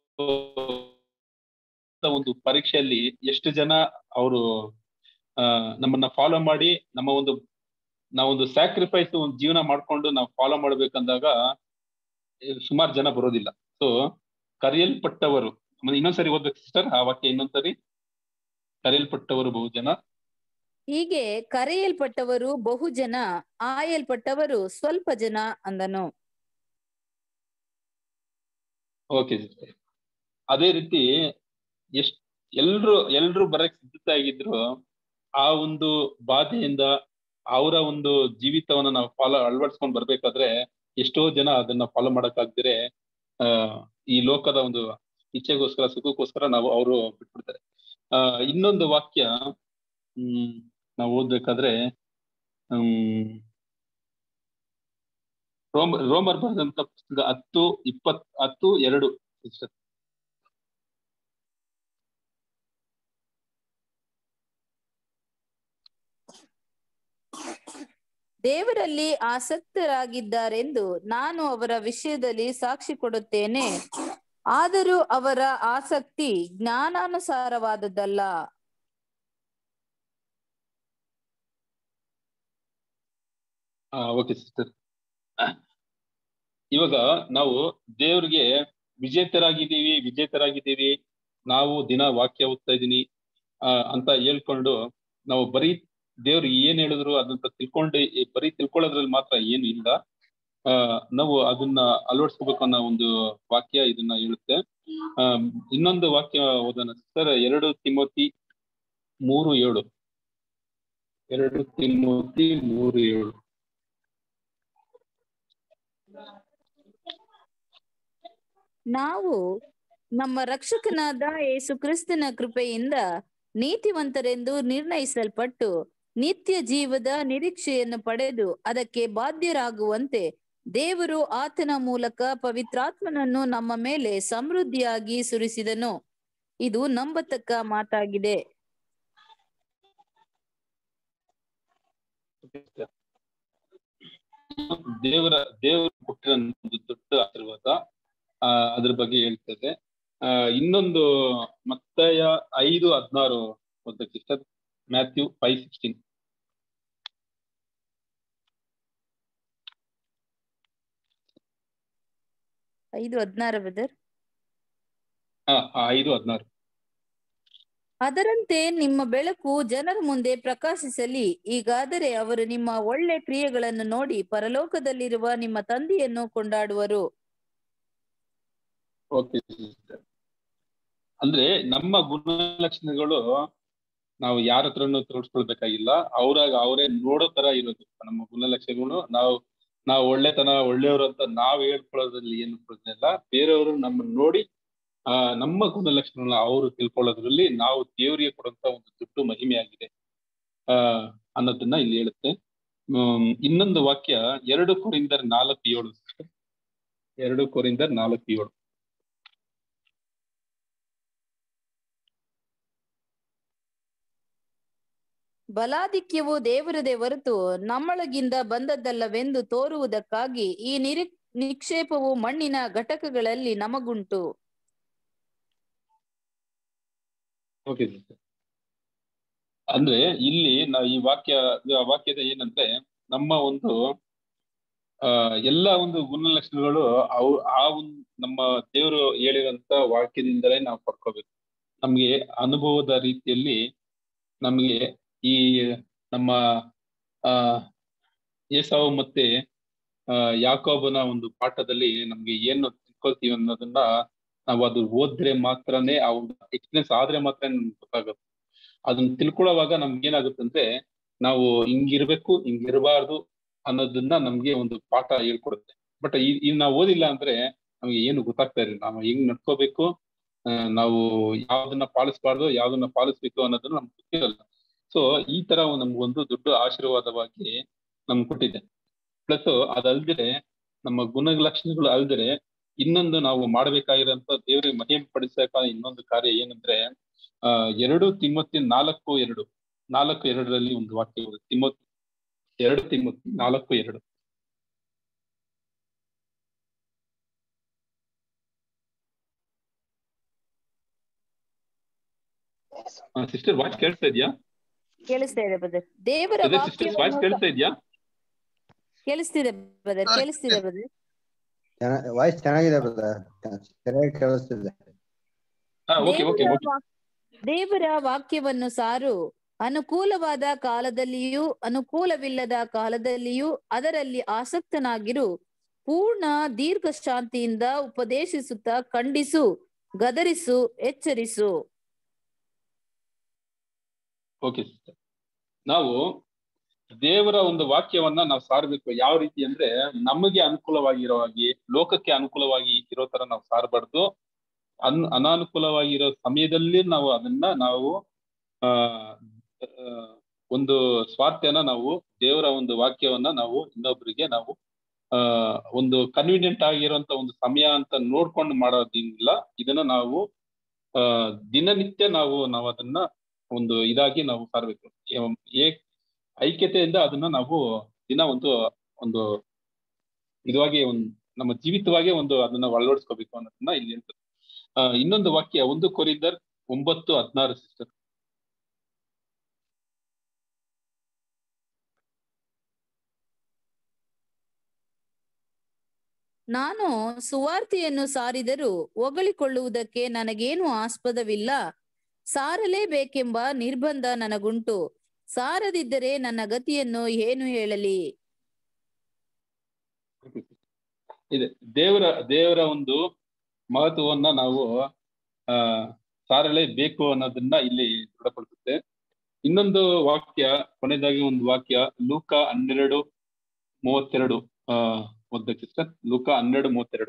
ಒಂದು ಪರೀಕ್ಷೆಯಲ್ಲಿ ಎಷ್ಟು ಜನ ಅವರು ಆ ನಮ್ಮನ್ನ ಫಾಲೋ ಮಾಡಿ ನಮ್ಮ ಒಂದು ನಾವೊಂದು ಸ್ಯಾಕ್ರಿಫೈಸ್ ಒಂದು ಜೀವನ ಮಾಡ್ಕೊಂಡು ನಾವು ಫಾಲೋ ಮಾಡ್ಬೇಕಂದಾಗ ಸುಮಾರು ಜನ ಬರೋದಿಲ್ಲ ಸೊ ಕರೆಯಲ್ಪಟ್ಟವರು ಇನ್ನೊಂದ್ಸರಿ ಓದ್ಬೇಕು ಸಿಸ್ಟರ್ ಆ ವಾಕ್ಯ ಇನ್ನೊಂದ್ಸರಿ ಕರೆಯಲ್ಪಟ್ಟವರು ಬಹು ಜನ ಹೀಗೆ ಕರೆಯಲ್ಪಟ್ಟವರು ಬಹು ಜನ ಆಯಲ್ಪಟ್ಟವರು ಸ್ವಲ್ಪ ಜನ ಅಂದನು ಓಕೆ ಸಿಸ್ಟರ್ ಅದೇ ರೀತಿ ಎಷ್ಟ್ ಎಲ್ರು ಎಲ್ರು ಬರಕ್ ಸಿದ್ಧತೆ ಆಗಿದ್ರು ಆ ಒಂದು ಬಾಧೆಯಿಂದ ಅವರ ಒಂದು ಜೀವಿತವನ್ನ ನಾವು ಫಾಲೋ ಅಳವಡಿಸ್ಕೊಂಡ್ ಬರ್ಬೇಕಾದ್ರೆ ಎಷ್ಟೋ ಜನ ಅದನ್ನ ಫಾಲೋ ಮಾಡಕ್ಕಾಗ್ದಿರೆ ಆ ಈ ಲೋಕದ ಒಂದು ಇಚ್ಛೆಗೋಸ್ಕರ ಸುಖಕ್ಕೋಸ್ಕರ ನಾವು ಅವರು ಬಿಟ್ಬಿಡ್ತಾರೆ ಆ ಇನ್ನೊಂದು ವಾಕ್ಯ ಹ್ಮ್ ನಾವು ಓದ್ಬೇಕಾದ್ರೆ ಹ್ಮ್ ರೋಮ್ ರೋಮರ್ ಬರೆದಂತ ಪುಸ್ತಕ ಹತ್ತು ಇಪ್ಪತ್ ಹತ್ತು ಎರಡು ದೇವರಲ್ಲಿ ಆಸಕ್ತರಾಗಿದ್ದಾರೆಂದು ನಾನು ಅವರ ವಿಷಯದಲ್ಲಿ ಸಾಕ್ಷಿ ಕೊಡುತ್ತೇನೆ ಆದರೂ ಅವರ ಆಸಕ್ತಿ ಜ್ಞಾನಾನುಸಾರವಾದದ್ದಲ್ಲ ಓಕೆ ಸಿಸ್ಟರ್ ಇವಾಗ ನಾವು ದೇವ್ರಿಗೆ ವಿಜೇತರಾಗಿದ್ದೀವಿ ವಿಜೇತರಾಗಿದ್ದೀವಿ ನಾವು ದಿನ ವಾಕ್ಯ ಓದ್ತಾ ಇದೀನಿ ಆ ಅಂತ ಹೇಳ್ಕೊಂಡು ನಾವು ಬರೀ ದೇವ್ರು ಏನ್ ಹೇಳಿದ್ರು ಅದಂತ ತಿಳ್ಕೊಂಡು ಈ ಬರೀ ತಿಳ್ಕೊಳ್ಳೋದ್ರಲ್ಲಿ ಮಾತ್ರ ಏನು ಇಲ್ಲ ಆ ನಾವು ಅದನ್ನ ಅಳವಡಿಸ್ಕೋಬೇಕು ಅನ್ನೋ ಒಂದು ವಾಕ್ಯ ಇದನ್ನ ಹೇಳುತ್ತೆ ಆ ಇನ್ನೊಂದು ವಾಕ್ಯ ಓದೋಣ ಸರ್ ಎರಡು ತಿಮೋತಿ ಮೂರು ಏಳು ಎರಡು ತಿಮೋತಿ ಮೂರು ಏಳು ನಾವು ನಮ್ಮ ರಕ್ಷಕನಾದ ಯೇಸು ಕ್ರಿಸ್ತನ ಕೃಪೆಯಿಂದ ನೀತಿವಂತರೆಂದು ನಿರ್ಣಯಿಸಲ್ಪಟ್ಟು ನಿತ್ಯ ಜೀವದ ನಿರೀಕ್ಷೆಯನ್ನು ಪಡೆದು ಅದಕ್ಕೆ ಬಾಧ್ಯರಾಗುವಂತೆ ದೇವರು ಆತನ ಮೂಲಕ ಪವಿತ್ರಾತ್ಮನನ್ನು ನಮ್ಮ ಮೇಲೆ ಸಮೃದ್ಧಿಯಾಗಿ ಸುರಿಸಿದನು ಇದು ನಂಬತಕ್ಕ ಮಾತಾಗಿದೆ ದೇವರ ದೇವರು ಕೊಟ್ಟಿರೋ ಒಂದು ದೊಡ್ಡ ಆಶೀರ್ವಾದ ಆ ಅದ್ರ ಬಗ್ಗೆ ಹೇಳ್ತದೆ ಆ ಇನ್ನೊಂದು ಮತ್ತಾಯ ಐದು ಹದಿನಾರು ಓದಕ್ಕೆ ಇಷ್ಟ ಮ್ಯಾಥ್ಯೂ ಫೈವ್ ಸಿಕ್ಸ್ಟೀನ್ ಐದು ಹದಿನಾರು ಬ್ರದರ್ ಹಾ ಐದು ಹದಿನಾರು ಅದರಂತೆ ನಿಮ್ಮ ಬೆಳಕು ಜನರ ಮುಂದೆ ಪ್ರಕಾಶಿಸಲಿ ಈಗಾದರೆ ಅವರು ನಿಮ್ಮ ಒಳ್ಳೆ ಕ್ರಿಯೆಗಳನ್ನು ನೋಡಿ ಪರಲೋಕದಲ್ಲಿರುವ ನಿಮ್ಮ ತಂದೆಯನ್ನು ಕೊಂಡಾಡುವರು ಓಕೆ ಅಂದ್ರೆ ನಮ್ಮ ಗುಣಲಕ್ಷಣಗಳು ನಾವು ಯಾರ ಹತ್ರನು ತೋರಿಸ್ಕೊಳ್ಬೇಕಾಗಿಲ್ಲ ಅವ್ರಾಗ ಅವರೇ ನೋಡೋ ತರ ಇರೋದು ನಮ್ಮ ಗುಣಲಕ್ಷಣಗಳು ನಾವು ನಾವು ಒಳ್ಳೆತನ ಒಳ್ಳೆಯವರು ಅಂತ ನಾವು ಹೇಳ್ಕೊಳ್ಳೋದ್ರಲ್ಲಿ ಏನು ಪ್ರಶ್ನೆ ಇಲ್ಲ ಬೇರೆಯವರು ನಮ್ಮನ್ನ ನೋಡಿ ಆ ನಮ್ಮ ಗುಣಲಕ್ಷಣಗಳನ್ನ ಅವರು ತಿಳ್ಕೊಳ್ಳೋದ್ರಲ್ಲಿ ನಾವು ದೇವರಿಗೆ ಕೊಡುವಂತ ಒಂದು ದೊಡ್ಡ ಮಹಿಮೆಯಾಗಿದೆ ಆ ಅನ್ನೋದನ್ನ ಇಲ್ಲಿ ಹೇಳುತ್ತೆ ಹ್ಮ್ ಇನ್ನೊಂದು ವಾಕ್ಯ ಎರಡು ಕೊರಿಂದರ್ ನಾಲ್ಕು ಏಳು ಎರಡು ಕೊರಿಂದರ್ ನಾಲ್ಕು ಏಳು ಬಲಾಧಿಕ್ಯವು ದೇವರದೇ ಹೊರತು ನಮ್ಮೊಳಗಿಂದ ಬಂದದ್ದಲ್ಲವೆಂದು ತೋರುವುದಕ್ಕಾಗಿ ಈ ನಿರಿ ನಿಕ್ಷೇಪವು ಮಣ್ಣಿನ ಘಟಕಗಳಲ್ಲಿ ನಮಗುಂಟು ಓಕೆ ಅಂದ್ರೆ ಇಲ್ಲಿ ನಾವು ಈ ವಾಕ್ಯ ಆ ವಾಕ್ಯದ ಏನಂದ್ರೆ ನಮ್ಮ ಒಂದು ಆ ಎಲ್ಲ ಒಂದು ಗುಣಲಕ್ಷಣಗಳು ಅವು ಆ ಒಂದು ನಮ್ಮ ದೇವರು ಹೇಳಿರಂತ ವಾಕ್ಯದಿಂದಲೇ ನಾವು ಪಡ್ಕೋಬೇಕು ನಮ್ಗೆ ಅನುಭವದ ರೀತಿಯಲ್ಲಿ ನಮ್ಗೆ ಈ ನಮ್ಮ ಆ ಏಸಾವು ಮತ್ತೆ ಆ ಯಾಕೋಬನ ಒಂದು ಪಾಠದಲ್ಲಿ ನಮ್ಗೆ ಏನು ತಿಳ್ಕೊಳ್ತೀವಿ ಅನ್ನೋದನ್ನ ನಾವು ಅದು ಓದಿದ್ರೆ ಮಾತ್ರನೇ ಆ ಒಂದು ಎಕ್ಸ್ಪೀರಿಯನ್ಸ್ ಆದ್ರೆ ಮಾತ್ರ ನಮ್ಗೆ ಗೊತ್ತಾಗುತ್ತೆ ಅದನ್ನ ತಿಳ್ಕೊಳ್ಳೋವಾಗ ನಮ್ಗೆ ಏನಾಗುತ್ತೆ ಅಂದ್ರೆ ನಾವು ಹಿಂಗಿರ್ಬೇಕು ಹಿಂಗಿರಬಾರ್ದು ಅನ್ನೋದನ್ನ ನಮ್ಗೆ ಒಂದು ಪಾಠ ಹೇಳ್ಕೊಡುತ್ತೆ ಬಟ್ ಈ ಈ ನಾವು ಓದಿಲ್ಲ ಅಂದ್ರೆ ನಮ್ಗೆ ಏನು ಗೊತ್ತಾಗ್ತಾ ಇರಲಿಲ್ಲ ನಾವು ಹೆಂಗ್ ನಡ್ಕೋಬೇಕು ನಾವು ಯಾವ್ದನ್ನ ಪಾಲಿಸ್ಬಾರ್ದು ಯಾವ್ದನ್ನ ಪಾಲಿಸ್ಬೇಕು ಅನ್ನೋದನ್ನ ನಮ್ಗೆ ಗೊತ್ತಿರಲ್ಲ ಸೊ ಈ ತರ ನಮ್ಗೊಂದು ದೊಡ್ಡ ಆಶೀರ್ವಾದವಾಗಿ ನಮ್ಗೆ ಕೊಟ್ಟಿದೆ ಪ್ಲಸ್ ಅದಲ್ದಿರೆ ನಮ್ಮ ಗುಣಲಕ್ಷಣಗಳು ಅಲ್ದಿರೆ ಇನ್ನೊಂದು ನಾವು ಮಾಡಬೇಕಾಗಿರೋಂಥ ದೇವರಿಗೆ ಮಹಿಮೆ ಪಡಿಸಕ ಇನ್ನೊಂದು ಕಾರ್ಯ ಏನಂದ್ರೆ ಆ ಎರಡು ತಿಮ್ಮತ್ತಿ ನಾಲ್ಕು ಎರಡು ನಾಲ್ಕು ಎರಡರಲ್ಲಿ ಒಂದು ವಾಕ್ಯ ತಿಮ್ಮತ್ ಎರಡು ತಿಮ್ಮತ್ತಿ ನಾಲ್ಕು ಎರಡು ಸಿಸ್ಟರ್ ವಾಯ್ಸ್ ಕೇಳಿಸ್ತಾ ಇದೆಯಾ ಕೇಳಿಸ್ತಾ ಇದೆ ಬ್ರದರ್ ದೇವರ ಸಿಸ್ಟರ್ ವಾಯ್ಸ್ ಕೇಳಿಸ್ತಾ ಇದೆಯಾ ಕೇಳಿಸ್ತಿದೆ ಬ್ರದರ್ ಕೇಳಿಸ್ತಿದೆ ಬ್ರದರ್ ವಾಯ್ಸ್ ಚೆನ್ನಾಗಿದೆ ಬ್ರದರ್ ಚೆನ್ನಾಗಿ ಕೇಳಿಸ್ತಿದೆ ಓಕೆ ಓಕೆ ಓಕೆ ದೇವರ ವಾಕ್ಯವನ್ನು ಸಾರು ಅನುಕೂಲವಾದ ಕಾಲದಲ್ಲಿಯೂ ಅನುಕೂಲವಿಲ್ಲದ ಕಾಲದಲ್ಲಿಯೂ ಅದರಲ್ಲಿ ಆಸಕ್ತನಾಗಿರು ಪೂರ್ಣ ದೀರ್ಘ ಶಾಂತಿಯಿಂದ ಉಪದೇಶಿಸುತ್ತಾ ಖಂಡಿಸು ಗದರಿಸು ಎಚ್ಚರಿಸು ಓಕೆ ನಾವು ದೇವರ ಒಂದು ವಾಕ್ಯವನ್ನ ನಾವು ಸಾರಬೇಕು ಯಾವ ರೀತಿ ಅಂದ್ರೆ ನಮಗೆ ಅನುಕೂಲವಾಗಿರೋ ಹಾಗೆ ಲೋಕಕ್ಕೆ ಅನುಕೂಲವಾಗಿ ಇರೋ ತರ ನಾವು ಸಾರಬಾರ್ದು ಅನ್ ಅನಾನುಕೂಲವಾಗಿರೋ ಸಮಯದಲ್ಲಿ ನಾವು ಅದನ್ನ ನಾವು ಆ ಆ, ಒಂದು ಸ್ವಾರ್ಥ್ಯನ ನಾವು ದೇವರ ಒಂದು ವಾಕ್ಯವನ್ನ ನಾವು ಇನ್ನೊಬ್ಬರಿಗೆ ನಾವು ಆ ಒಂದು ಕನ್ವಿನಿಯಂಟ್ ಆಗಿರುವಂತ ಒಂದು ಸಮಯ ಅಂತ ನೋಡ್ಕೊಂಡು ಮಾಡೋದಿಲ್ಲ ಇದನ್ನ ನಾವು ಆ ದಿನನಿತ್ಯ ನಾವು ನಾವು ಅದನ್ನ ಒಂದು ಇದಾಗಿ ನಾವು ಸಾರಬೇಕು ಏ ಐಕ್ಯತೆಯಿಂದ ಅದನ್ನ ನಾವು ದಿನ ಒಂದು ಒಂದು ಇದಾಗಿ ಒಂದು ನಮ್ಮ ಜೀವಿತವಾಗಿ ಒಂದು ಅದನ್ನ ಅಳವಡಿಸ್ಕೋಬೇಕು ಅನ್ನೋದನ್ನ ಇಲ್ಲಿ ಹೇಳ್ತಾರೆ ಆ ಇನ್ನೊಂದು ವಾಕ್ಯ ಒಂದು ಕೊರಿದರ್ ಒಂಬತ್ತು ಹದಿನಾರು ಸಿಸ್ಟರ್ ನಾನು ಸುವಾರ್ತೆಯನ್ನು ಸಾರಿದರೂ ಹೊಗಳಿಕೊಳ್ಳುವುದಕ್ಕೆ ನನಗೇನು ಆಸ್ಪದವಿಲ್ಲ ಸಾರಲೇಬೇಕೆಂಬ ನಿರ್ಬಂಧ ನನಗುಂಟು ಸಾರದಿದ್ದರೆ ನನ್ನ ಗತಿಯನ್ನು ಏನು ಹೇಳಲಿ ಇದೆ ದೇವರ ದೇವರ ಒಂದು ಮಹತ್ವವನ್ನ ನಾವು ಆ ಸಾರಲೇಬೇಕು ಅನ್ನೋದನ್ನ ಇಲ್ಲಿ ದೃಢಪಡಿಸುತ್ತೆ ಇನ್ನೊಂದು ವಾಕ್ಯ ಕೊನೆಯದಾಗಿ ಒಂದು ವಾಕ್ಯ ಲೂಕ ಹನ್ನೆರಡು ಮೂವತ್ತೆರಡು ಆ ಓದಕ್ಕೆ ಸರ್ ಲೂಕ ಹನ್ನೆರಡು ಮೂವತ್ತೆರಡು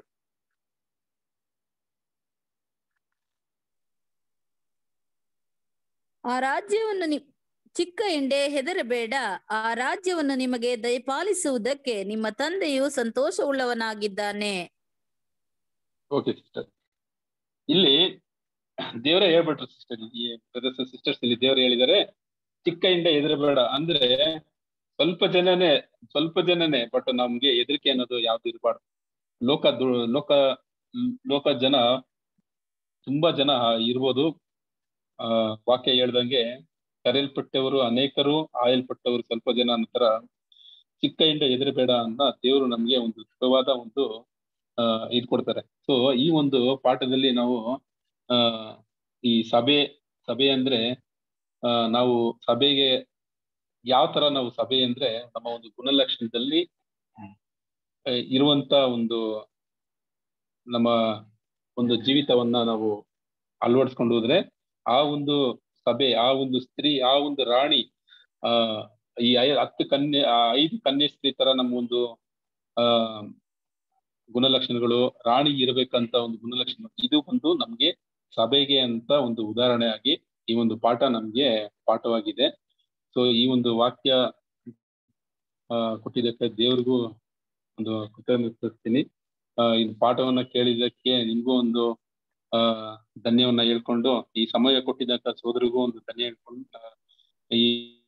ಆ ರಾಜ್ಯವನ್ನು ನಿ ಚಿಕ್ಕ ಹಿಂಡೆ ಹೆದರಬೇಡ ಆ ರಾಜ್ಯವನ್ನು ನಿಮಗೆ ದಯಪಾಲಿಸುವುದಕ್ಕೆ ನಿಮ್ಮ ತಂದೆಯು ಸಂತೋಷವುಳ್ಳವನಾಗಿದ್ದಾನೆ ಓಕೆ ಸಿಸ್ಟರ್ ಇಲ್ಲಿ ದೇವರ ಹೇಳ್ಬಿಟ್ರು ಸಿಸ್ಟರ್ ಈ ಬ್ರದರ್ಸ್ ಸಿಸ್ಟರ್ಸ್ ಇಲ್ಲಿ ದೇವರು ಹೇಳಿದ್ದಾರೆ ಚಿಕ್ಕ ಹಿಂಡ ಹೆದರಬೇಡ ಅಂದ್ರೆ ಸ್ವಲ್ಪ ಜನನೇ ಸ್ವಲ್ಪ ಜನನೇ ಬಟ್ ನಮ್ಗೆ ಹೆದರಿಕೆ ಅನ್ನೋದು ಯಾವ್ದು ಇರಬಾರ್ದು ಲೋಕ ದು- ಲೋಕ ಲೋಕ ಜನ ತುಂಬಾ ಜನ ಇರ್ಬೋದು ಆ ವಾಕ್ಯ ಹೇಳ್ದಂಗೆ ಕರೆಯಲ್ಪಟ್ಟವರು ಅನೇಕರು ಆಯಲ್ಪಟ್ಟವರು ಸ್ವಲ್ಪ ಜನ ಅನ್ನೋ ತರ ಚಿಕ್ಕ ಹಿಂಡ ಹೆದರಬೇಡ ಅಂತ ದೇವರು ನಮ್ಗೆ ಒಂದು ದೃಢವಾದ ಒಂದು ಆ ಇದ್ ಕೊಡ್ತಾರೆ ಸೊ ಈ ಒಂದು ಪಾಠದಲ್ಲಿ ನಾವು ಆ ಈ ಸಭೆ ಸಭೆ ಅಂದ್ರೆ ಆ ನಾವು ಸಭೆಗೆ ಯಾವ ತರ ನಾವು ಸಭೆ ಅಂದ್ರೆ ನಮ್ಮ ಒಂದು ಗುಣಲಕ್ಷಣದಲ್ಲಿ ಆ, ಇರುವಂತ ಒಂದು ನಮ್ಮ ಒಂದು ಜೀವಿತವನ್ನ ನಾವು ಅಳವಡಿಸ್ಕೊಂಡು ಹೋದ್ರೆ ಆ ಒಂದು ಸಭೆ ಆ ಒಂದು ಸ್ತ್ರೀ ಆ ಒಂದು ರಾಣಿ ಆ ಈ ಐ- ಹತ್ತು ಕನ್ಯೆ ಆ ಐದು ಕನ್ಯೆ ಸ್ತ್ರೀ ತರ ನಮ್ಮ ಒಂದು ಆ ಗುಣಲಕ್ಷಣಗಳು ರಾಣಿ ಇರಬೇಕಂತ ಒಂದು ಗುಣಲಕ್ಷಣ ಇದು ಒಂದು ನಮ್ಗೆ ಸಭೆಗೆ ಅಂತ ಒಂದು ಉದಾಹರಣೆ ಆಗಿ ಈ ಒಂದು ಪಾಠ ನಮ್ಗೆ ಪಾಠವಾಗಿದೆ ಸೊ ಈ ಒಂದು ವಾಕ್ಯ ಆ ಕೊಟ್ಟಿದ್ದಕ್ಕೆ ದೇವ್ರಿಗೂ ಒಂದು ಕೃತಜ್ಞತೀನಿ ಆ ಈ ಪಾಠವನ್ನ ಕೇಳಿದ್ದಕ್ಕೆ ನಿಮ್ಗೂ ಒಂದು ಆ ಧನ್ಯವನ್ನ ಹೇಳ್ಕೊಂಡು ಈ ಸಮಯ ಕೊಟ್ಟಿದ್ದಕ್ಕ ಸೋದರಿಗೂ ಒಂದು ಧನ್ಯ ಹೇಳ್ಕೊಂಡು ಆ, ಈ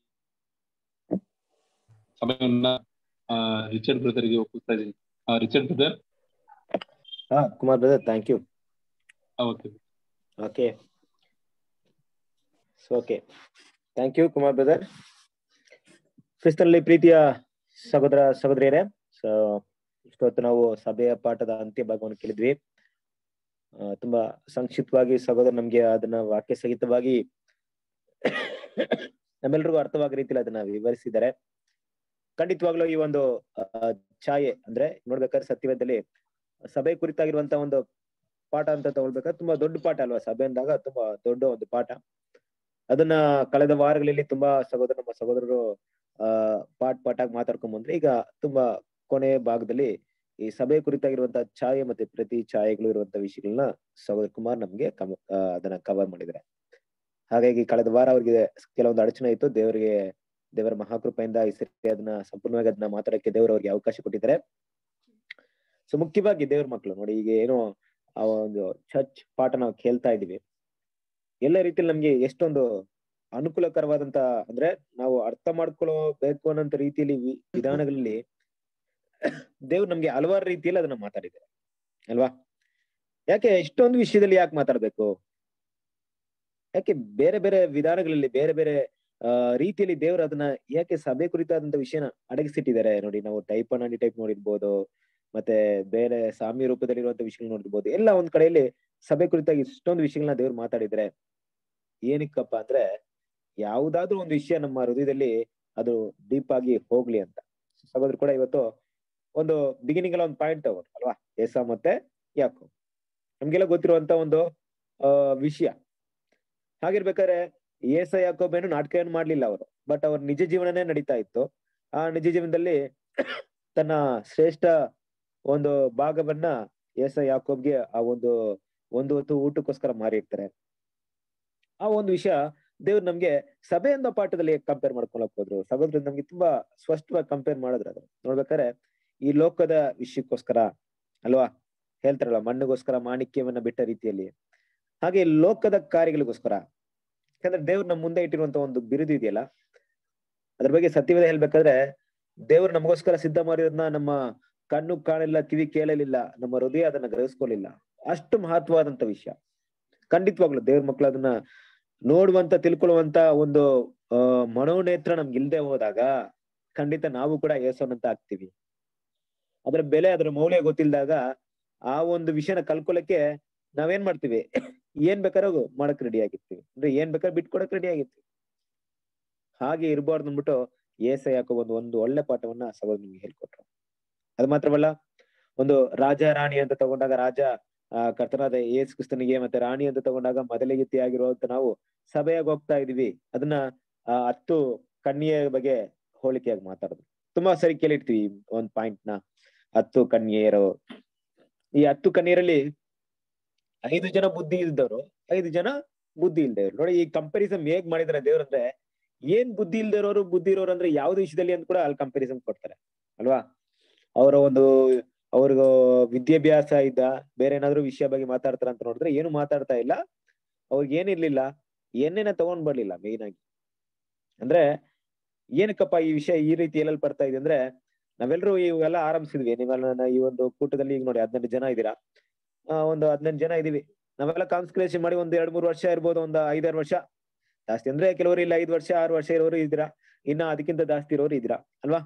ಸಮಯವನ್ನ ಆ ರಿಚರ್ಡ್ ಬ್ರದರ್ಗೆ ಒಪ್ಪಿಸ್ತಾ ಇದ್ದೀನಿ ರಿಚರ್ಡ್ ಬ್ರದರ್ ಹಾ Kumar brother thank you okay okay so okay thank you Kumar brother ಕ್ರಿಸ್ತನಲ್ಲಿ ಪ್ರೀತಿಯ ಸಹೋದರ ಸಹೋದರಿಯರೇ ಸೊ ಇಷ್ಟೊತ್ತು ನಾವು ಸಭೆಯ ಪಾಠದ ಅಂತ್ಯ ಭಾಗವನ್ನು ಕೇಳಿದ್ವಿ ಆ, ತುಂಬಾ ಸಂಕ್ಷಿಪ್ತವಾಗಿ ಸಹೋದರ ನಮ್ಗೆ ಅದನ್ನ ವಾಕ್ಯ ಸಹಿತವಾಗಿ ನಮ್ಮೆಲ್ರಿಗೂ ಅರ್ಥವಾಗೋ ರೀತಿಯಲ್ಲಿ ಅದನ್ನ ವಿವರಿಸಿದ್ದಾರೆ ಖಂಡಿತವಾಗ್ಲೂ ಈ ಒಂದು ಆ, ಛಾಯೆ ಅಂದ್ರೆ ನೋಡ್ಬೇಕಾದ್ರೆ ಸತ್ಯವೇದದಲ್ಲಿ ಸಭೆ ಕುರಿತಾಗಿರುವಂತ ಒಂದು ಪಾಠ ಅಂತ ತಗೊಳ್ಬೇಕಾದ್ರೆ ತುಂಬಾ ದೊಡ್ಡ ಪಾಠ ಅಲ್ವಾ ಸಭೆ ಅಂದಾಗ ತುಂಬಾ ದೊಡ್ಡ ಒಂದು ಪಾಠ ಅದನ್ನ ಕಳೆದ ವಾರಗಳಲ್ಲಿ ತುಂಬಾ ಸಹೋದರ ನಮ್ಮ ಸಹೋದರರು ಆ ಪಾಠ ಪಾಠಾಗಿ ಮಾತಾಡ್ಕೊಂಡ್ ಬಂದ್ರೆ ಈಗ ತುಂಬಾ ಕೊನೆ ಭಾಗದಲ್ಲಿ ಈ ಸಭೆ ಕುರಿತಾಗಿರುವಂತಹ ಛಾಯೆ ಮತ್ತೆ ಪ್ರತಿ ಛಾಯೆಗಳು ಇರುವಂತ ವಿಷಯಗಳನ್ನ ಸಹೋದರ ಕುಮಾರ್ ನಮ್ಗೆ ಕಮ ಆ, ಅದನ್ನ ಕವರ್ ಮಾಡಿದ್ದಾರೆ ಹಾಗಾಗಿ ಕಳೆದ ವಾರ ಅವ್ರಿಗೆ ಕೆಲವೊಂದು ಅಡಚಣೆ ಇತ್ತು ದೇವರಿಗೆ ದೇವರ ಮಹಾಕೃಪೆಯಿಂದ ಈ ಸರಿ ಅದನ್ನ ಸಂಪೂರ್ಣವಾಗಿ ಅದನ್ನ ಮಾತಾಡಕ್ಕೆ ದೇವರು ಅವ್ರಿಗೆ ಅವಕಾಶ ಕೊಟ್ಟಿದ್ದಾರೆ ಸೊ ಮುಖ್ಯವಾಗಿ ದೇವ್ರ ಮಕ್ಕಳು ನೋಡಿ ಈಗ ಏನೋ ಆ ಒಂದು ಚರ್ಚ್ ಪಾಠ ನಾವು ಕೇಳ್ತಾ ಇದೀವಿ ಎಲ್ಲ ರೀತಿಯಲ್ಲಿ ನಮ್ಗೆ ಎಷ್ಟೊಂದು ಅನುಕೂಲಕರವಾದಂತ ಅಂದ್ರೆ ನಾವು ಅರ್ಥ ಮಾಡ್ಕೊಳ್ಳಬೇಕು ಅನ್ನೋಂತ ರೀತಿಯಲ್ಲಿ ವಿ- ವಿಧಾನಗಳಲ್ಲಿ ದೇವ್ರು ನಮ್ಗೆ ಹಲವಾರು ರೀತಿಯಲ್ಲಿ ಅದನ್ನ ಮಾತಾಡಿದ್ದಾರೆ ಅಲ್ವಾ ಯಾಕೆ ಇಷ್ಟೊಂದು ವಿಷಯದಲ್ಲಿ ಯಾಕೆ ಮಾತಾಡ್ಬೇಕು ಯಾಕೆ ಬೇರೆ ಬೇರೆ ವಿಧಾನಗಳಲ್ಲಿ ಬೇರೆ ಬೇರೆ ಆ ರೀತಿಯಲ್ಲಿ ದೇವ್ರು ಅದನ್ನ ಯಾಕೆ ಸಭೆ ಕುರಿತಾದಂತ ವಿಷಯನ ಅಡಗಿಸಿಟ್ಟಿದ್ದಾರೆ ನೋಡಿ ನಾವು ಟೈಪ್ ಅನ್ ಟೈಪ್ ನೋಡಿರ್ಬೋದು ಮತ್ತೆ ಬೇರೆ ಸಾಮ್ಯ ರೂಪದಲ್ಲಿರುವಂತ ವಿಷಯಗಳು ನೋಡಿರ್ಬೋದು ಎಲ್ಲ ಒಂದ್ ಕಡೆಯಲ್ಲಿ ಸಭೆ ಕುರಿತಾಗಿ ಇಷ್ಟೊಂದು ವಿಷಯಗಳನ್ನ ದೇವ್ರು ಮಾತಾಡಿದ್ರೆ ಏನಕ್ಕಪ್ಪ ಅಂದ್ರೆ ಯಾವುದಾದ್ರೂ ಒಂದು ವಿಷಯ ನಮ್ಮ ಹೃದಯದಲ್ಲಿ ಅದು ಡೀಪ್ ಆಗಿ ಹೋಗ್ಲಿ ಅಂತ ಸಹೋದರ ಕೂಡ ಇವತ್ತು ಒಂದು ಬಿಗಿನಿಂಗ್ ಎಲ್ಲ ಒಂದು ಪಾಯಿಂಟ್ ತಗೊಂಡು ಅಲ್ವಾ ಏಸ ಮತ್ತೆ ಯಾಕೋ ನಮ್ಗೆಲ್ಲ ಗೊತ್ತಿರುವಂತ ಒಂದು ಆ ವಿಷಯ ಹಾಗಿರ್ಬೇಕಾದ್ರೆ ಏಸ ಯಾಕೋಬೇನು ನಾಟಕ ಏನು ಮಾಡ್ಲಿಲ್ಲ ಅವರು ಬಟ್ ಅವ್ರ ನಿಜ ಜೀವನನೇ ನಡೀತಾ ಇತ್ತು ಆ ನಿಜ ಜೀವನದಲ್ಲಿ ತನ್ನ ಶ್ರೇಷ್ಠ ಒಂದು ಭಾಗವನ್ನ ಏಸ ಯಾಕೋಬ್ಗೆ ಆ ಒಂದು ಒಂದು ಹೊತ್ತು ಊಟಕ್ಕೋಸ್ಕರ ಮಾರಿ ಇರ್ತಾರೆ ಆ ಒಂದು ವಿಷಯ ದೇವ್ರು ನಮ್ಗೆ ಸಭೆ ಅನ್ನೋ ಪಾಠದಲ್ಲಿ ಕಂಪೇರ್ ಮಾಡ್ಕೊಳಕ್ ಹೋದ್ರು ಸಹೋದರ ನಮ್ಗೆ ತುಂಬಾ ಸ್ಪಷ್ಟವಾಗಿ ಕಂಪೇರ್ ಮಾಡಿದ್ರು ಅದು ನೋಡ್ಬೇಕಾದ್ರೆ ಈ ಲೋಕದ ವಿಷಯಕ್ಕೋಸ್ಕರ ಅಲ್ವಾ ಹೇಳ್ತಾರಲ್ಲ ಮಣ್ಣಿಗೋಸ್ಕರ ಮಾಣಿಕ್ಯವನ್ನ ಬಿಟ್ಟ ರೀತಿಯಲ್ಲಿ ಹಾಗೆ ಲೋಕದ ಕಾರ್ಯಗಳಿಗೋಸ್ಕರ ಯಾಕಂದ್ರೆ ದೇವ್ರು ನಮ್ಮ ಮುಂದೆ ಇಟ್ಟಿರುವಂತ ಒಂದು ಬಿರುದು ಇದೆಯಲ್ಲ ಅದ್ರ ಬಗ್ಗೆ ಸತ್ಯವೇದ ಹೇಳ್ಬೇಕಾದ್ರೆ ದೇವ್ರು ನಮಗೋಸ್ಕರ ಸಿದ್ಧ ಮಾಡಿರೋದನ್ನ ನಮ್ಮ ಕಣ್ಣು ಕಾಣಲಿಲ್ಲ ಕಿವಿ ಕೇಳಲಿಲ್ಲ ನಮ್ಮ ಹೃದಯ ಅದನ್ನ ಗ್ರಹಿಸ್ಕೊಳ್ಳಿಲ್ಲ ಅಷ್ಟು ಮಹತ್ವವಾದಂತ ವಿಷಯ ಖಂಡಿತವಾಗ್ಲು ದೇವ್ರ ಮಕ್ಳು ಅದನ್ನ ನೋಡುವಂತ ತಿಳ್ಕೊಳ್ಳುವಂತ ಒಂದು ಆ ಮನೋನೇತ್ರ ನಮ್ಗೆ ಇಲ್ದೆ ಹೋದಾಗ ಖಂಡಿತ ನಾವು ಕೂಡ ಏಸೋನಂತ ಆಗ್ತೀವಿ ಅದ್ರ ಬೆಲೆ ಅದ್ರ ಮೌಲ್ಯ ಗೊತ್ತಿಲ್ದಾಗ ಆ ಒಂದು ವಿಷಯನ ಕಲ್ಕೊಳಕ್ಕೆ ನಾವೇನ್ ಮಾಡ್ತೀವಿ ಏನ್ ಬೇಕಾದ್ರೂ ಮಾಡಕ್ ರೆಡಿ ಆಗಿರ್ತೀವಿ ಅಂದ್ರೆ ಏನ್ ಬೇಕಾದ್ರೆ ಬಿಟ್ಕೊಡಕ್ ರೆಡಿ ಆಗಿರ್ತೀವಿ ಹಾಗೆ ಇರಬಾರ್ದು ಅಂದ್ಬಿಟ್ಟು ಏಸ ಯಾಕೋ ಒಂದು ಒಂದು ಒಳ್ಳೆ ಪಾಠವನ್ನ ಸಹೋದರ ನಿಮ್ಗೆ ಹೇಳ್ಕೊಟ್ರು ಅದು ಮಾತ್ರವಲ್ಲ ಒಂದು ರಾಜ ರಾಣಿ ಅಂತ ತಗೊಂಡಾಗ ರಾಜ ಆ ಕರ್ತನಾದ ಏಸು ಕ್ರಿಸ್ತನಿಗೆ ಮತ್ತೆ ರಾಣಿ ಅಂತ ತಗೊಂಡಾಗ ಮೊದಲಿಗೆ ಆಗಿರುವಂತ ನಾವು ಸಭೆಯಾಗಿ ಹೋಗ್ತಾ ಇದೀವಿ ಅದನ್ನ ಆ ಹತ್ತು ಕನ್ಯೆಯ ಬಗ್ಗೆ ಹೋಲಿಕೆಯಾಗಿ ಮಾತಾಡೋದು ತುಂಬಾ ಸರಿ ಕೇಳಿರ್ತೀವಿ ಒಂದ್ ಪಾಯಿಂಟ್ ನ ಹತ್ತು ಕನ್ಯೆಯರು ಈ ಹತ್ತು ಕನ್ಯರಲ್ಲಿ ಐದು ಜನ ಬುದ್ಧಿ ಇಲ್ದವ್ರು ಐದು ಜನ ಬುದ್ಧಿ ಇಲ್ದವ್ರು ನೋಡಿ ಈ ಕಂಪಾರಿಸನ್ ಹೇಗ್ ಮಾಡಿದಾರೆ ದೇವ್ರಂದ್ರೆ ಏನ್ ಬುದ್ಧಿ ಇಲ್ದಿರೋರು ಬುದ್ಧಿ ಇರೋರು ಅಂದ್ರೆ ಯಾವ್ದು ವಿಷಯದಲ್ಲಿ ಅಂತ ಕೂಡ ಅಲ್ಲಿ ಕಂಪಾರಿಸನ್ ಕೊಡ್ತಾರೆ ಅಲ್ವಾ ಅವರ ಒಂದು ಅವ್ರಿಗ ವಿದ್ಯಾಭ್ಯಾಸ ಇದ್ದ ಬೇರೆ ಏನಾದ್ರು ವಿಷಯ ಬಗ್ಗೆ ಮಾತಾಡ್ತಾರ ಅಂತ ನೋಡಿದ್ರೆ ಏನು ಮಾತಾಡ್ತಾ ಇಲ್ಲ ಅವ್ರಿಗೆ ಏನಿರ್ಲಿಲ್ಲ ಏನೇನ ತಗೊಂಡ್ ಬರ್ಲಿಲ್ಲ ಮೇನ್ ಆಗಿ ಅಂದ್ರೆ ಏನಕ್ಕಪ್ಪ ಈ ವಿಷಯ ಈ ರೀತಿ ಎಲ್ಲೆಲ್ಲಿ ಬರ್ತಾ ಇದೆ ಅಂದ್ರೆ ನಾವೆಲ್ಲರೂ ಇವೆಲ್ಲ ಆರಂಭಿಸಿದ್ವಿ ನೀವೆಲ್ಲ ಈ ಒಂದು ಕೂಟದಲ್ಲಿ ಈಗ ನೋಡಿ ಹದಿನೆಂಟು ಜನ ಇದ್ದೀರಾ ಆ ಒಂದು ಹದಿನೆಂಟು ಜನ ಇದೀವಿ ನಾವೆಲ್ಲ ಕಾನ್ಸಂಟ್ರೇಷನ್ ಮಾಡಿ ಒಂದ್ ಎರಡ್ ಮೂರು ವರ್ಷ ಇರ್ಬೋದು ಒಂದ್ ಐದಾರು ವರ್ಷ ಜಾಸ್ತಿ ಅಂದ್ರೆ ಕೆಲವರು ಇಲ್ಲ ಐದು ವರ್ಷ ಆರು ವರ್ಷ ಇರೋರು ಇದ್ದೀರಾ ಇನ್ನ ಅದಕ್ಕಿಂತ ಜಾಸ್ತಿ ಇರೋರು ಇದ್ದೀರಾ ಅಲ್ವಾ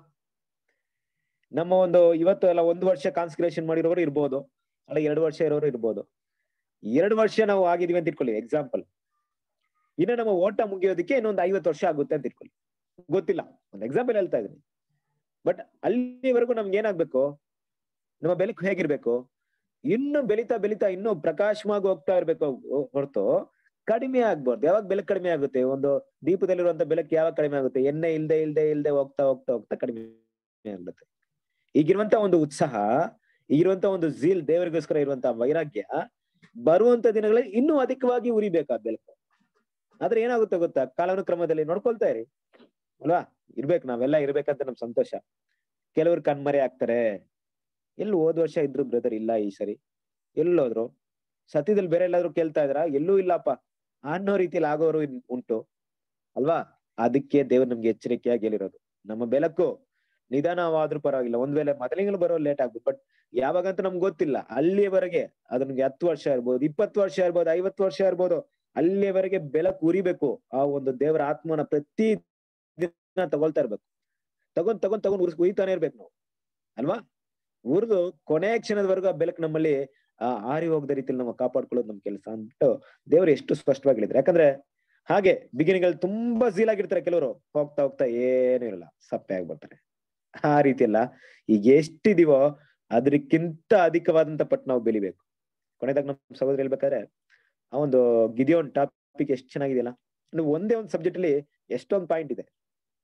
ನಮ್ಮ ಒಂದು ಇವತ್ತು ಎಲ್ಲ ಒಂದು ವರ್ಷ ಕಾನ್ಸಂಟ್ರೇಷನ್ ಮಾಡಿರೋರು ಇರ್ಬೋದು ಅಲ್ಲ ಎರಡು ವರ್ಷ ಇರೋರು ಇರ್ಬೋದು ಎರಡು ವರ್ಷ ನಾವು ಆಗಿದೀವಿ ಅಂತ ಇಟ್ಕೊಳ್ಳಿ ಎಕ್ಸಾಂಪಲ್ ಇನ್ನು ನಮ್ಮ ಓಟ ಮುಗಿಯೋದಕ್ಕೆ ಇನ್ನೊಂದು ಐವತ್ತು ವರ್ಷ ಆಗುತ್ತೆ ಅಂತ ಇಟ್ಕೊಳ್ಳಿ ಗೊತ್ತಿಲ್ಲ ಒಂದು ಎಕ್ಸಾಂಪಲ್ ಹೇಳ್ತಾ ಇದೀನಿ ಬಟ್ ಅಲ್ಲಿವರೆಗೂ ನಮ್ಗೆ ಏನಾಗ್ಬೇಕು ನಮ್ಮ ಬೆಳಕು ಹೇಗಿರ್ಬೇಕು ಇನ್ನು ಬೆಳಿತಾ ಬೆಳಿತಾ ಇನ್ನು ಪ್ರಕಾಶವಾಗಿ ಹೋಗ್ತಾ ಇರ್ಬೇಕು ಹೊರತು ಕಡಿಮೆ ಆಗ್ಬಾರ್ದು ಯಾವಾಗ ಬೆಳಕು ಕಡಿಮೆ ಆಗುತ್ತೆ ಒಂದು ದೀಪದಲ್ಲಿರುವಂತ ಬೆಳಕು ಯಾವಾಗ ಕಡಿಮೆ ಆಗುತ್ತೆ ಎಣ್ಣೆ ಇಲ್ದೆ ಇಲ್ದೆ ಇಲ್ದೆ ಹೋಗ್ತಾ ಹೋಗ್ತಾ ಹೋಗ್ತಾ ಕಡಿಮೆ ಆಗುತ್ತೆ ಈಗಿರುವಂತ ಒಂದು ಉತ್ಸಾಹ ಈಗಿರುವಂತ ಒಂದು ಝೀಲ್ ದೇವರಿಗೋಸ್ಕರ ಇರುವಂತ ವೈರಾಗ್ಯ ಬರುವಂತ ದಿನಗಳಲ್ಲಿ ಇನ್ನೂ ಅಧಿಕವಾಗಿ ಉರಿಬೇಕಾ ಬೆಳಕು ಆದ್ರೆ ಏನಾಗುತ್ತೆ ಗೊತ್ತಾ ಕಾಲಾನುಕ್ರಮದಲ್ಲಿ ನೋಡ್ಕೊಳ್ತಾ ಇರಿ ಅಲ್ವಾ ಇರ್ಬೇಕು ನಾವೆಲ್ಲ ಇರ್ಬೇಕಂತ ನಮ್ ಸಂತೋಷ ಕೆಲವ್ರು ಕಣ್ಮರೆ ಆಗ್ತಾರೆ ಎಲ್ಲಿ ಹೋದ್ ವರ್ಷ ಇದ್ರು ಬ್ರದರ್ ಇಲ್ಲ ಈ ಸರಿ ಎಲ್ಲೋದ್ರು ಸತ್ಯದಲ್ಲಿ ಬೇರೆ ಎಲ್ಲಾದ್ರೂ ಕೇಳ್ತಾ ಇದ್ರ ಎಲ್ಲೂ ಇಲ್ಲಪ್ಪ ಅನ್ನೋ ರೀತಿಯಲ್ಲಿ ಆಗೋರು ಉಂಟು ಅಲ್ವಾ ಅದಕ್ಕೆ ದೇವ್ರು ನಮ್ಗೆ ಎಚ್ಚರಿಕೆಯಾಗಿ ಹೇಳಿರೋದು ನಮ್ಮ ಬೆಳಕು ನಿಧಾನವಾದ್ರೂ ಪರವಾಗಿಲ್ಲ ಒಂದ್ ವೇಳೆ ಮೊದಲಿಂಗಲು ಬರೋ ಲೇಟ್ ಆಗ್ಬೋದು ಬಟ್ ಯಾವಾಗಂತ ನಮ್ಗೆ ಗೊತ್ತಿಲ್ಲ ಅಲ್ಲಿಯವರೆಗೆ ಅದು ನಮ್ಗೆ ಹತ್ತು ವರ್ಷ ಇರ್ಬೋದು ಇಪ್ಪತ್ತು ವರ್ಷ ಇರ್ಬೋದು ಐವತ್ತು ವರ್ಷ ಇರ್ಬೋದು ಅಲ್ಲಿಯವರೆಗೆ ಬೆಳಕು ಉರಿಬೇಕು ಆ ಒಂದು ದೇವರ ಆತ್ಮನ ಪ್ರತಿ ದಿನ ತಗೊಳ್ತಾ ಇರ್ಬೇಕು ತಗೊಂಡ್ ತಗೊಂಡ್ ತಗೊಂಡ್ ಉರ್ಸ್ ಉಯ್ತಾನೆ ಇರ್ಬೇಕು ನಾವು ಅಲ್ವಾ ಉರಿದು ಕೊನೆ ಕ್ಷಣದವರೆಗೂ ಆ ಬೆಳಕು ನಮ್ಮಲ್ಲಿ ಆ ಆರಿ ಹೋಗದ ರೀತಿಯಲ್ಲಿ ನಾವು ಕಾಪಾಡ್ಕೊಳ್ಳೋದು ನಮ್ ಕೆಲಸ ಅಂದ್ಬಿಟ್ಟು ದೇವ್ರು ಎಷ್ಟು ಸ್ಪಷ್ಟವಾಗಿ ಹೇಳಿದ್ರು ಯಾಕಂದ್ರೆ ಹಾಗೆ ಬಿಗಿನಿಂಗ್ ಅಲ್ಲಿ ತುಂಬಾ ಝೀಲ್ ಆಗಿರ್ತಾರೆ ಕೆಲವರು ಹೋಗ್ತಾ ಹೋಗ್ತಾ ಏನೂ ಇರಲ್ಲ ಸಪ್ಪೆ ಆಗ್ಬಿಡ್ತಾರೆ ಆ ರೀತಿ ಅಲ್ಲ ಈಗ ಎಷ್ಟಿದೀವೋ ಅದಕ್ಕಿಂತ ಅಧಿಕವಾದಂತ ಪಟ್ಟು ನಾವು ಬೆಳಿಬೇಕು ಕೊನೆದಾಗ ನಮ್ ಸಹೋದರ ಹೇಳ್ಬೇಕಾದ್ರೆ ಆ ಒಂದು ಗಿದಿಯೋನ್ ಟಾಪಿಕ್ ಎಷ್ಟು ಚೆನ್ನಾಗಿದೆಯಲ್ಲ ಅಂದ್ರೆ ಒಂದೇ ಒಂದು ಸಬ್ಜೆಕ್ಟ್ ಅಲ್ಲಿ ಎಷ್ಟೊಂದು ಪಾಯಿಂಟ್ ಇದೆ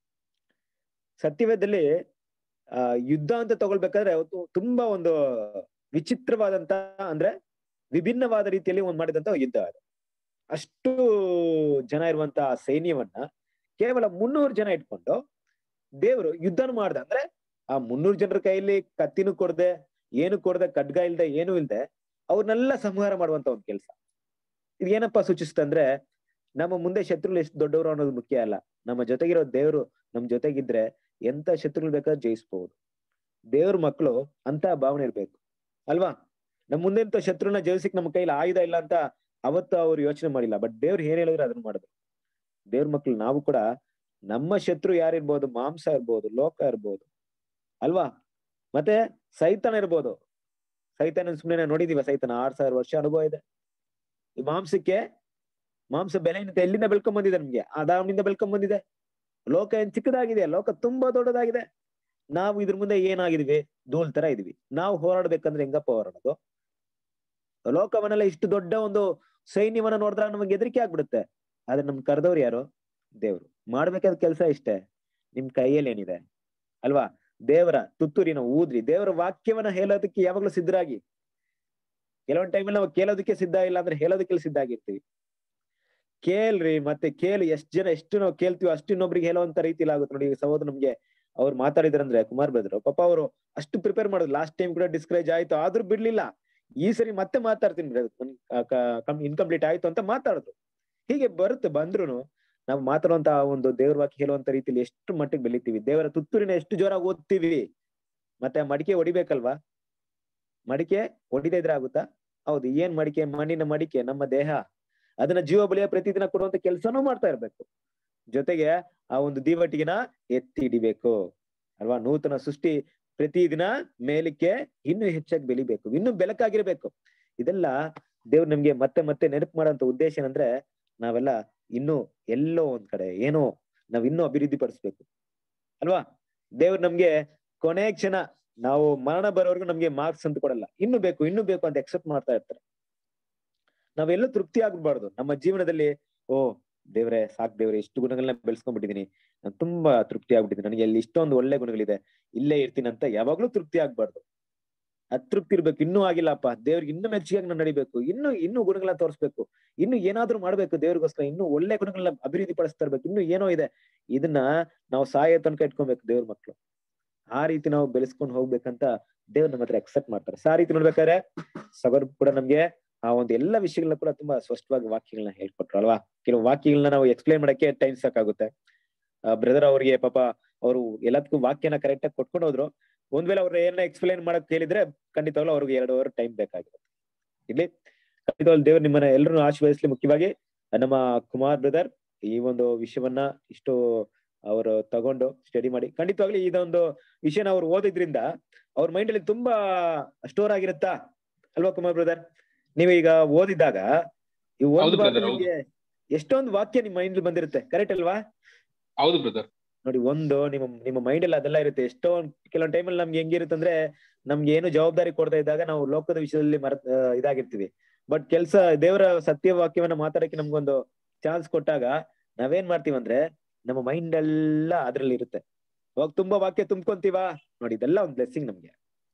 ಸತ್ಯವೇದದಲ್ಲಿ ಆ ಯುದ್ಧ ಅಂತ ತಗೊಳ್ಬೇಕಾದ್ರೆ ಅವತ್ತು ತುಂಬಾ ಒಂದು ವಿಚಿತ್ರವಾದಂತ ಅಂದ್ರೆ ವಿಭಿನ್ನವಾದ ರೀತಿಯಲ್ಲಿ ಒಂದ್ ಮಾಡಿದಂತ ಯುದ್ಧ ಅದು ಅಷ್ಟು ಜನ ಇರುವಂತ ಸೈನ್ಯವನ್ನ ಕೇವಲ ಮುನ್ನೂರು ಜನ ಇಟ್ಕೊಂಡು ದೇವರು ಯುದ್ಧನ ಮಾಡ್ದ ಅಂದ್ರೆ ಆ ಮುನ್ನೂರು ಜನರ ಕೈಯಲ್ಲಿ ಕತ್ತಿನೂ ಕೊಡದೆ ಏನು ಕೊಡದೆ ಖಡ್ಗ ಇಲ್ದೆ ಏನು ಇಲ್ದೆ ಅವ್ರನ್ನೆಲ್ಲ ಸಂಹಾರ ಮಾಡುವಂತ ಒಂದ್ ಕೆಲಸ ಇದು ಏನಪ್ಪಾ ಸೂಚಿಸ್ತಂದ್ರೆ ನಮ್ಮ ಮುಂದೆ ಶತ್ರುಗಳು ಎಷ್ಟು ದೊಡ್ಡವರು ಅನ್ನೋದು ಮುಖ್ಯ ಅಲ್ಲ ನಮ್ಮ ಜೊತೆಗಿರೋ ದೇವ್ರು ನಮ್ ಜೊತೆಗಿದ್ರೆ ಎಂತ ಶತ್ರುಗಳು ಬೇಕಾದ್ರೆ ಜಯಿಸ್ಬಹುದು ದೇವ್ರ ಮಕ್ಕಳು ಅಂತ ಭಾವನೆ ಇರ್ಬೇಕು ಅಲ್ವಾ ನಮ್ ಮುಂದೆ ಇಂತ ಶತ್ರುನ ಜಯಿಸಿಕ್ ನಮ್ಮ ಕೈಲಿ ಆಯುಧ ಇಲ್ಲ ಅಂತ ಅವತ್ತು ಅವ್ರು ಯೋಚನೆ ಮಾಡಿಲ್ಲ ಬಟ್ ದೇವ್ರು ಏನ್ ಹೇಳಿದ್ರೆ ಅದನ್ನ ಮಾಡಿದ್ರು ದೇವ್ರ ಮಕ್ಳು ನಾವು ಕೂಡ ನಮ್ಮ ಶತ್ರು ಯಾರಿರ್ಬೋದು ಮಾಂಸ ಇರ್ಬೋದು ಲೋಕ ಇರ್ಬೋದು ಅಲ್ವಾ ಮತ್ತೆ ಸೈತಾನ ಇರ್ಬೋದು ಸೈತಾನ ಸುಮ್ಮನೆ ನೋಡಿದೀವ ಸೈತಾನ ಆರ್ ಸಾವಿರ ವರ್ಷ ಅನುಭವ ಇದೆ ಈ ಮಾಂಸಕ್ಕೆ ಮಾಂಸ ಬೆಲೆ ಎಲ್ಲಿಂದ ಬೆಳ್ಕೊಂಡ್ ಬಂದಿದೆ ನಮ್ಗೆ ಆದಾಮಿಂದ ಬೆಳ್ಕೊಂಡ್ ಬಂದಿದೆ ಲೋಕ ಏನ್ ಚಿಕ್ಕದಾಗಿದೆ ಲೋಕ ತುಂಬಾ ದೊಡ್ಡದಾಗಿದೆ ನಾವು ಇದ್ರ ಮುಂದೆ ಏನಾಗಿದ್ವಿ ಧೂಳ್ ತರ ಇದೀವಿ ನಾವು ಹೋರಾಡ್ಬೇಕಂದ್ರೆ ಹೆಂಗಪ್ಪ ಹೋರಾಡೋದು ಲೋಕವನ್ನೆಲ್ಲ ಇಷ್ಟು ದೊಡ್ಡ ಒಂದು ಸೈನ್ಯವನ್ನ ನೋಡಿದ್ರೆ ನಮಗೆ ಹೆದರಿಕೆ ಆಗ್ಬಿಡುತ್ತೆ ಆದ್ರೆ ನಮ್ ಕರೆದವ್ರು ಯಾರು ದೇವ್ರು ಮಾಡ್ಬೇಕಾದ ಕೆಲಸ ಇಷ್ಟೇ ನಿಮ್ ಕೈಯಲ್ಲಿ ಏನಿದೆ ಅಲ್ವಾ ದೇವರ ತುತ್ತೂರಿನ ಊದ್ರಿ ದೇವರ ವಾಕ್ಯವನ್ನ ಹೇಳೋದಕ್ಕೆ ಯಾವಾಗ್ಲೂ ಸಿದ್ಧರಾಗಿ ಕೆಲವೊಂದ್ ಟೈಮಲ್ಲಿ ನಾವು ಕೇಳೋದಕ್ಕೆ ಸಿದ್ಧ ಇಲ್ಲ ಅಂದ್ರೆ ಹೇಳೋದಕ್ಕೆ ಸಿದ್ಧ ಆಗಿರ್ತೀವಿ ಕೇಳ್ರಿ ಮತ್ತೆ ಕೇಳಿ ಎಷ್ಟ್ ಜನ ಎಷ್ಟು ನಾವು ಕೇಳ್ತೀವಿ ಅಷ್ಟು ಇನ್ನೊಬ್ರಿಗೆ ಹೇಳುವಂತ ರೀತಿಲಿ ಆಗುತ್ತೆ ನೋಡಿ ಈಗ ಸಹೋದರ ನಮ್ಗೆ ಅವ್ರು ಮಾತಾಡಿದ್ರಂದ್ರೆ ಕುಮಾರ್ ಬೆದ್ರು ಪಾಪ ಅವರು ಅಷ್ಟು ಪ್ರಿಪೇರ್ ಮಾಡೋದು ಲಾಸ್ಟ್ ಟೈಮ್ ಕೂಡ ಡಿಸ್ಕರೇಜ್ ಆಯ್ತು ಆದ್ರೂ ಬಿಡ್ಲಿಲ್ಲ ಈ ಸರಿ ಮತ್ತೆ ಮಾತಾಡ್ತೀನಿ ಇನ್ಕಂಪ್ಲೀಟ್ ಆಯ್ತು ಅಂತ ಮಾತಾಡಿದ್ರು ಹೀಗೆ ಬರುತ್ತೆ ಬಂದ್ರು ನಾವು ಮಾತಾಡುವಂತ ಒಂದು ದೇವ್ರ ವಾಕ್ಯ ಹೇಳುವಂತ ರೀತಿಲಿ ಎಷ್ಟು ಮಟ್ಟಿಗೆ ಬೆಳಿತೀವಿ ದೇವರ ತುತ್ತೂರಿನ ಎಷ್ಟು ಜೋರಾಗಿ ಓದ್ತೀವಿ ಮತ್ತೆ ಮಡಿಕೆ ಹೊಡಿಬೇಕಲ್ವಾ ಮಡಿಕೆ ಹೊಡಿದೇ ಇದ್ರೆ ಆಗುತ್ತಾ ಹೌದು ಏನ್ ಮಡಿಕೆ ಮಣ್ಣಿನ ಮಡಿಕೆ ನಮ್ಮ ದೇಹ ಅದನ್ನ ಜೀವ ಬಲಿಯ ಪ್ರತಿದಿನ ಕೊಡುವಂತ ಕೆಲಸನೂ ಮಾಡ್ತಾ ಇರ್ಬೇಕು ಜೊತೆಗೆ ಆ ಒಂದು ದೀವಟಿಗೆನ ಎತ್ತಿ ಹಿಡಿಬೇಕು ಅಲ್ವಾ ನೂತನ ಸೃಷ್ಟಿ ಪ್ರತಿದಿನ ಮೇಲಕ್ಕೆ ಇನ್ನೂ ಹೆಚ್ಚಾಗಿ ಬೆಳಿಬೇಕು ಇನ್ನೂ ಬೆಳಕಾಗಿರ್ಬೇಕು ಇದೆಲ್ಲ ದೇವ್ರು ನಮ್ಗೆ ಮತ್ತೆ ಮತ್ತೆ ನೆನಪು ಮಾಡೋಂತ ಉದ್ದೇಶ ಏನಂದ್ರೆ ನಾವೆಲ್ಲ ಇನ್ನೂ ಎಲ್ಲೋ ಒಂದ್ ಕಡೆ ಏನೋ ನಾವ್ ಇನ್ನೂ ಅಭಿವೃದ್ಧಿ ಪಡಿಸ್ಬೇಕು ಅಲ್ವಾ ದೇವ್ರು ನಮ್ಗೆ ಕೊನೆ ಕ್ಷಣ ನಾವು ಮರಣ ಬರೋವರೆಗೂ ನಮ್ಗೆ ಮಾರ್ಕ್ಸ್ ಅಂತ ಕೊಡಲ್ಲ ಇನ್ನು ಬೇಕು ಇನ್ನು ಬೇಕು ಅಂತ ಎಕ್ಸೆಪ್ಟ್ ಮಾಡ್ತಾ ಇರ್ತಾರೆ ನಾವೆಲ್ಲೂ ತೃಪ್ತಿ ಆಗ್ಬಾರ್ದು ನಮ್ಮ ಜೀವನದಲ್ಲಿ ಓ ದೇವ್ರೆ ಸಾಕ್ ದೇವ್ರೆ ಇಷ್ಟು ಗುಣಗಳನ್ನ ಬೆಳೆಸ್ಕೊಂಡ್ಬಿಟ್ಟಿದೀನಿ ನಾನು ತುಂಬಾ ತೃಪ್ತಿ ಆಗ್ಬಿಟ್ಟಿದ್ದೀನಿ ನನಗೆ ಅಲ್ಲಿ ಇಷ್ಟೊಂದು ಒಳ್ಳೆ ಗುಣಗಳಿದೆ ಇಲ್ಲೇ ಇರ್ತೀನಿ ಅಂತ ಯಾವಾಗ್ಲೂ ತೃಪ್ತಿ ಆಗ್ಬಾರ್ದು ಅತೃಪ್ತಿ ಇರ್ಬೇಕು ಇನ್ನೂ ಆಗಿಲ್ಲಪ್ಪ ದೇವ್ರಿಗೆ ಇನ್ನೂ ಮೆಚ್ಚಿಗೆ ನಾನು ನಡಿಬೇಕು ಇನ್ನು ಇನ್ನೂ ಗುಣಗಳನ್ನ ತೋರಿಸ್ಬೇಕು ಇನ್ನು ಏನಾದ್ರೂ ಮಾಡ್ಬೇಕು ದೇವ್ರಿಗೋಸ್ಕರ ಇನ್ನೂ ಒಳ್ಳೆ ಗುಣಗಳನ್ನ ಅಭಿವೃದ್ಧಿ ಪಡಿಸ್ತಾ ಇರ್ಬೇಕು ಇನ್ನೂ ಏನೋ ಇದೆ ಇದನ್ನ ನಾವು ಸಾಯೋ ತನಕ ಇಟ್ಕೊಬೇಕು ದೇವ್ರ ಮಕ್ಳು ಆ ರೀತಿ ನಾವು ಬೆಳೆಸ್ಕೊಂಡು ಹೋಗ್ಬೇಕಂತ ದೇವ್ರ ನಮ್ಮ ಹತ್ರ ಎಕ್ಸೆಪ್ಟ್ ಮಾಡ್ತಾರೆ ಸೊ ಆ ರೀತಿ ನೋಡ್ಬೇಕಾದ್ರೆ ಸಗರ್ ಕೂಡ ನಮ್ಗೆ ಆ ಒಂದು ಎಲ್ಲ ವಿಷಯಗಳನ್ನ ಕೂಡ ತುಂಬಾ ಸ್ಪಷ್ಟವಾಗಿ ವಾಕ್ಯಗಳನ್ನ ಹೇಳ್ಕೊಟ್ರು ಅಲ್ವಾ ಕೆಲವು ವಾಕ್ಯಗಳನ್ನ ನಾವು ಎಕ್ಸ್ಪ್ಲೈನ್ ಮಾಡಕ್ಕೆ ಟೈಮ್ ಸಾಕಾಗುತ್ತೆ ಬ್ರದರ್ ಅವ್ರಿಗೆ ಪಾಪ ಅವರು ಎಲ್ಲದಕ್ಕೂ ವಾಕ್ಯನ ಕರೆಕ್ಟ್ ಆಗಿ ಕೊಟ್ಕೊಂಡು ಹೋದ್ರು ಒಂದ್ ವೇಳೆ ಅವ್ರ ಏನ ಎಕ್ಸ್ಪ್ಲೈನ್ ಮಾಡಕ್ ಕೇಳಿದ್ರೆ ಖಂಡಿತವಾಗ್ಲೂ ಅವ್ರಿಗೆ ಎರಡು ಅವರ್ ಟೈಮ್ ಬೇಕಾಗಿರುತ್ತೆ ಇಲ್ಲಿ ಖಂಡಿತವಾಗ್ಲೂ ದೇವ್ರು ನಿಮ್ಮನ್ನ ಎಲ್ಲರೂ ಆಶೀರ್ವದಿಸ್ಲಿ ಮುಖ್ಯವಾಗಿ ನಮ್ಮ ಕುಮಾರ್ ಬ್ರದರ್ ಈ ಒಂದು ವಿಷಯವನ್ನ ಇಷ್ಟು ಅವರು ತಗೊಂಡು ಸ್ಟಡಿ ಮಾಡಿ ಖಂಡಿತವಾಗ್ಲೂ ಇದೊಂದು ವಿಷಯನ ಅವ್ರು ಓದಿದ್ರಿಂದ ಅವ್ರ ಮೈಂಡ್ ಅಲ್ಲಿ ತುಂಬಾ ಸ್ಟೋರ್ ಆಗಿರುತ್ತಾ ಅಲ್ವಾ ಕುಮಾರ್ ಬ್ರದರ್ ನೀವು ಈಗ ಓದಿದಾಗ ಈ ಹೌದು ಒಂದು brother, ಹೌದು. ನಿಮ್ಗೆ ಎಷ್ಟೊಂದು ವಾಕ್ಯ ನಿಮ್ ಮೈಂಡ್ ಬಂದಿರುತ್ತೆ ಕರೆಕ್ಟ್ ಅಲ್ವಾ ಹೌದು ಬ್ರದರ್ ನೋಡಿ ಒಂದು ನಿಮ್ಮ ನಿಮ್ಮ ಮೈಂಡ್ ಅಲ್ಲಿ ಅದೆಲ್ಲ ಇರುತ್ತೆ ಎಷ್ಟೋ ಕೆಲವೊಂದು ಟೈಮಲ್ಲಿ ನಮ್ಗೆ ಹೆಂಗಿರುತ್ತೆ ಅಂದ್ರೆ ನಮ್ಗೆ ಏನು ಜವಾಬ್ದಾರಿ ಕೊಡ್ತಾ ಇದ್ದಾಗ ನಾವು ಲೋಕದ ವಿಷಯದಲ್ಲಿ ಮರ ಆ, ಇದಾಗಿರ್ತೀವಿ ಬಟ್ ಕೆಲ್ಸ ದೇವರ ಸತ್ಯ ವಾಕ್ಯವನ್ನ ಮಾತಾಡಕ್ಕೆ ನಮ್ಗೊಂದು ಚಾನ್ಸ್ ಕೊಟ್ಟಾಗ ನಾವೇನ್ ಮಾಡ್ತೀವಿ ಅಂದ್ರೆ ನಮ್ಮ ಮೈಂಡ್ ಎಲ್ಲ ಅದ್ರಲ್ಲಿ ಇರುತ್ತೆ ಅವಾಗ ತುಂಬಾ ವಾಕ್ಯ ತುಂಬ್ಕೊಂತೀವಾ ನೋಡಿ ಇದೆಲ್ಲ ಒಂದು ಬ್ಲೆಸ್ಸಿಂಗ್ ನಮ್ಗೆ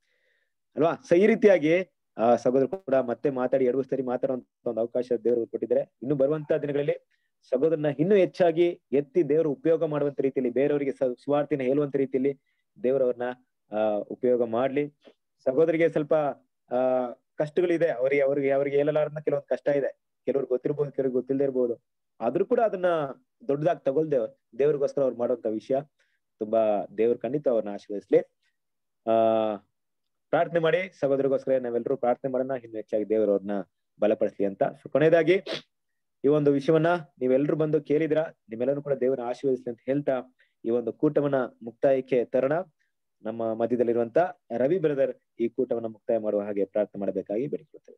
ಅಲ್ವಾ ಸೊ ಈ ರೀತಿಯಾಗಿ ಆ ಸಹೋದರ ಕೂಡ ಮತ್ತೆ ಮಾತಾಡಿ ಎರಡು ಸರಿ ಮಾತಾಡುವಂತ ಒಂದು ಅವಕಾಶ ದೇವರು ಕೊಟ್ಟಿದ್ದಾರೆ ಇನ್ನು ಬರುವಂತ ದಿನಗಳಲ್ಲಿ ಸಹೋದರನ ಇನ್ನೂ ಹೆಚ್ಚಾಗಿ ಎತ್ತಿ ದೇವರು ಉಪಯೋಗ ಮಾಡುವಂತ ರೀತಿಯಲ್ಲಿ ಬೇರೆಯವರಿಗೆ ಸ- ಸುವಾರ್ತಿನ ಹೇಳುವಂತ ರೀತಿಯಲ್ಲಿ ದೇವರವ್ರನ್ನ ಆ ಉಪಯೋಗ ಮಾಡ್ಲಿ ಸಹೋದರಿಗೆ ಸ್ವಲ್ಪ ಆ ಕಷ್ಟಗಳಿದೆ ಅವ್ರಿಗೆ ಅವ್ರಿಗೆ ಅವ್ರಿಗೆ ಹೇಳಲಾರ್ದ ಕೆಲವೊಂದು ಕಷ್ಟ ಇದೆ ಕೆಲವ್ರಿಗೆ ಗೊತ್ತಿರ್ಬೋದು ಕೆಲವ್ರಿಗೆ ಗೊತ್ತಿಲ್ಲದೆ ಇರ್ಬೋದು ಆದ್ರೂ ಕೂಡ ಅದನ್ನ ದೊಡ್ಡದಾಗಿ ತಗೊಳ್ದೆ ದೇವ್ರಿಗೋಸ್ಕರ ಅವ್ರು ಮಾಡುವಂತ ವಿಷಯ ತುಂಬಾ ದೇವ್ರು ಖಂಡಿತ ಅವ್ರನ್ನ ಆಶೀರ್ವದಿಸ್ಲಿ ಆ ಪ್ರಾರ್ಥನೆ ಮಾಡಿ ಸಹೋದರಿಗೋಸ್ಕರ ನಾವೆಲ್ಲರೂ ಪ್ರಾರ್ಥನೆ ಮಾಡೋಣ ಇನ್ನು ಹೆಚ್ಚಾಗಿ ದೇವರು ಅವ್ರನ್ನ ಬಲಪಡಿಸ್ಲಿ ಅಂತ ಸೊ ಕೊನೆಯದಾಗಿ ಈ ಒಂದು ವಿಷಯವನ್ನ ನೀವೆಲ್ಲರೂ ಬಂದು ಕೇಳಿದ್ರ ನಿಮ್ಮೆಲ್ಲರೂ ಕೂಡ ದೇವರನ್ನ ಆಶೀರ್ವದಿಸ್ಲಿ ಅಂತ ಹೇಳ್ತಾ ಈ ಒಂದು ಕೂಟವನ್ನ ಮುಕ್ತಾಯಕ್ಕೆ ತರೋಣ ನಮ್ಮ ಮಧ್ಯದಲ್ಲಿರುವಂತ ರವಿ ಬ್ರದರ್ ಈ ಕೂಟವನ್ನ ಮುಕ್ತಾಯ ಮಾಡುವ ಹಾಗೆ ಪ್ರಾರ್ಥನೆ ಮಾಡಬೇಕಾಗಿ ಬೇಡಿಕೊಳ್ತೇವೆ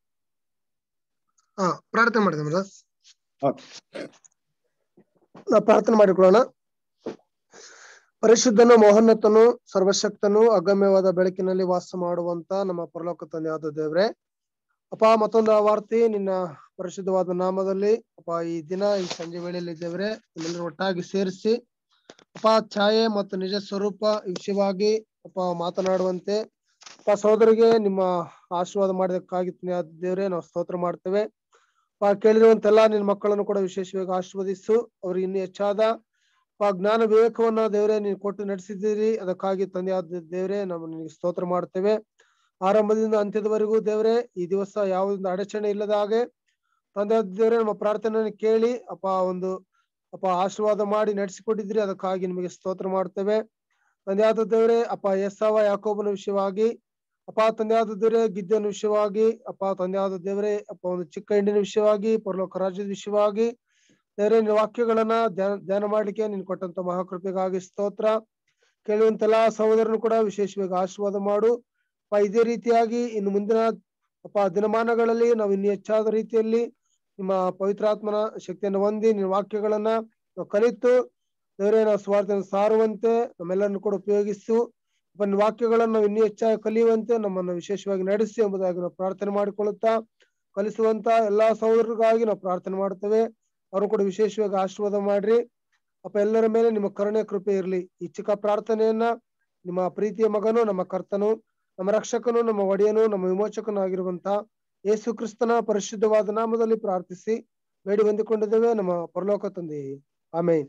ಹಾ ಪ್ರಾರ್ಥನೆ ಮಾಡಿದೆ ಬ್ರದರ್ ಓಕೆ ನಾವು ಪ್ರಾರ್ಥನೆ ಮಾಡಿಕೊಳ್ಳೋಣ ಪರಿಶುದ್ಧನು ಮೋಹನ್ನತನು ಸರ್ವಶಕ್ತನು ಅಗಮ್ಯವಾದ ಬೆಳಕಿನಲ್ಲಿ ವಾಸ ಮಾಡುವಂತ ನಮ್ಮ ಪರಲೋಕ ತಂದೆಯಾದ ದೇವ್ರೆ ಅಪ್ಪ ಮತ್ತೊಂದು ವಾರ್ತೆ ನಿನ್ನ ಪರಿಶುದ್ಧವಾದ ನಾಮದಲ್ಲಿ ಅಪ್ಪ ಈ ದಿನ ಈ ಸಂಜೆ ವೇಳೆಯಲ್ಲಿ ದೇವ್ರೆ ಎಲ್ಲರೂ ಒಟ್ಟಾಗಿ ಸೇರಿಸಿ ಅಪ್ಪ ಛಾಯೆ ಮತ್ತು ನಿಜ ಸ್ವರೂಪ ಈ ವಿಷಯವಾಗಿ ಅಪ್ಪ ಮಾತನಾಡುವಂತೆ ಅಪ್ಪ ಸಹೋದರಿಗೆ ನಿಮ್ಮ ಆಶೀರ್ವಾದ ಮಾಡಿದಕ್ಕಾಗಿ ಪುಣ್ಯಾದ ದೇವ್ರೆ ನಾವು ಸ್ತೋತ್ರ ಮಾಡ್ತೇವೆ ಅಪ್ಪ ಕೇಳಿರುವಂತೆಲ್ಲ ನಿನ್ನ ಮಕ್ಕಳನ್ನು ಕೂಡ ವಿಶೇಷವಾಗಿ ಆಶೀರ್ವದಿಸು ಅವ್ರಿಗೆ ಇನ್ನೂ ಹೆಚ್ಚಾದ ಆ ಜ್ಞಾನ ವಿವೇಕವನ್ನ ದೇವರೇ ನೀನು ಕೊಟ್ಟು ನಡೆಸಿದ್ದೀರಿ ಅದಕ್ಕಾಗಿ ತಂದೆಯಾದ ದೇವರೇ ನಾವು ನಿನಗೆ ಸ್ತೋತ್ರ ಮಾಡ್ತೇವೆ ಆರಂಭದಿಂದ ಅಂತ್ಯದವರೆಗೂ ದೇವರೇ ಈ ದಿವಸ ಯಾವುದೊಂದು ಅಡಚಣೆ ಇಲ್ಲದ ಹಾಗೆ ತಂದೆಯಾದ ದೇವರೇ ನಮ್ಮ ಪ್ರಾರ್ಥನೆಯನ್ನು ಕೇಳಿ ಅಪ್ಪ ಒಂದು ಅಪ್ಪ ಆಶೀರ್ವಾದ ಮಾಡಿ ನಡೆಸಿಕೊಟ್ಟಿದ್ರಿ ಅದಕ್ಕಾಗಿ ನಿಮಗೆ ಸ್ತೋತ್ರ ಮಾಡ್ತೇವೆ ತಂದೆಯಾದ ದೇವರೇ ಅಪ್ಪ ಎಸ್ಸವ ಯಾಕೋಬನ ವಿಷಯವಾಗಿ ಅಪ್ಪ ತಂದೆಯಾದ ದೇವರೇ ಗಿದ್ದನ ವಿಷಯವಾಗಿ ಅಪ್ಪ ತಂದೆಯಾದ ದೇವರೇ ಅಪ್ಪ ಒಂದು ಚಿಕ್ಕ ಹಿಂಡಿನ ವಿಷಯವಾಗಿ ಪರಲೋಕ ರಾಜ್ಯದ ವಿಷಯವಾಗಿ ದೇವರೇ ನಿನ್ನ ವಾಕ್ಯಗಳನ್ನ ಧ್ಯಾನ ಧ್ಯಾನ ಮಾಡ್ಲಿಕ್ಕೆ ನೀನು ಕೊಟ್ಟಂತ ಮಹಾಕೃಪೆಗಾಗಿ ಸ್ತೋತ್ರ ಕೇಳುವಂತೆಲ್ಲ ಸಹೋದರನು ಕೂಡ ವಿಶೇಷವಾಗಿ ಆಶೀರ್ವಾದ ಮಾಡು ಅಪ್ಪ ಇದೇ ರೀತಿಯಾಗಿ ಇನ್ನು ಮುಂದಿನ ಅಪ್ಪ ದಿನಮಾನಗಳಲ್ಲಿ ನಾವು ಇನ್ನು ಹೆಚ್ಚಾದ ರೀತಿಯಲ್ಲಿ ನಿಮ್ಮ ಪವಿತ್ರಾತ್ಮನ ಶಕ್ತಿಯನ್ನು ಹೊಂದಿ ನಿನ್ನ ವಾಕ್ಯಗಳನ್ನ ನಾವು ಕಲಿತು ದೇವರೇ ನಾವು ಸ್ವಾರ್ಥವನ್ನು ಸಾರುವಂತೆ ನಮ್ಮೆಲ್ಲರನ್ನು ಕೂಡ ಉಪಯೋಗಿಸು ಅಪ್ಪ ನಿನ್ನ ವಾಕ್ಯಗಳನ್ನು ನಾವು ಇನ್ನೂ ಹೆಚ್ಚಾಗಿ ಕಲಿಯುವಂತೆ ನಮ್ಮನ್ನು ವಿಶೇಷವಾಗಿ ನಡೆಸಿ ಎಂಬುದಾಗಿ ನಾವು ಪ್ರಾರ್ಥನೆ ಮಾಡಿಕೊಳ್ಳುತ್ತಾ ಕಲಿಸುವಂತ ಎಲ್ಲಾ ಸಹೋದರರಿಗಾಗಿ ನಾವು ಪ್ರಾರ್ಥನೆ ಮಾಡ್ತೇವೆ ಅವರು ಕೂಡ ವಿಶೇಷವಾಗಿ ಆಶೀರ್ವಾದ ಮಾಡ್ರಿ ಅಪ್ಪ ಎಲ್ಲರ ಮೇಲೆ ನಿಮ್ಮ ಕರುಣೆ ಕೃಪೆ ಇರಲಿ ಈ ಚಿಕ್ಕ ಪ್ರಾರ್ಥನೆಯನ್ನ ನಿಮ್ಮ ಪ್ರೀತಿಯ ಮಗನು ನಮ್ಮ ಕರ್ತನು ನಮ್ಮ ರಕ್ಷಕನು ನಮ್ಮ ಒಡೆಯನು ನಮ್ಮ ವಿಮೋಚಕನು ಆಗಿರುವಂತ ಯೇಸು ಕ್ರಿಸ್ತನ ಪರಿಶುದ್ಧವಾದ ನಾಮದಲ್ಲಿ ಪ್ರಾರ್ಥಿಸಿ ಬೇಡಿ ಹೊಂದಿಕೊಂಡಿದ್ದೇವೆ ನಮ್ಮ ಪರಲೋಕ ತಂದೆ ಆಮೇಲೆ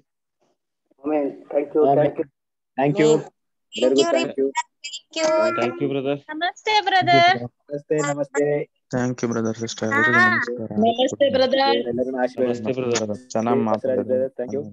ಥ್ಯಾಂಕ್ ಯು ಎಲ್ಲರಿಗೂ Thank you, thank you thank you brother ನಮಸ್ತೆ ಬ್ರದರ್ ನಮಸ್ತೆ ನಮಸ್ತೆ ಥ್ಯಾಂಕ್ ಯು ಬ್ರದರ್ ಸಿಸ್ಟರ್ ಎಲ್ರಿಗೂ ನಮಸ್ಕಾರ ನಮಸ್ತೆ ಬ್ರದರ್ ಎಲ್ಲರನ್ನು ಆಶೀರ್ವಾದ ನಮಸ್ತೆ ಬ್ರದರ್ ಚೆನ್ನಾಗಿ Basavaraj brother, thank you.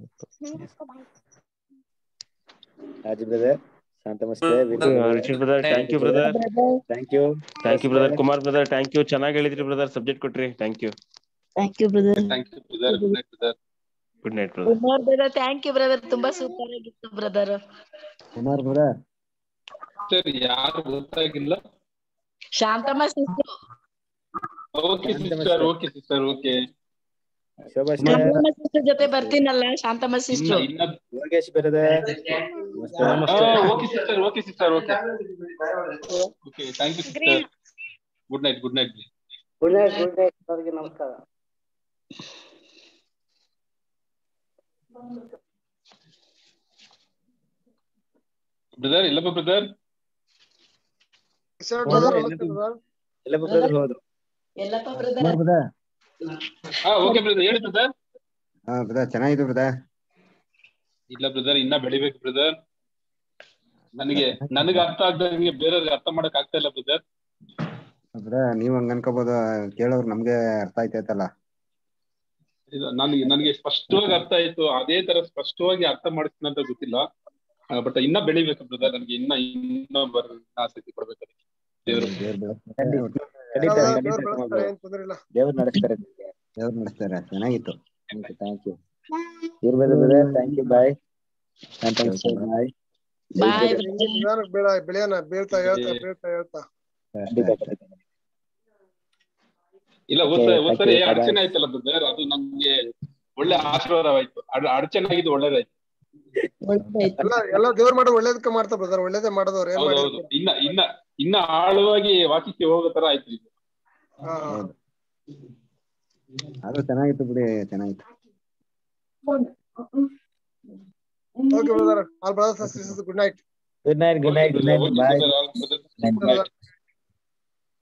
Raju brother Shanta ನಮಸ್ತೆ Richard brother thank you brother thank you thank you brother Kumar brother thank you ಚೆನ್ನಾಗಿ ಹೇಳಿದ್ರಿ ಬ್ರದರ್ ಸಬ್ಜೆಕ್ಟ್ ಕೊಟ್ರಿ thank you thank you brother thank you brother good night brother good night brother Kumar brother thank you brother ತುಂಬಾ super ಆಗಿತ್ತು brother Kumar brother sir ಯಾರು ಗೊತ್ತಾಗಿಲ್ಲ Shantamma sister okay sister okay sister okay Shobha Shantamma sister ಜೊತೆ ಬರ್ತೀನಲ್ಲ ಶಾಂತಮ್ಮ ಇನ್ನ sister ಇನ್ನ Yogesh brother ನಮಸ್ತೆ okay sister okay sister okay okay thank you sister good night good night good night good night ಅವರಿಗೆ ನಮಸ್ಕಾರ ಬ್ರದರ್ ಇಲ್ಲಪ್ಪ ಬ್ರದರ್ brother, ನಮಸ್ತೆ brother. ಎಲ್ಲ ಬ್ರದರ್ ಹೋದ್ರು ಎಲ್ಲಪ್ಪ ಕುಮಾರ್ ಬ್ರದರ್ ಬ್ರದರ್ ಹಾ ಓಕೆ ಬ್ರದರ್ ಹೇಳಿ ಬ್ರದರ್ ಹಾ ಬ್ರದರ್ ಚೆನ್ನಾಗಿತ್ತು ಬ್ರದರ್ ಇಲ್ಲ ಬ್ರದರ್ ಇನ್ನ ಬೆಳಿಬೇಕು ಬ್ರದರ್ ನನಗೆ ನನಗೆ ಅರ್ಥ ಆಗ್ದಂಗೆ ಬೇರೆಯವ್ರಿಗೆ ಅರ್ಥ ಮಾಡಕ್ ಆಗ್ತಾ ಇಲ್ಲ ಬ್ರದರ್ ಬ್ರದರ್ ನೀವ್ ಹಂಗ ಅನ್ಕೋಬಹುದು ಕೇಳೋರು ನಮ್ಗೆ ಅರ್ಥ ಆಯ್ತೈತಲ್ಲ ನನಗೆ ನನಗೆ ಸ್ಪಷ್ಟವಾಗಿ ಅರ್ಥ ಆಯ್ತು ಅದೇ ತರ ಸ್ಪಷ್ಟವಾಗಿ ಅರ್ಥ ಮಾಡಿಸ್ತೀನಿ ಅಂತ ಗೊತ್ತಿಲ್ಲ ಬಟ್ ಇನ್ನ ಬೆಳಿಬೇಕು ಬ್ರದರ್ ನನಗೆ ಇನ್ನ ಇನ್ನ ಬರ ಆಸಕ್ತಿ ಕೊಡ್ಬೇಕು ಅದಕ್ಕೆ ದೇವರು ದೇವ್ರ್ ಬೆಳೆಸ್ತಾರೆ. ಖಂಡಿತ ದೇವ್ರ್ ಖಂಡಿತ ಬೆಳೆಸ್ತಾರೆ, ಏನ್ ತೊಂದ್ರೆ ಇಲ್ಲ ದೇವ್ರು ನಡೆಸ್ತಾರೆ ದೇವ್ರ್ ನಡೆಸ್ತಾರೆ ಚೆನ್ನಾಗಿತ್ತು ಥ್ಯಾಂಕ್ ಯು ಇರ್ಬೋದು brother thank you bye bye bye ನಿಧಾನಕ್ ಬೆಳ ಬೆಳೆಯನ ಬೀಳ್ತಾ ಹೇಳ್ತಾ ಬೀಳ್ತಾ ಹೇಳ್ತಾ ಖಂಡಿತ ಖಂಡಿತ ಇಲ್ಲ ಹೋದ್ಸ Okay, ಹೋದ್ಸರಿ thank you. ಅಡಚಣೆ ಆಯ್ತಲ್ಲ ಬ್ರದರ್ ಅದು ನಮ್ಗೆ ಒಳ್ಳೆ ಆಶೀರ್ವಾದವಾಯ್ತು ಅಡ್- ಅಡಚಣೆ ಆಗಿದ್ದು ಒಳ್ಳೇದಾಯ್ತು ಎಲ್ಲ ಎಲ್ಲ ದೇವ್ರ ಮಾಡೋ ಒಳ್ಳೇದಕ್ಕೆ ಮಾಡ್ತಾ ಬ್ರದರ್ ಒಳ್ಳೇದೇ ಮಾಡೋದವ್ರು ಏನ್ ಹೌದೌದು ಮಾಡಿರ್ತಾರೆ ಇನ್ನ ಇನ್ನ ಇನ್ನ ಆಳವಾಗಿ ವಾಕ್ಯಕ್ಕೆ ಹೋಗೋ ತರ ಆಯ್ತು ಇದು ಹಾ ಹಾ. ಆದ್ರೂ ಚೆನ್ನಾಗಿತ್ತು ಬಿಡಿ ಚೆನ್ನಾಗಿತ್ತು okay brother all brothers good night good night good night good night bye Okay, brother, all brother. Night